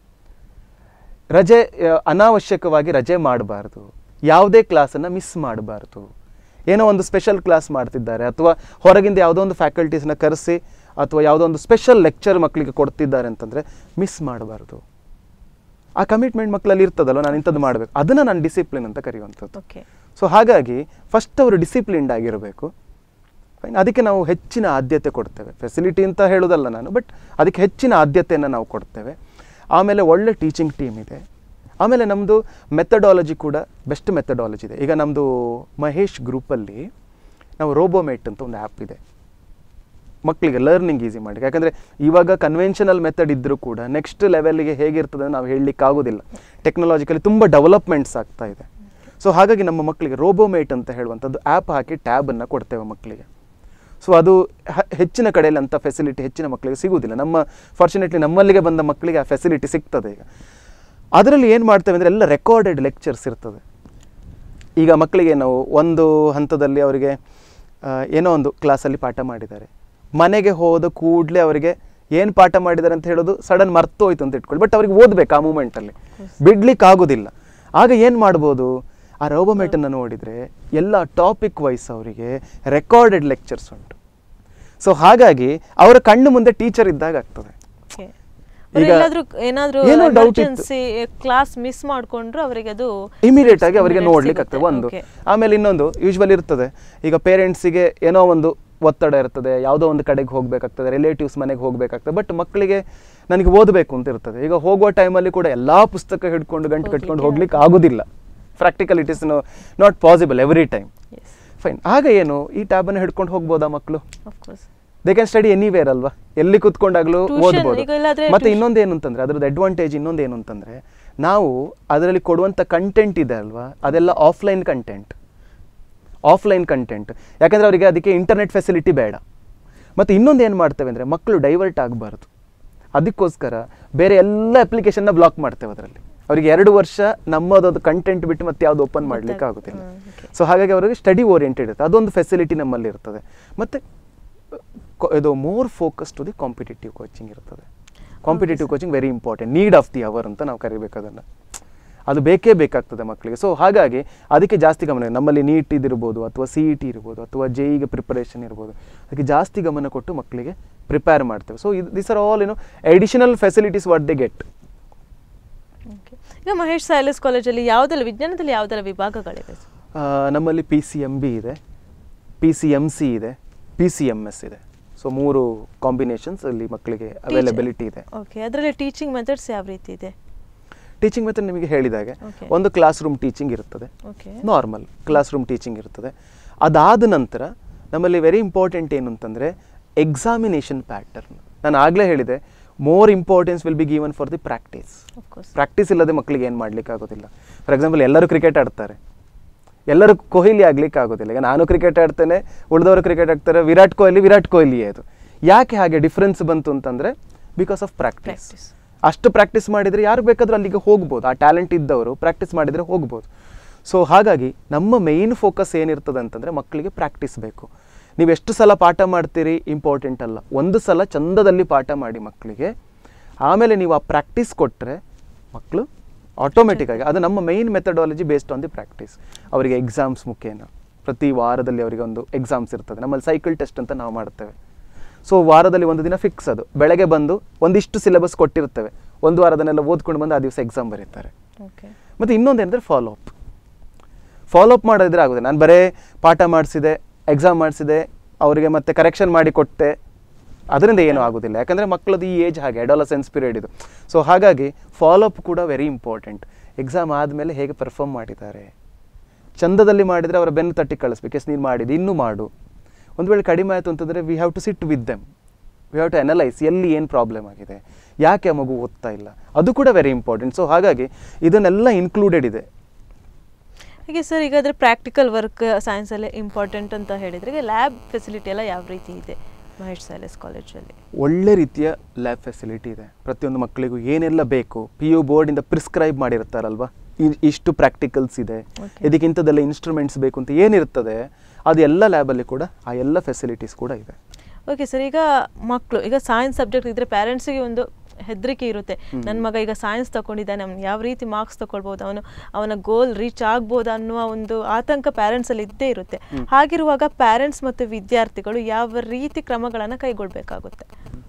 ರಜೆ ಆ, ಅನಾವಶ್ಯಕವಾಗಿ ರಜೆ ಮಾಡಬಾರ್ದು ಯಾವುದೇ ಕ್ಲಾಸನ್ನು ಮಿಸ್ ಮಾಡಬಾರ್ದು ಏನೋ ಒಂದು ಸ್ಪೆಷಲ್ ಕ್ಲಾಸ್ ಮಾಡ್ತಿದ್ದಾರೆ ಅಥವಾ ಹೊರಗಿಂದ ಯಾವುದೋ ಒಂದು ಫ್ಯಾಕಲ್ಟೀಸ್ನ ಕರೆಸಿ ಅಥವಾ ಯಾವುದೋ ಒಂದು ಸ್ಪೆಷಲ್ ಲೆಕ್ಚರ್ ಮಕ್ಕಳಿಗೆ ಕೊಡ್ತಿದ್ದಾರೆ ಅಂತಂದರೆ ಮಿಸ್ ಮಾಡಬಾರ್ದು ಆ ಕಮಿಟ್ಮೆಂಟ್ ಮಕ್ಕಳಲ್ಲಿ ಇರ್ತದಲ್ಲ ನಾನು ಇಂಥದ್ದು ಮಾಡಬೇಕು ಅದನ್ನು ನಾನು ಡಿಸಿಪ್ಲಿನ್ ಅಂತ ಕರೆಯುವಂಥದ್ದು ಓಕೆ ಸೊ ಹಾಗಾಗಿ ಫಸ್ಟ್ ಅವರು ಡಿಸಿಪ್ಲಿನ್ಡ್ ಆಗಿರಬೇಕು Fine. ಅದಕ್ಕೆ ನಾವು ಹೆಚ್ಚಿನ ಆದ್ಯತೆ ಕೊಡ್ತೇವೆ ಫೆಸಿಲಿಟಿ ಅಂತ ಹೇಳೋದಲ್ಲ ನಾನು ಬಟ್ ಅದಕ್ಕೆ ಹೆಚ್ಚಿನ ಆದ್ಯತೆಯನ್ನು ನಾವು ಕೊಡ್ತೇವೆ ಆಮೇಲೆ ಒಳ್ಳೆ ಟೀಚಿಂಗ್ ಟೀಮ್ ಇದೆ ಆಮೇಲೆ ನಮ್ಮದು ಮೆಥಡಾಲಜಿ ಕೂಡ ಬೆಸ್ಟ್ ಮೆಥಡಾಲಜಿ ಇದೆ ಈಗ ನಮ್ಮದು ಮಹೇಶ್ ಗ್ರೂಪಲ್ಲಿ ನಾವು ರೋಬೋಮೇಟ್ ಅಂತ ಒಂದು ಆ್ಯಪ್ ಇದೆ ಮಕ್ಕಳಿಗೆ ಲರ್ನಿಂಗ್ ಈಸಿ ಮಾಡಿ ಯಾಕಂದರೆ ಇವಾಗ ಕನ್ವೆನ್ಷನಲ್ ಮೆಥಡ್ ಇದ್ದರೂ ಕೂಡ ನೆಕ್ಸ್ಟ್ ಲೆವೆಲ್ಗೆ ಹೇಗಿರ್ತದೆ ನಾವು ಹೇಳಲಿಕ್ಕೆ ಆಗೋದಿಲ್ಲ ಟೆಕ್ನಾಲಜಿಕಲಿ ತುಂಬ ಡೆವಲಪ್ಮೆಂಟ್ಸ್ ಆಗ್ತಾ ಇದೆ ಸೊ ಹಾಗಾಗಿ ನಮ್ಮ ಮಕ್ಕಳಿಗೆ ರೋಬೋಮೇಟ್ ಅಂತ ಹೇಳುವಂಥದ್ದು ಆ್ಯಪ್ ಹಾಕಿ ಟ್ಯಾಬನ್ನು ಕೊಡ್ತೇವೆ ಮಕ್ಕಳಿಗೆ ಸೊ ಅದು ಹ- ಹೆಚ್ಚಿನ ಕಡೆಯಲ್ಲಿ ಅಂಥ ಫೆಸಿಲಿಟಿ ಹೆಚ್ಚಿನ ಮಕ್ಕಳಿಗೆ ಸಿಗುವುದಿಲ್ಲ ನಮ್ಮ ಫಾರ್ಚುನೇಟ್ಲಿ ನಮ್ಮಲ್ಲಿಗೆ ಬಂದ ಮಕ್ಕಳಿಗೆ ಆ ಫೆಸಿಲಿಟಿ ಸಿಗ್ತದೆ ಈಗ ಅದರಲ್ಲಿ ಏನು ಮಾಡ್ತೇವೆ ಅಂದರೆ ಎಲ್ಲ ರೆಕಾರ್ಡೆಡ್ ಲೆಕ್ಚರ್ಸ್ ಇರ್ತದೆ ಈಗ ಮಕ್ಕಳಿಗೆ ನಾವು ಒಂದು ಹಂತದಲ್ಲಿ ಅವರಿಗೆ ಆ, ಏನೋ ಒಂದು ಕ್ಲಾಸಲ್ಲಿ ಪಾಠ ಮಾಡಿದ್ದಾರೆ ಮನೆಗೆ ಹೋದ ಕೂಡಲೇ ಅವರಿಗೆ ಏನು ಪಾಠ ಮಾಡಿದ್ದಾರೆ ಅಂತ ಹೇಳೋದು ಸಡನ್ ಮರ್ತೋಯ್ತು ಅಂತ ಇಟ್ಕೊಳ್ಳಿ ಬಟ್ ಅವ್ರಿಗೆ ಓದಬೇಕು ಆ ಮೂಮೆಂಟಲ್ಲಿ ಬಿಡ್ಲಿಕ್ಕೆ ಆಗೋದಿಲ್ಲ ಆಗ ಏನು ಮಾಡ್ಬೋದು ಆ ರೋಬೋಮೇಟನ್ನು ನೋಡಿದರೆ ಎಲ್ಲ ಟಾಪಿಕ್ ವೈಸ್ ಅವರಿಗೆ ರೆಕಾರ್ಡೆಡ್ ಲೆಕ್ಚರ್ಸ್ ಉಂಟು ಸೊ ಹಾಗಾಗಿ ಅವರ ಕಣ್ಣು ಮುಂದೆ ಟೀಚರ್ ಇದ್ದಾಗ ಆಗ್ತದೆ Okay. ಈಗ ಎಲ್ಲಾದ್ರೂ ಏನಾದ್ರೂ ಏನೋ doubt ಇತ್ತು. ಎಮರ್ಜೆನ್ಸಿ ಕ್ಲಾಸ್ ಮಿಸ್ ಮಾಡ್ಕೊಂಡ್ರು ಅವರಿಗೆ ಅದು ಇಮಿಡಿಯೇಟ್ ಆಗಿ ಅವರಿಗೆ immediate ನೋಡ್ಲಿಕ್ಕೆ ಆಗ್ತದೆ ಸಿಗುತ್ತೆ. ಒಂದು Okay. ಆಮೇಲೆ ಇನ್ನೊಂದು ಯೂಶ್ವಲಿ ಇರ್ತದೆ ಈಗ ಪೇರೆಂಟ್ಸಿಗೆ ಏನೋ ಒಂದು ಒತ್ತಡ ಇರ್ತದೆ ಯಾವುದೋ ಒಂದು ಕಡೆಗೆ ಹೋಗಬೇಕಾಗ್ತದೆ ರಿಲೇಟಿವ್ಸ್ ಮನೆಗೆ ಹೋಗಬೇಕಾಗ್ತದೆ ಬಟ್ ಮಕ್ಕಳಿಗೆ ನನಗೆ ಓದಬೇಕು ಅಂತ ಇರ್ತದೆ ಈಗ ಹೋಗುವ ಟೈಮಲ್ಲಿ ಕೂಡ ಎಲ್ಲಾ ಪುಸ್ತಕ ಹಿಡ್ಕೊಂಡು ಗಂಟು ಕಟ್ಕೊಂಡು ಹೋಗ್ಲಿಕ್ಕೆ ಆಗೋದಿಲ್ಲ practical it is not possible every time Yes, fine ಆಗ ಏನು ಈ ಟ್ಯಾಬನ್ನು ಹಿಡ್ಕೊಂಡು ಹೋಗ್ಬೋದಾ ಮಕ್ಕಳು of course. They can study anywhere ಅಲ್ವಾ ಎಲ್ಲಿ ಕುತ್ಕೊಂಡಾಗ್ಲೂ Tuition, ಓದ್ಬೋದು ಈಗ ಇಲ್ಲಾದ್ರೆ ಮತ್ತೆ tuition- ಇನ್ನೊಂದು ಏನು ಅಂತಂದ್ರೆ ಅದ್ರದ್ದು ಅಡ್ವಾಂಟೇಜ್ ಇನ್ನೊಂದು ಏನು ಅಂತಂದ್ರೆ ನಾವು ಅದರಲ್ಲಿ ಕೊಡುವಂಥ ಕಂಟೆಂಟ್ ಇದೆ ಅಲ್ವಾ ಅದೆಲ್ಲ ಆಫ್ಲೈನ್ ಕಂಟೆಂಟ್ ಆಫ್ಲೈನ್ ಕಂಟೆಂಟ್ ಯಾಕಂದ್ರೆ ಅವರಿಗೆ ಅದಕ್ಕೆ ಇಂಟರ್ನೆಟ್ ಫೆಸಿಲಿಟಿ ಬೇಡ ಮತ್ತು ಇನ್ನೊಂದು ಏನು ಮಾಡ್ತೇವೆ ಅಂದರೆ ಮಕ್ಕಳು ಡೈವರ್ಟ್ ಆಗಬಾರ್ದು ಅದಕ್ಕೋಸ್ಕರ ಬೇರೆ ಎಲ್ಲ ಅಪ್ಲಿಕೇಶನ್ನ ಬ್ಲಾಕ್ ಮಾಡ್ತೇವೆ ಅದರಲ್ಲಿ ಅವರಿಗೆ ಎರಡು ವರ್ಷ ನಮ್ಮದೊಂದು ಕಂಟೆಂಟ್ ಬಿಟ್ಟು ಮತ್ತೆ ಯಾವುದು ಓಪನ್ ಮಾಡಲಿಕ್ಕೆ ಆಗೋದಿಲ್ಲ ಹ್ಮ್, okay. ಸೊ ಹಾಗಾಗಿ ಅವರಿಗೆ ಸ್ಟಡಿ ಓರಿಯೆಂಟೆಡ್ ಇರುತ್ತೆ ಅದೊಂದು ಫೆಸಿಲಿಟಿ ನಮ್ಮಲ್ಲಿ ಇರ್ತದೆ ಮತ್ತು ಇದು more focus to the competitive coaching ಇರ್ತದೆ competitive coaching very important need of the hour ಅಂತ ನಾವು ಕರಿಬೇಕು ಅದನ್ನು ಅದು ಬೇಕೇ ಬೇಕಾಗ್ತದೆ ಮಕ್ಕಳಿಗೆ ಸೊ ಹಾಗಾಗಿ ಅದಕ್ಕೆ ಜಾಸ್ತಿ ಗಮನ ನಮ್ಮಲ್ಲಿ ನೀಟ್ ಇದಿರ್ಬೋದು ಅಥವಾ ಸಿ ಇ ಟಿ ಇರ್ಬೋದು ಅಥವಾ ಜೆ ಇಗೆ ಪ್ರಿಪರೇಷನ್ ಇರ್ಬೋದು ಅದಕ್ಕೆ ಜಾಸ್ತಿ ಗಮನ ಕೊಟ್ಟು ಮಕ್ಕಳಿಗೆ ಪ್ರಿಪೇರ್ ಮಾಡ್ತೇವೆ ಸೊ ಇದು ದಿಸ್ ಆರ್ ಆಲ್ ಏನು additional facilities what they get Okay. ಈಗ ಮಹೇಶ್ ಸೈಲಸ್ ಕಾಲೇಜಲ್ಲಿ ಯಾವುದೆಲ್ಲ ವಿಜ್ಞಾನದಲ್ಲಿ ಯಾವುದೆಲ್ಲ ವಿಭಾಗಗಳಿವೆ ಸರ್? ನಮ್ಮಲ್ಲಿ ಪಿ ಸಿ ಎಮ್ ಬಿ ಇದೆ ಪಿ ಸಿ ಎಮ್ ಸಿ ಇದೆ ಪಿ ಸಿ ಎಮ್ ಎಸ್ ಇದೆ ಸೊ ಮೂರು ಕಾಂಬಿನೇಷನ್ಸ್ ಅಲ್ಲಿ ಮಕ್ಕಳಿಗೆ ಅವೈಲಬಿಲಿಟಿ ಇದೆ ಓಕೆ ಅದರಲ್ಲಿ ಟೀಚಿಂಗ್ ಮೆಥಡ್ಸ್ ಯಾವ ರೀತಿ ಇದೆ ಟೀಚಿಂಗ್ ಮೆಥಡ್ ನಿಮಗೆ ಹೇಳಿದಾಗೆ Okay. ಒಂದು ಕ್ಲಾಸ್ ರೂಮ್ ಟೀಚಿಂಗ್ ಇರ್ತದೆ okay normal classroom teaching ಇರ್ತದೆ ಅದಾದ ನಂತರ ನಮ್ಮಲ್ಲಿ ವೆರಿ ಇಂಪಾರ್ಟೆಂಟ್ ಏನು ಅಂತಂದರೆ ಎಕ್ಸಾಮಿನೇಷನ್ ಪ್ಯಾಟರ್ನ್ ನಾನು ಆಗಲೇ ಹೇಳಿದೆ more importance will be given for the practice of course practice ಇಲ್ಲದೆ ಮಕ್ಕಳಿಗೆ ಏನು ಮಾಡ್ಲಿಕ್ಕೆ ಆಗೋದಿಲ್ಲ ಫಾರ್ ಎಕ್ಸಾಂಪಲ್ ಎಲ್ಲರೂ ಕ್ರಿಕೆಟ್ ಆಡ್ತಾರೆ ಎಲ್ಲರೂ ಕೊಹ್ಲಿ ಆಗ್ಲಿಕ್ಕೆ ಆಗೋದಿಲ್ಲ ಈಗ ನಾನು ಕ್ರಿಕೆಟ್ ಆಡ್ತೇನೆ ಉಳಿದವರು ಕ್ರಿಕೆಟ್ ಆಡ್ತಾರೆ ವಿರಾಟ್ ಕೊಹ್ಲಿ ವಿರಾಟ್ ಕೊಹ್ಲಿಯೇ ಅದು ಯಾಕೆ ಹಾಗೆ ಡಿಫ್ರೆನ್ಸ್ ಬಂತು ಅಂತಂದರೆ ಬಿಕಾಸ್ ಆಫ್ ಪ್ರಾಕ್ಟೀಸ್ Practice. ಅಷ್ಟು ಪ್ರಾಕ್ಟೀಸ್ ಮಾಡಿದರೆ ಯಾರು ಬೇಕಾದರೂ ಅಲ್ಲಿಗೆ ಹೋಗ್ಬೋದು ಆ ಟ್ಯಾಲೆಂಟ್ ಇದ್ದವರು ಪ್ರಾಕ್ಟೀಸ್ ಮಾಡಿದರೆ ಹೋಗ್ಬೋದು ಸೊ ಹಾಗಾಗಿ ನಮ್ಮ ಮೇಯ್ನ್ ಫೋಕಸ್ ಏನಿರ್ತದೆ ಅಂತಂದರೆ ಮಕ್ಕಳಿಗೆ ಪ್ರಾಕ್ಟೀಸ್ ಬೇಕು ನೀವು ಎಷ್ಟು ಸಲ ಪಾಠ ಮಾಡ್ತೀರಿ ಇಂಪಾರ್ಟೆಂಟ್ ಅಲ್ಲ ಒಂದು ಸಲ ಚಂದದಲ್ಲಿ ಪಾಠ ಮಾಡಿ ಮಕ್ಕಳಿಗೆ ಆಮೇಲೆ ನೀವು ಆ ಪ್ರಾಕ್ಟೀಸ್ ಕೊಟ್ಟರೆ ಮಕ್ಕಳು ಆಟೋಮೆಟಿಕ್ ಆಗಿ ಅದು ನಮ್ಮ main methodology based on the practice ಅವರಿಗೆ ಎಕ್ಸಾಮ್ಸ್ ಮುಖೇನ ಪ್ರತಿ ವಾರದಲ್ಲಿ ಅವರಿಗೆ ಒಂದು ಎಕ್ಸಾಮ್ಸ್ ಇರ್ತದೆ ನಮ್ಮಲ್ಲಿ ಸೈಕಲ್ ಟೆಸ್ಟ್ ಅಂತ ನಾವು ಮಾಡ್ತೇವೆ ಸೊ ವಾರದಲ್ಲಿ ಒಂದು ದಿನ ಫಿಕ್ಸ್ ಅದು ಬೆಳಗ್ಗೆ ಬಂದು ಒಂದಿಷ್ಟು ಸಿಲೆಬಸ್ ಕೊಟ್ಟಿರ್ತೇವೆ ಒಂದು ವಾರದನ್ನೆಲ್ಲ ಓದ್ಕೊಂಡು ಬಂದು ಆ ದಿವಸ ಎಕ್ಸಾಮ್ ಬರೀತಾರೆ ಓಕೆ ಮತ್ತು ಇನ್ನೊಂದು ಏನಂದರೆ ಫಾಲೋ ಅಪ್ ಫಾಲೋ ಅಪ್ ಮಾಡೋದಿದ್ರೆ ಆಗೋದಿಲ್ಲ ನಾನು ಬರೇ ಪಾಠ ಮಾಡಿಸಿದೆ ಎಕ್ಸಾಮ್ ಮಾಡಿಸಿದೆ ಅವರಿಗೆ ಮತ್ತೆ ಕರೆಕ್ಷನ್ ಮಾಡಿ ಕೊಟ್ಟೆ ಅದರಿಂದ ಏನೂ ಆಗೋದಿಲ್ಲ ಯಾಕಂದರೆ ಮಕ್ಕಳದ್ದು ಈ ಏಜ್ ಹಾಗೆ ಅಡಾಲಸೆನ್ಸ್ ಪೀರಿಯಡ್ ಇದು ಸೊ ಹಾಗಾಗಿ ಫಾಲೋ ಅಪ್ ಕೂಡ ವೆರಿ ಇಂಪಾರ್ಟೆಂಟ್ ಎಕ್ಸಾಮ್ ಆದಮೇಲೆ ಹೇಗೆ ಪರ್ಫಾರ್ಮ್ ಮಾಡಿದ್ದಾರೆ ಚಂದದಲ್ಲಿ ಮಾಡಿದರೆ ಅವರ ಬೆನ್ನು ತಟ್ಟಿ ಕಳಿಸ್ಬೇಕು ಎಸ್ ನೀನು ಮಾಡಿದ್ದು ಇನ್ನೂ ಮಾಡು ಒಂದು ವೇಳೆ ಕಡಿಮೆ ಆಯಿತು ಅಂತಂದರೆ we have to sit with them we have to analyse ಎಲ್ಲಿ ಏನು ಪ್ರಾಬ್ಲಮ್ ಆಗಿದೆ ಯಾಕೆ ಆ ಮಗು ಓದ್ತಾ ಇಲ್ಲ ಅದು ಕೂಡ ವೆರಿ ಇಂಪಾರ್ಟೆಂಟ್ ಸೊ ಹಾಗಾಗಿ ಇದನ್ನೆಲ್ಲ ಇನ್ಕ್ಲೂಡೆಡ್ ಇದೆ ಹಾಗೆ ಸರ್ ಈಗ ಅದ್ರ ಪ್ರಾಕ್ಟಿಕಲ್ ವರ್ಕ್ ಸೈನ್ಸಲ್ಲೇ ಇಂಪಾರ್ಟೆಂಟ್ ಅಂತ ಹೇಳಿದ್ರೆ ಈಗ ಲ್ಯಾಬ್ ಫೆಸಿಲಿಟಿ ಎಲ್ಲ ಯಾವ ರೀತಿ ಇದೆ ಮಹೇಶ್ ಸೈಲಸ್ ಕಾಲೇಜಲ್ಲಿ ಒಳ್ಳೆ ರೀತಿಯ ಲ್ಯಾಬ್ ಫೆಸಿಲಿಟಿ ಇದೆ ಪ್ರತಿಯೊಂದು ಮಕ್ಕಳಿಗೂ ಏನೆಲ್ಲ ಬೇಕು ಪಿ ಯು ಬೋರ್ಡಿಂದ ಪ್ರಿಸ್ಕ್ರೈಬ್ ಮಾಡಿರ್ತಾರಲ್ವಾ ಇ- ಇಷ್ಟು ಪ್ರಾಕ್ಟಿಕಲ್ಸ್ ಇದೆ Okay. ಇದಕ್ಕಿಂತದೆಲ್ಲ ಇನ್ಸ್ಟ್ರೂಮೆಂಟ್ಸ್ ಬೇಕು ಅಂತ ಏನಿರ್ತದೆ ಅದು ಎಲ್ಲ ಲ್ಯಾಬಲ್ಲಿ ಕೂಡ ಆ ಎಲ್ಲ ಫೆಸಿಲಿಟೀಸ್ ಕೂಡ ಇದೆ ಓಕೆ ಸರ್ ಈಗ ಮಕ್ಕಳು ಈಗ ಸೈನ್ಸ್ ಸಬ್ಜೆಕ್ಟ್ ಇದ್ರೆ ಪೇರೆಂಟ್ಸಿಗೆ ಒಂದು ಹೆದರಿಕೆ ಇರುತ್ತೆ ನನ್ನ ಮಗ ಈಗ ಸೈನ್ಸ್ ತಗೊಂಡಿದ್ದಾನೆ ಅವ್ನು ಯಾವ ರೀತಿ ಮಾರ್ಕ್ಸ್ ತಗೊಳ್ಬೋದು ಅವನು ಅವನ ಗೋಲ್ ರೀಚ್ ಆಗ್ಬೋದು ಅನ್ನುವ ಒಂದು ಆತಂಕ ಪ್ಯಾರೆಂಟ್ಸಲ್ಲಿ ಇದ್ದೇ ಇರುತ್ತೆ ಹಾಗಿರುವಾಗ ಪ್ಯಾರೆಂಟ್ಸ್ ಮತ್ತು ವಿದ್ಯಾರ್ಥಿಗಳು ಯಾವ ರೀತಿ ಕ್ರಮಗಳನ್ನು ಕೈಗೊಳ್ಳಬೇಕಾಗುತ್ತೆ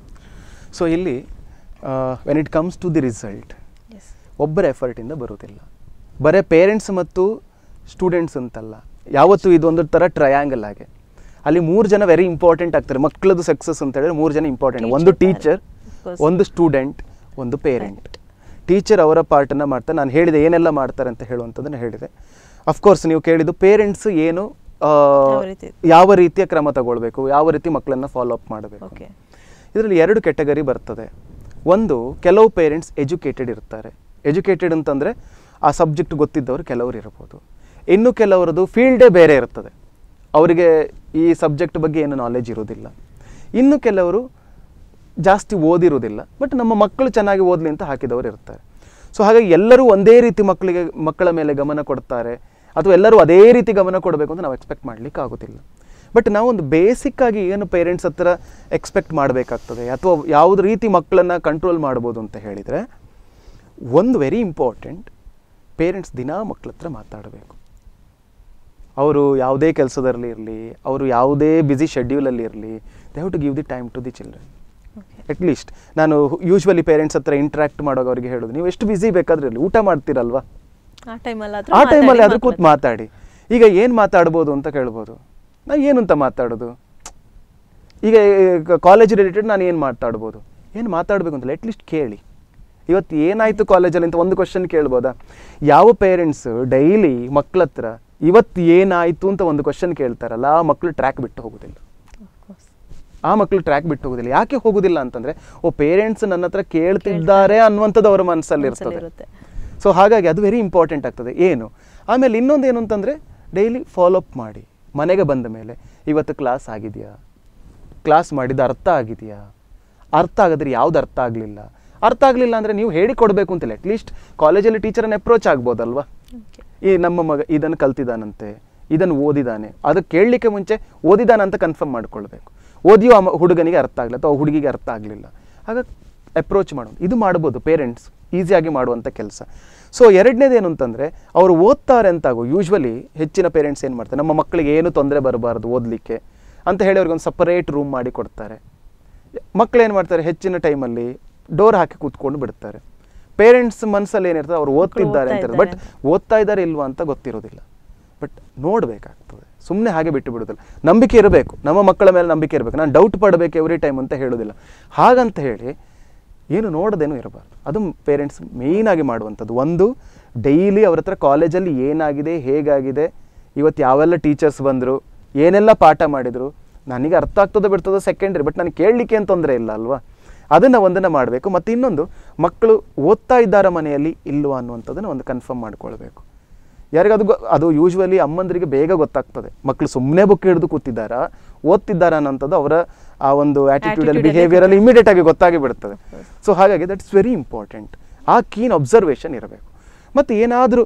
ಸೊ ಇಲ್ಲಿ when it comes to the result is ಒಬ್ಬರ ಎಫರ್ಟಿಂದ ಬರುವುದಿಲ್ಲ ಬರೀ ಪೇರೆಂಟ್ಸ್ ಮತ್ತು ಸ್ಟೂಡೆಂಟ್ಸ್ ಅಂತಲ್ಲ ಯಾವತ್ತೂ ಇದೊಂದು ಥರ ಟ್ರಯಾಂಗಲ್ ಆಗಿ ಅಲ್ಲಿ ಮೂರು ಜನ ವೆರಿ ಇಂಪಾರ್ಟೆಂಟ್ ಆಗ್ತಾರೆ ಮಕ್ಕಳದ್ದು ಸಕ್ಸಸ್ ಅಂತ ಹೇಳಿದ್ರೆ ಮೂರು ಜನ ಇಂಪಾರ್ಟೆಂಟ್ Teacher, ಒಂದು parent, ಟೀಚರ್ of course. ಒಂದು ಸ್ಟೂಡೆಂಟ್ ಒಂದು ಪೇರೆಂಟ್ ಟೀಚರ್ ಅವರ ಪಾರ್ಟನ್ನು ಮಾಡ್ತಾರೆ ನಾನು ಹೇಳಿದೆ ಏನೆಲ್ಲ ಮಾಡ್ತಾರೆ ಅಂತ ಹೇಳುವಂಥದ್ದನ್ನು ಹೇಳಿದೆ ಅಫ್ಕೋರ್ಸ್ ನೀವು ಕೇಳಿದ್ದು ಪೇರೆಂಟ್ಸ್ ಏನು ಆ, ಯಾವ ರೀತಿ? ಯಾವ ರೀತಿಯ ಕ್ರಮ ತಗೊಳ್ಬೇಕು ಯಾವ ರೀತಿ ಮಕ್ಕಳನ್ನು ಫಾಲೋ ಅಪ್ ಮಾಡಬೇಕು ಓಕೆ ಇದರಲ್ಲಿ ಎರಡು ಕೆಟಗರಿ ಬರ್ತದೆ ಒಂದು ಕೆಲವು ಪೇರೆಂಟ್ಸ್ ಎಜುಕೇಟೆಡ್ ಇರ್ತಾರೆ ಎಜುಕೇಟೆಡ್ ಅಂತಂದರೆ ಆ ಸಬ್ಜೆಕ್ಟ್ ಗೊತ್ತಿದ್ದವರು ಕೆಲವರು ಇರ್ಬೋದು ಇನ್ನು ಕೆಲವರದು ಫೀಲ್ಡೇ ಬೇರೆ ಇರ್ತದೆ ಅವರಿಗೆ ಈ ಸಬ್ಜೆಕ್ಟ್ ಬಗ್ಗೆ ಏನು ನಾಲೆಜ್ ಇರೋದಿಲ್ಲ ಇನ್ನು ಕೆಲವರು ಜಾಸ್ತಿ ಓದಿರೋದಿಲ್ಲ ಬಟ್ ನಮ್ಮ ಮಕ್ಕಳು ಚೆನ್ನಾಗಿ ಓದಲಿ ಅಂತ ಹಾಕಿದವರು ಇರ್ತಾರೆ ಸೊ ಹಾಗಾಗಿ ಎಲ್ಲರೂ ಒಂದೇ ರೀತಿ ಮಕ್ಕಳಿಗೆ ಮಕ್ಕಳ ಮೇಲೆ ಗಮನ ಕೊಡ್ತಾರೆ ಅಥವಾ ಎಲ್ಲರೂ ಅದೇ ರೀತಿ ಗಮನ ಕೊಡಬೇಕು ಅಂತ ನಾವು ಎಕ್ಸ್ಪೆಕ್ಟ್ ಮಾಡಲಿಕ್ಕೆ ಆಗೋದಿಲ್ಲ ಬಟ್ ನಾವೊಂದು ಬೇಸಿಕ್ ಆಗಿ ಏನು ಪೇರೆಂಟ್ಸ್ ಹತ್ರ ಎಕ್ಸ್ಪೆಕ್ಟ್ ಮಾಡಬೇಕಾಗ್ತದೆ ಅಥವಾ ಯಾವ್ದು ರೀತಿ ಮಕ್ಕಳನ್ನು ಕಂಟ್ರೋಲ್ ಮಾಡ್ಬೋದು ಅಂತ ಹೇಳಿದರೆ ಒಂದು ವೆರಿ ಇಂಪಾರ್ಟೆಂಟ್ ಪೇರೆಂಟ್ಸ್ ದಿನಾ ಮಕ್ಕಳ ಹತ್ರ ಮಾತಾಡಬೇಕು ಅವರು ಯಾವುದೇ ಕೆಲಸದಲ್ಲಿ ಇರಲಿ ಅವರು ಯಾವುದೇ ಬ್ಯುಸಿ ಶೆಡ್ಯೂಲಲ್ಲಿ ಇರಲಿ they have to give the time to the children at least ನಾನು ಯೂಶ್ವಲಿ ಪೇರೆಂಟ್ಸ್ ಹತ್ರ ಇಂಟ್ರಾಕ್ಟ್ ಮಾಡುವಾಗ ಅವರಿಗೆ ಹೇಳೋದು ನೀವು ಎಷ್ಟು ಬ್ಯುಸಿ ಬೇಕಾದ್ರೆ ಇರಲಿ ಊಟ ಮಾಡ್ತೀರಲ್ವಾ ಆ ಟೈಮಲ್ಲಿ ಆ ಟೈಮಲ್ಲಿ ಆದರೂ ಕೂತ್ ಮಾತಾಡಿ ಈಗ ಏನು ಮಾತಾಡ್ಬೋದು ಅಂತ ಕೇಳ್ಬೋದು ನಾ ಏನು ಅಂತ ಮಾತಾಡೋದು ಈಗ ಕಾಲೇಜ್ ರಿಲೇಟೆಡ್ ನಾನು ಏನು ಮಾತಾಡ್ಬೋದು ಏನು ಮಾತಾಡಬೇಕು ಅಂತಲ್ಲ ಅಟ್ಲೀಸ್ಟ್ ಕೇಳಿ ಇವತ್ತು ಏನಾಯಿತು ಕಾಲೇಜಲ್ಲಿ ಅಂತ ಒಂದು ಕ್ವಶನ್ ಕೇಳ್ಬೋದಾ ಯಾವ ಪೇರೆಂಟ್ಸ್ ಡೈಲಿ ಮಕ್ಳ ಹತ್ರ ಇವತ್ತು ಏನಾಯಿತು ಅಂತ ಒಂದು ಕ್ವಶನ್ ಕೇಳ್ತಾರಲ್ಲ ಆ ಮಕ್ಕಳು ಟ್ರ್ಯಾಕ್ ಬಿಟ್ಟು ಹೋಗೋದಿಲ್ಲ ಆ ಮಕ್ಕಳು ಟ್ರ್ಯಾಕ್ ಬಿಟ್ಟು ಹೋಗೋದಿಲ್ಲ ಯಾಕೆ ಹೋಗೋದಿಲ್ಲ ಅಂತಂದ್ರೆ ಓ ಪೇರೆಂಟ್ಸ್ ನನ್ನ ಹತ್ರ ಕೇಳ್ತಿದ್ದಾರೆ ಅನ್ನುವಂಥದ್ದು ಅವರ ಮನಸ್ಸಲ್ಲಿ ಇರ್ತದೆ ಇರುತ್ತೆ ಸೊ ಹಾಗಾಗಿ ಅದು ವೆರಿ ಇಂಪಾರ್ಟೆಂಟ್ ಆಗ್ತದೆ ಏನು ಆಮೇಲೆ ಇನ್ನೊಂದು ಏನು ಅಂತಂದರೆ ಡೈಲಿ ಫಾಲೋಅಪ್ ಮಾಡಿ ಮನೆಗೆ ಬಂದ ಮೇಲೆ ಇವತ್ತು ಕ್ಲಾಸ್ ಆಗಿದೆಯಾ ಕ್ಲಾಸ್ ಮಾಡಿದ ಅರ್ಥ ಆಗಿದೆಯಾ ಅರ್ಥ ಆಗಿದ್ರೆ ಯಾವ್ದು ಅರ್ಥ ಆಗಲಿಲ್ಲ ಅರ್ಥ ಆಗಲಿಲ್ಲ ಅಂದರೆ ನೀವು ಹೇಳಿಕೊಡ್ಬೇಕು ಅಂತಿಲ್ಲ ಅಟ್ಲೀಸ್ಟ್ ಕಾಲೇಜಲ್ಲಿ ಟೀಚರನ್ನು ಅಪ್ರೋಚ್ ಆಗ್ಬೋದಲ್ವಾ ಈ ನಮ್ಮ ಮಗ ಇದನ್ನು ಕಲ್ತಿದ್ದಾನಂತೆ ಇದನ್ನು ಓದಿದ್ದಾನೆ ಅದು ಕೇಳಲಿಕ್ಕೆ ಮುಂಚೆ ಓದಿದಾನ ಅಂತ ಕನ್ಫರ್ಮ್ ಮಾಡ್ಕೊಳ್ಬೇಕು ಓದಿಯೋ ಆ ಮ- ಹುಡುಗನಿಗೆ ಅರ್ಥ ಆಗಲಿಲ್ಲ ಅಥವಾ ಹುಡುಗಿಗೆ ಅರ್ಥ ಆಗಲಿಲ್ಲ ಆಗ ಅಪ್ರೋಚ್ ಮಾಡೋದು ಇದು ಮಾಡ್ಬೋದು ಪೇರೆಂಟ್ಸ್ ಈಸಿಯಾಗಿ ಮಾಡುವಂಥ ಕೆಲಸ ಸೊ ಎರಡನೇದೇನು ಅಂತಂದರೆ ಅವರು ಓದ್ತಾರೆ ಅಂತಾಗೋ ಯೂಶ್ವಲಿ ಹೆಚ್ಚಿನ ಪೇರೆಂಟ್ಸ್ ಏನು ಮಾಡ್ತಾರೆ ನಮ್ಮ ಮಕ್ಕಳಿಗೆ ಏನು ತೊಂದರೆ ಬರಬಾರ್ದು ಓದಲಿಕ್ಕೆ ಅಂತ ಹೇಳಿ ಅವ್ರಿಗೆ ಒಂದು ಸಪರೇಟ್ ರೂಮ್ ಮಾಡಿ ಕೊಡ್ತಾರೆ ಮಕ್ಳು ಏನು ಮಾಡ್ತಾರೆ ಹೆಚ್ಚಿನ ಟೈಮಲ್ಲಿ ಡೋರ್ ಹಾಕಿ ಕೂತ್ಕೊಂಡು ಬಿಡ್ತಾರೆ ಪೇರೆಂಟ್ಸ್ ಮನಸ್ಸಲ್ಲಿ ಏನಿರ್ತದೆ ಅವ್ರು ಓದ್ತಿದ್ದಾರೆ ಓದ್ತಾ ಅಂತ ಬಟ್ ಓದ್ತಾ ಇದ್ದಾರೆ ಇಲ್ವಾ ಅಂತ ಗೊತ್ತಿರೋದಿಲ್ಲ ಬಟ್ ನೋಡಬೇಕಾಗ್ತದೆ ಸುಮ್ಮನೆ ಹಾಗೆ ಬಿಟ್ಟು ಬಿಡೋದಿಲ್ಲ ನಂಬಿಕೆ ಇರಬೇಕು ನಮ್ಮ ಮಕ್ಕಳ ಮೇಲೆ ನಂಬಿಕೆ ಇರಬೇಕು ನಾನು ಡೌಟ್ ಪಡಬೇಕು ಎವ್ರಿ ಟೈಮ್ ಅಂತ ಹೇಳೋದಿಲ್ಲ ಹಾಗಂತ ಹೇಳಿ ಏನು ನೋಡೋದೇನು ಇರಬಾರ್ದು ಅದು ಪೇರೆಂಟ್ಸ್ ಮೇಯ್ನಾಗಿ ಮಾಡುವಂಥದ್ದು ಒಂದು ಡೈಲಿ ಅವ್ರ ಹತ್ರ ಕಾಲೇಜಲ್ಲಿ ಏನಾಗಿದೆ ಹೇಗಾಗಿದೆ ಇವತ್ತು ಯಾವೆಲ್ಲ ಟೀಚರ್ಸ್ ಬಂದರು ಏನೆಲ್ಲ ಪಾಠ ಮಾಡಿದರು ನನಗೆ ಅರ್ಥ ಆಗ್ತದೋ ಬಿಡ್ತದೋ ಸೆಕೆಂಡ್ರಿ ಬಟ್ ನನಗೆ ಕೇಳಲಿಕ್ಕೆ ಏನು ತೊಂದರೆ ಇಲ್ಲ ಅಲ್ವಾ ಅದನ್ನು ಒಂದನ್ನು ಮಾಡಬೇಕು ಮತ್ತು ಇನ್ನೊಂದು ಮಕ್ಕಳು ಓದ್ತಾ ಇದ್ದಾರ ಮನೆಯಲ್ಲಿ ಇಲ್ವಾ ಅನ್ನುವಂಥದ್ದನ್ನು ಒಂದು ಕನ್ಫರ್ಮ್ ಮಾಡ್ಕೊಳ್ಬೇಕು ಯಾರಿಗದು ಗೊ- ಅದು ಯೂಶ್ವಲಿ ಅಮ್ಮಂದರಿಗೆ ಬೇಗ ಗೊತ್ತಾಗ್ತದೆ ಮಕ್ಕಳು ಸುಮ್ಮನೆ ಬುಕ್ ಹಿಡಿದು ಕೂತಿದ್ದಾರಾ ಓದ್ತಿದ್ದಾರಾ ಅನ್ನೋಂಥದ್ದು ಅವರ ಆ ಒಂದು ಆಟಿಟ್ಯೂಡಲ್ಲಿ Attitude ಅಲ್ಲಿ ಬಿಹೇವಿಯರಲ್ಲಿ ಇಮಿಡಿಯೇಟ್ ಆಗಿ ಗೊತ್ತಾಗಿ ಬಿಡುತ್ತದೆ ಸೊ ಹಾಗಾಗಿ ದಟ್ಸ್ ವೆರಿ ಇಂಪಾರ್ಟೆಂಟ್ ಆ ಕೀನ್ ಅಬ್ಸರ್ವೇಷನ್ ಇರಬೇಕು ಮತ್ತು ಏನಾದರೂ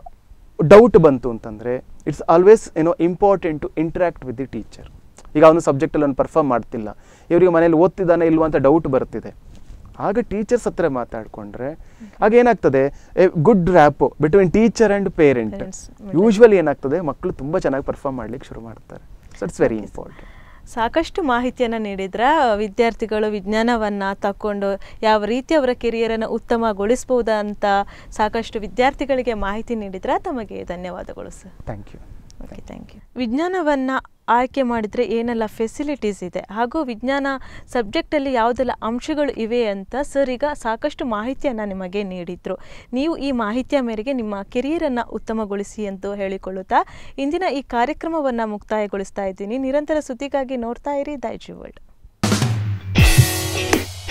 ಡೌಟ್ ಬಂತು ಅಂತಂದರೆ ಇಟ್ಸ್ ಆಲ್ವೇಸ್ ಏನೋ important to interact with the teacher ಈಗ ಅವನು ಸಬ್ಜೆಕ್ಟಲ್ಲಿ ಅವನು ಪರ್ಫಾರ್ಮ್ ಮಾಡ್ತಿಲ್ಲ ಇವರಿಗೆ ಮನೇಲಿ ಓದ್ತಿದ್ದಾನೆ ಇಲ್ವಾ ಅಂತ ಡೌಟ್ ಬರ್ತಿದೆ ಆಗ ಟೀಚರ್ಸ್ ಹತ್ರ ಮಾತಾಡಿಕೊಂಡ್ರೆ ಆಗ ಏನಾಗ್ತದೆ a good rapport between teacher and parent Parents, usually ಏನಾಗ್ತದೆ ಮಕ್ಕಳು ತುಂಬ ಚೆನ್ನಾಗಿ ಪರ್ಫಾರ್ಮ್ ಮಾಡ್ಲಿಕ್ಕೆ ಶುರು ಮಾಡ್ತಾರೆ ಸೊ ಇಟ್ಸ್ ವೆರಿ ಇಂಪಾರ್ಟೆಂಟ್ ಸಾಕಷ್ಟು ಮಾಹಿತಿಯನ್ನು ನೀಡಿದ್ರ ವಿದ್ಯಾರ್ಥಿಗಳು ವಿಜ್ಞಾನವನ್ನು ತಕೊಂಡು ಯಾವ ರೀತಿ ಅವರ ಕೆರಿಯರನ್ನು ಉತ್ತಮಗೊಳಿಸ್ಬೋದಾ ಅಂತ ಸಾಕಷ್ಟು ವಿದ್ಯಾರ್ಥಿಗಳಿಗೆ ಮಾಹಿತಿ ನೀಡಿದ್ರ ತಮಗೆ ಧನ್ಯವಾದಗಳು sir thank you okay thank you ವಿಜ್ಞಾನವನ್ನು ಆಯ್ಕೆ ಮಾಡಿದರೆ ಏನೆಲ್ಲ ಫೆಸಿಲಿಟೀಸ್ ಇದೆ ಹಾಗೂ ವಿಜ್ಞಾನ ಸಬ್ಜೆಕ್ಟಲ್ಲಿ ಯಾವುದೆಲ್ಲ ಅಂಶಗಳು ಇವೆ ಅಂತ ಸರ್ ಈಗ ಸಾಕಷ್ಟು ಮಾಹಿತಿಯನ್ನು ನಿಮಗೆ ನೀಡಿದ್ರು ನೀವು ಈ ಮಾಹಿತಿಯ ಮೇರೆಗೆ ನಿಮ್ಮ ಕೆರಿಯರನ್ನು ಉತ್ತಮಗೊಳಿಸಿ ಎಂದು ಹೇಳಿಕೊಳ್ಳುತ್ತಾ ಇಂದಿನ ಈ ಕಾರ್ಯಕ್ರಮವನ್ನು ಮುಕ್ತಾಯಗೊಳಿಸ್ತಾ ಇದ್ದೀನಿ ನಿರಂತರ ಸುದ್ದಿಗಾಗಿ ನೋಡ್ತಾ ಇರಿ ದೈಜಿ ವರ್ಲ್ಡ್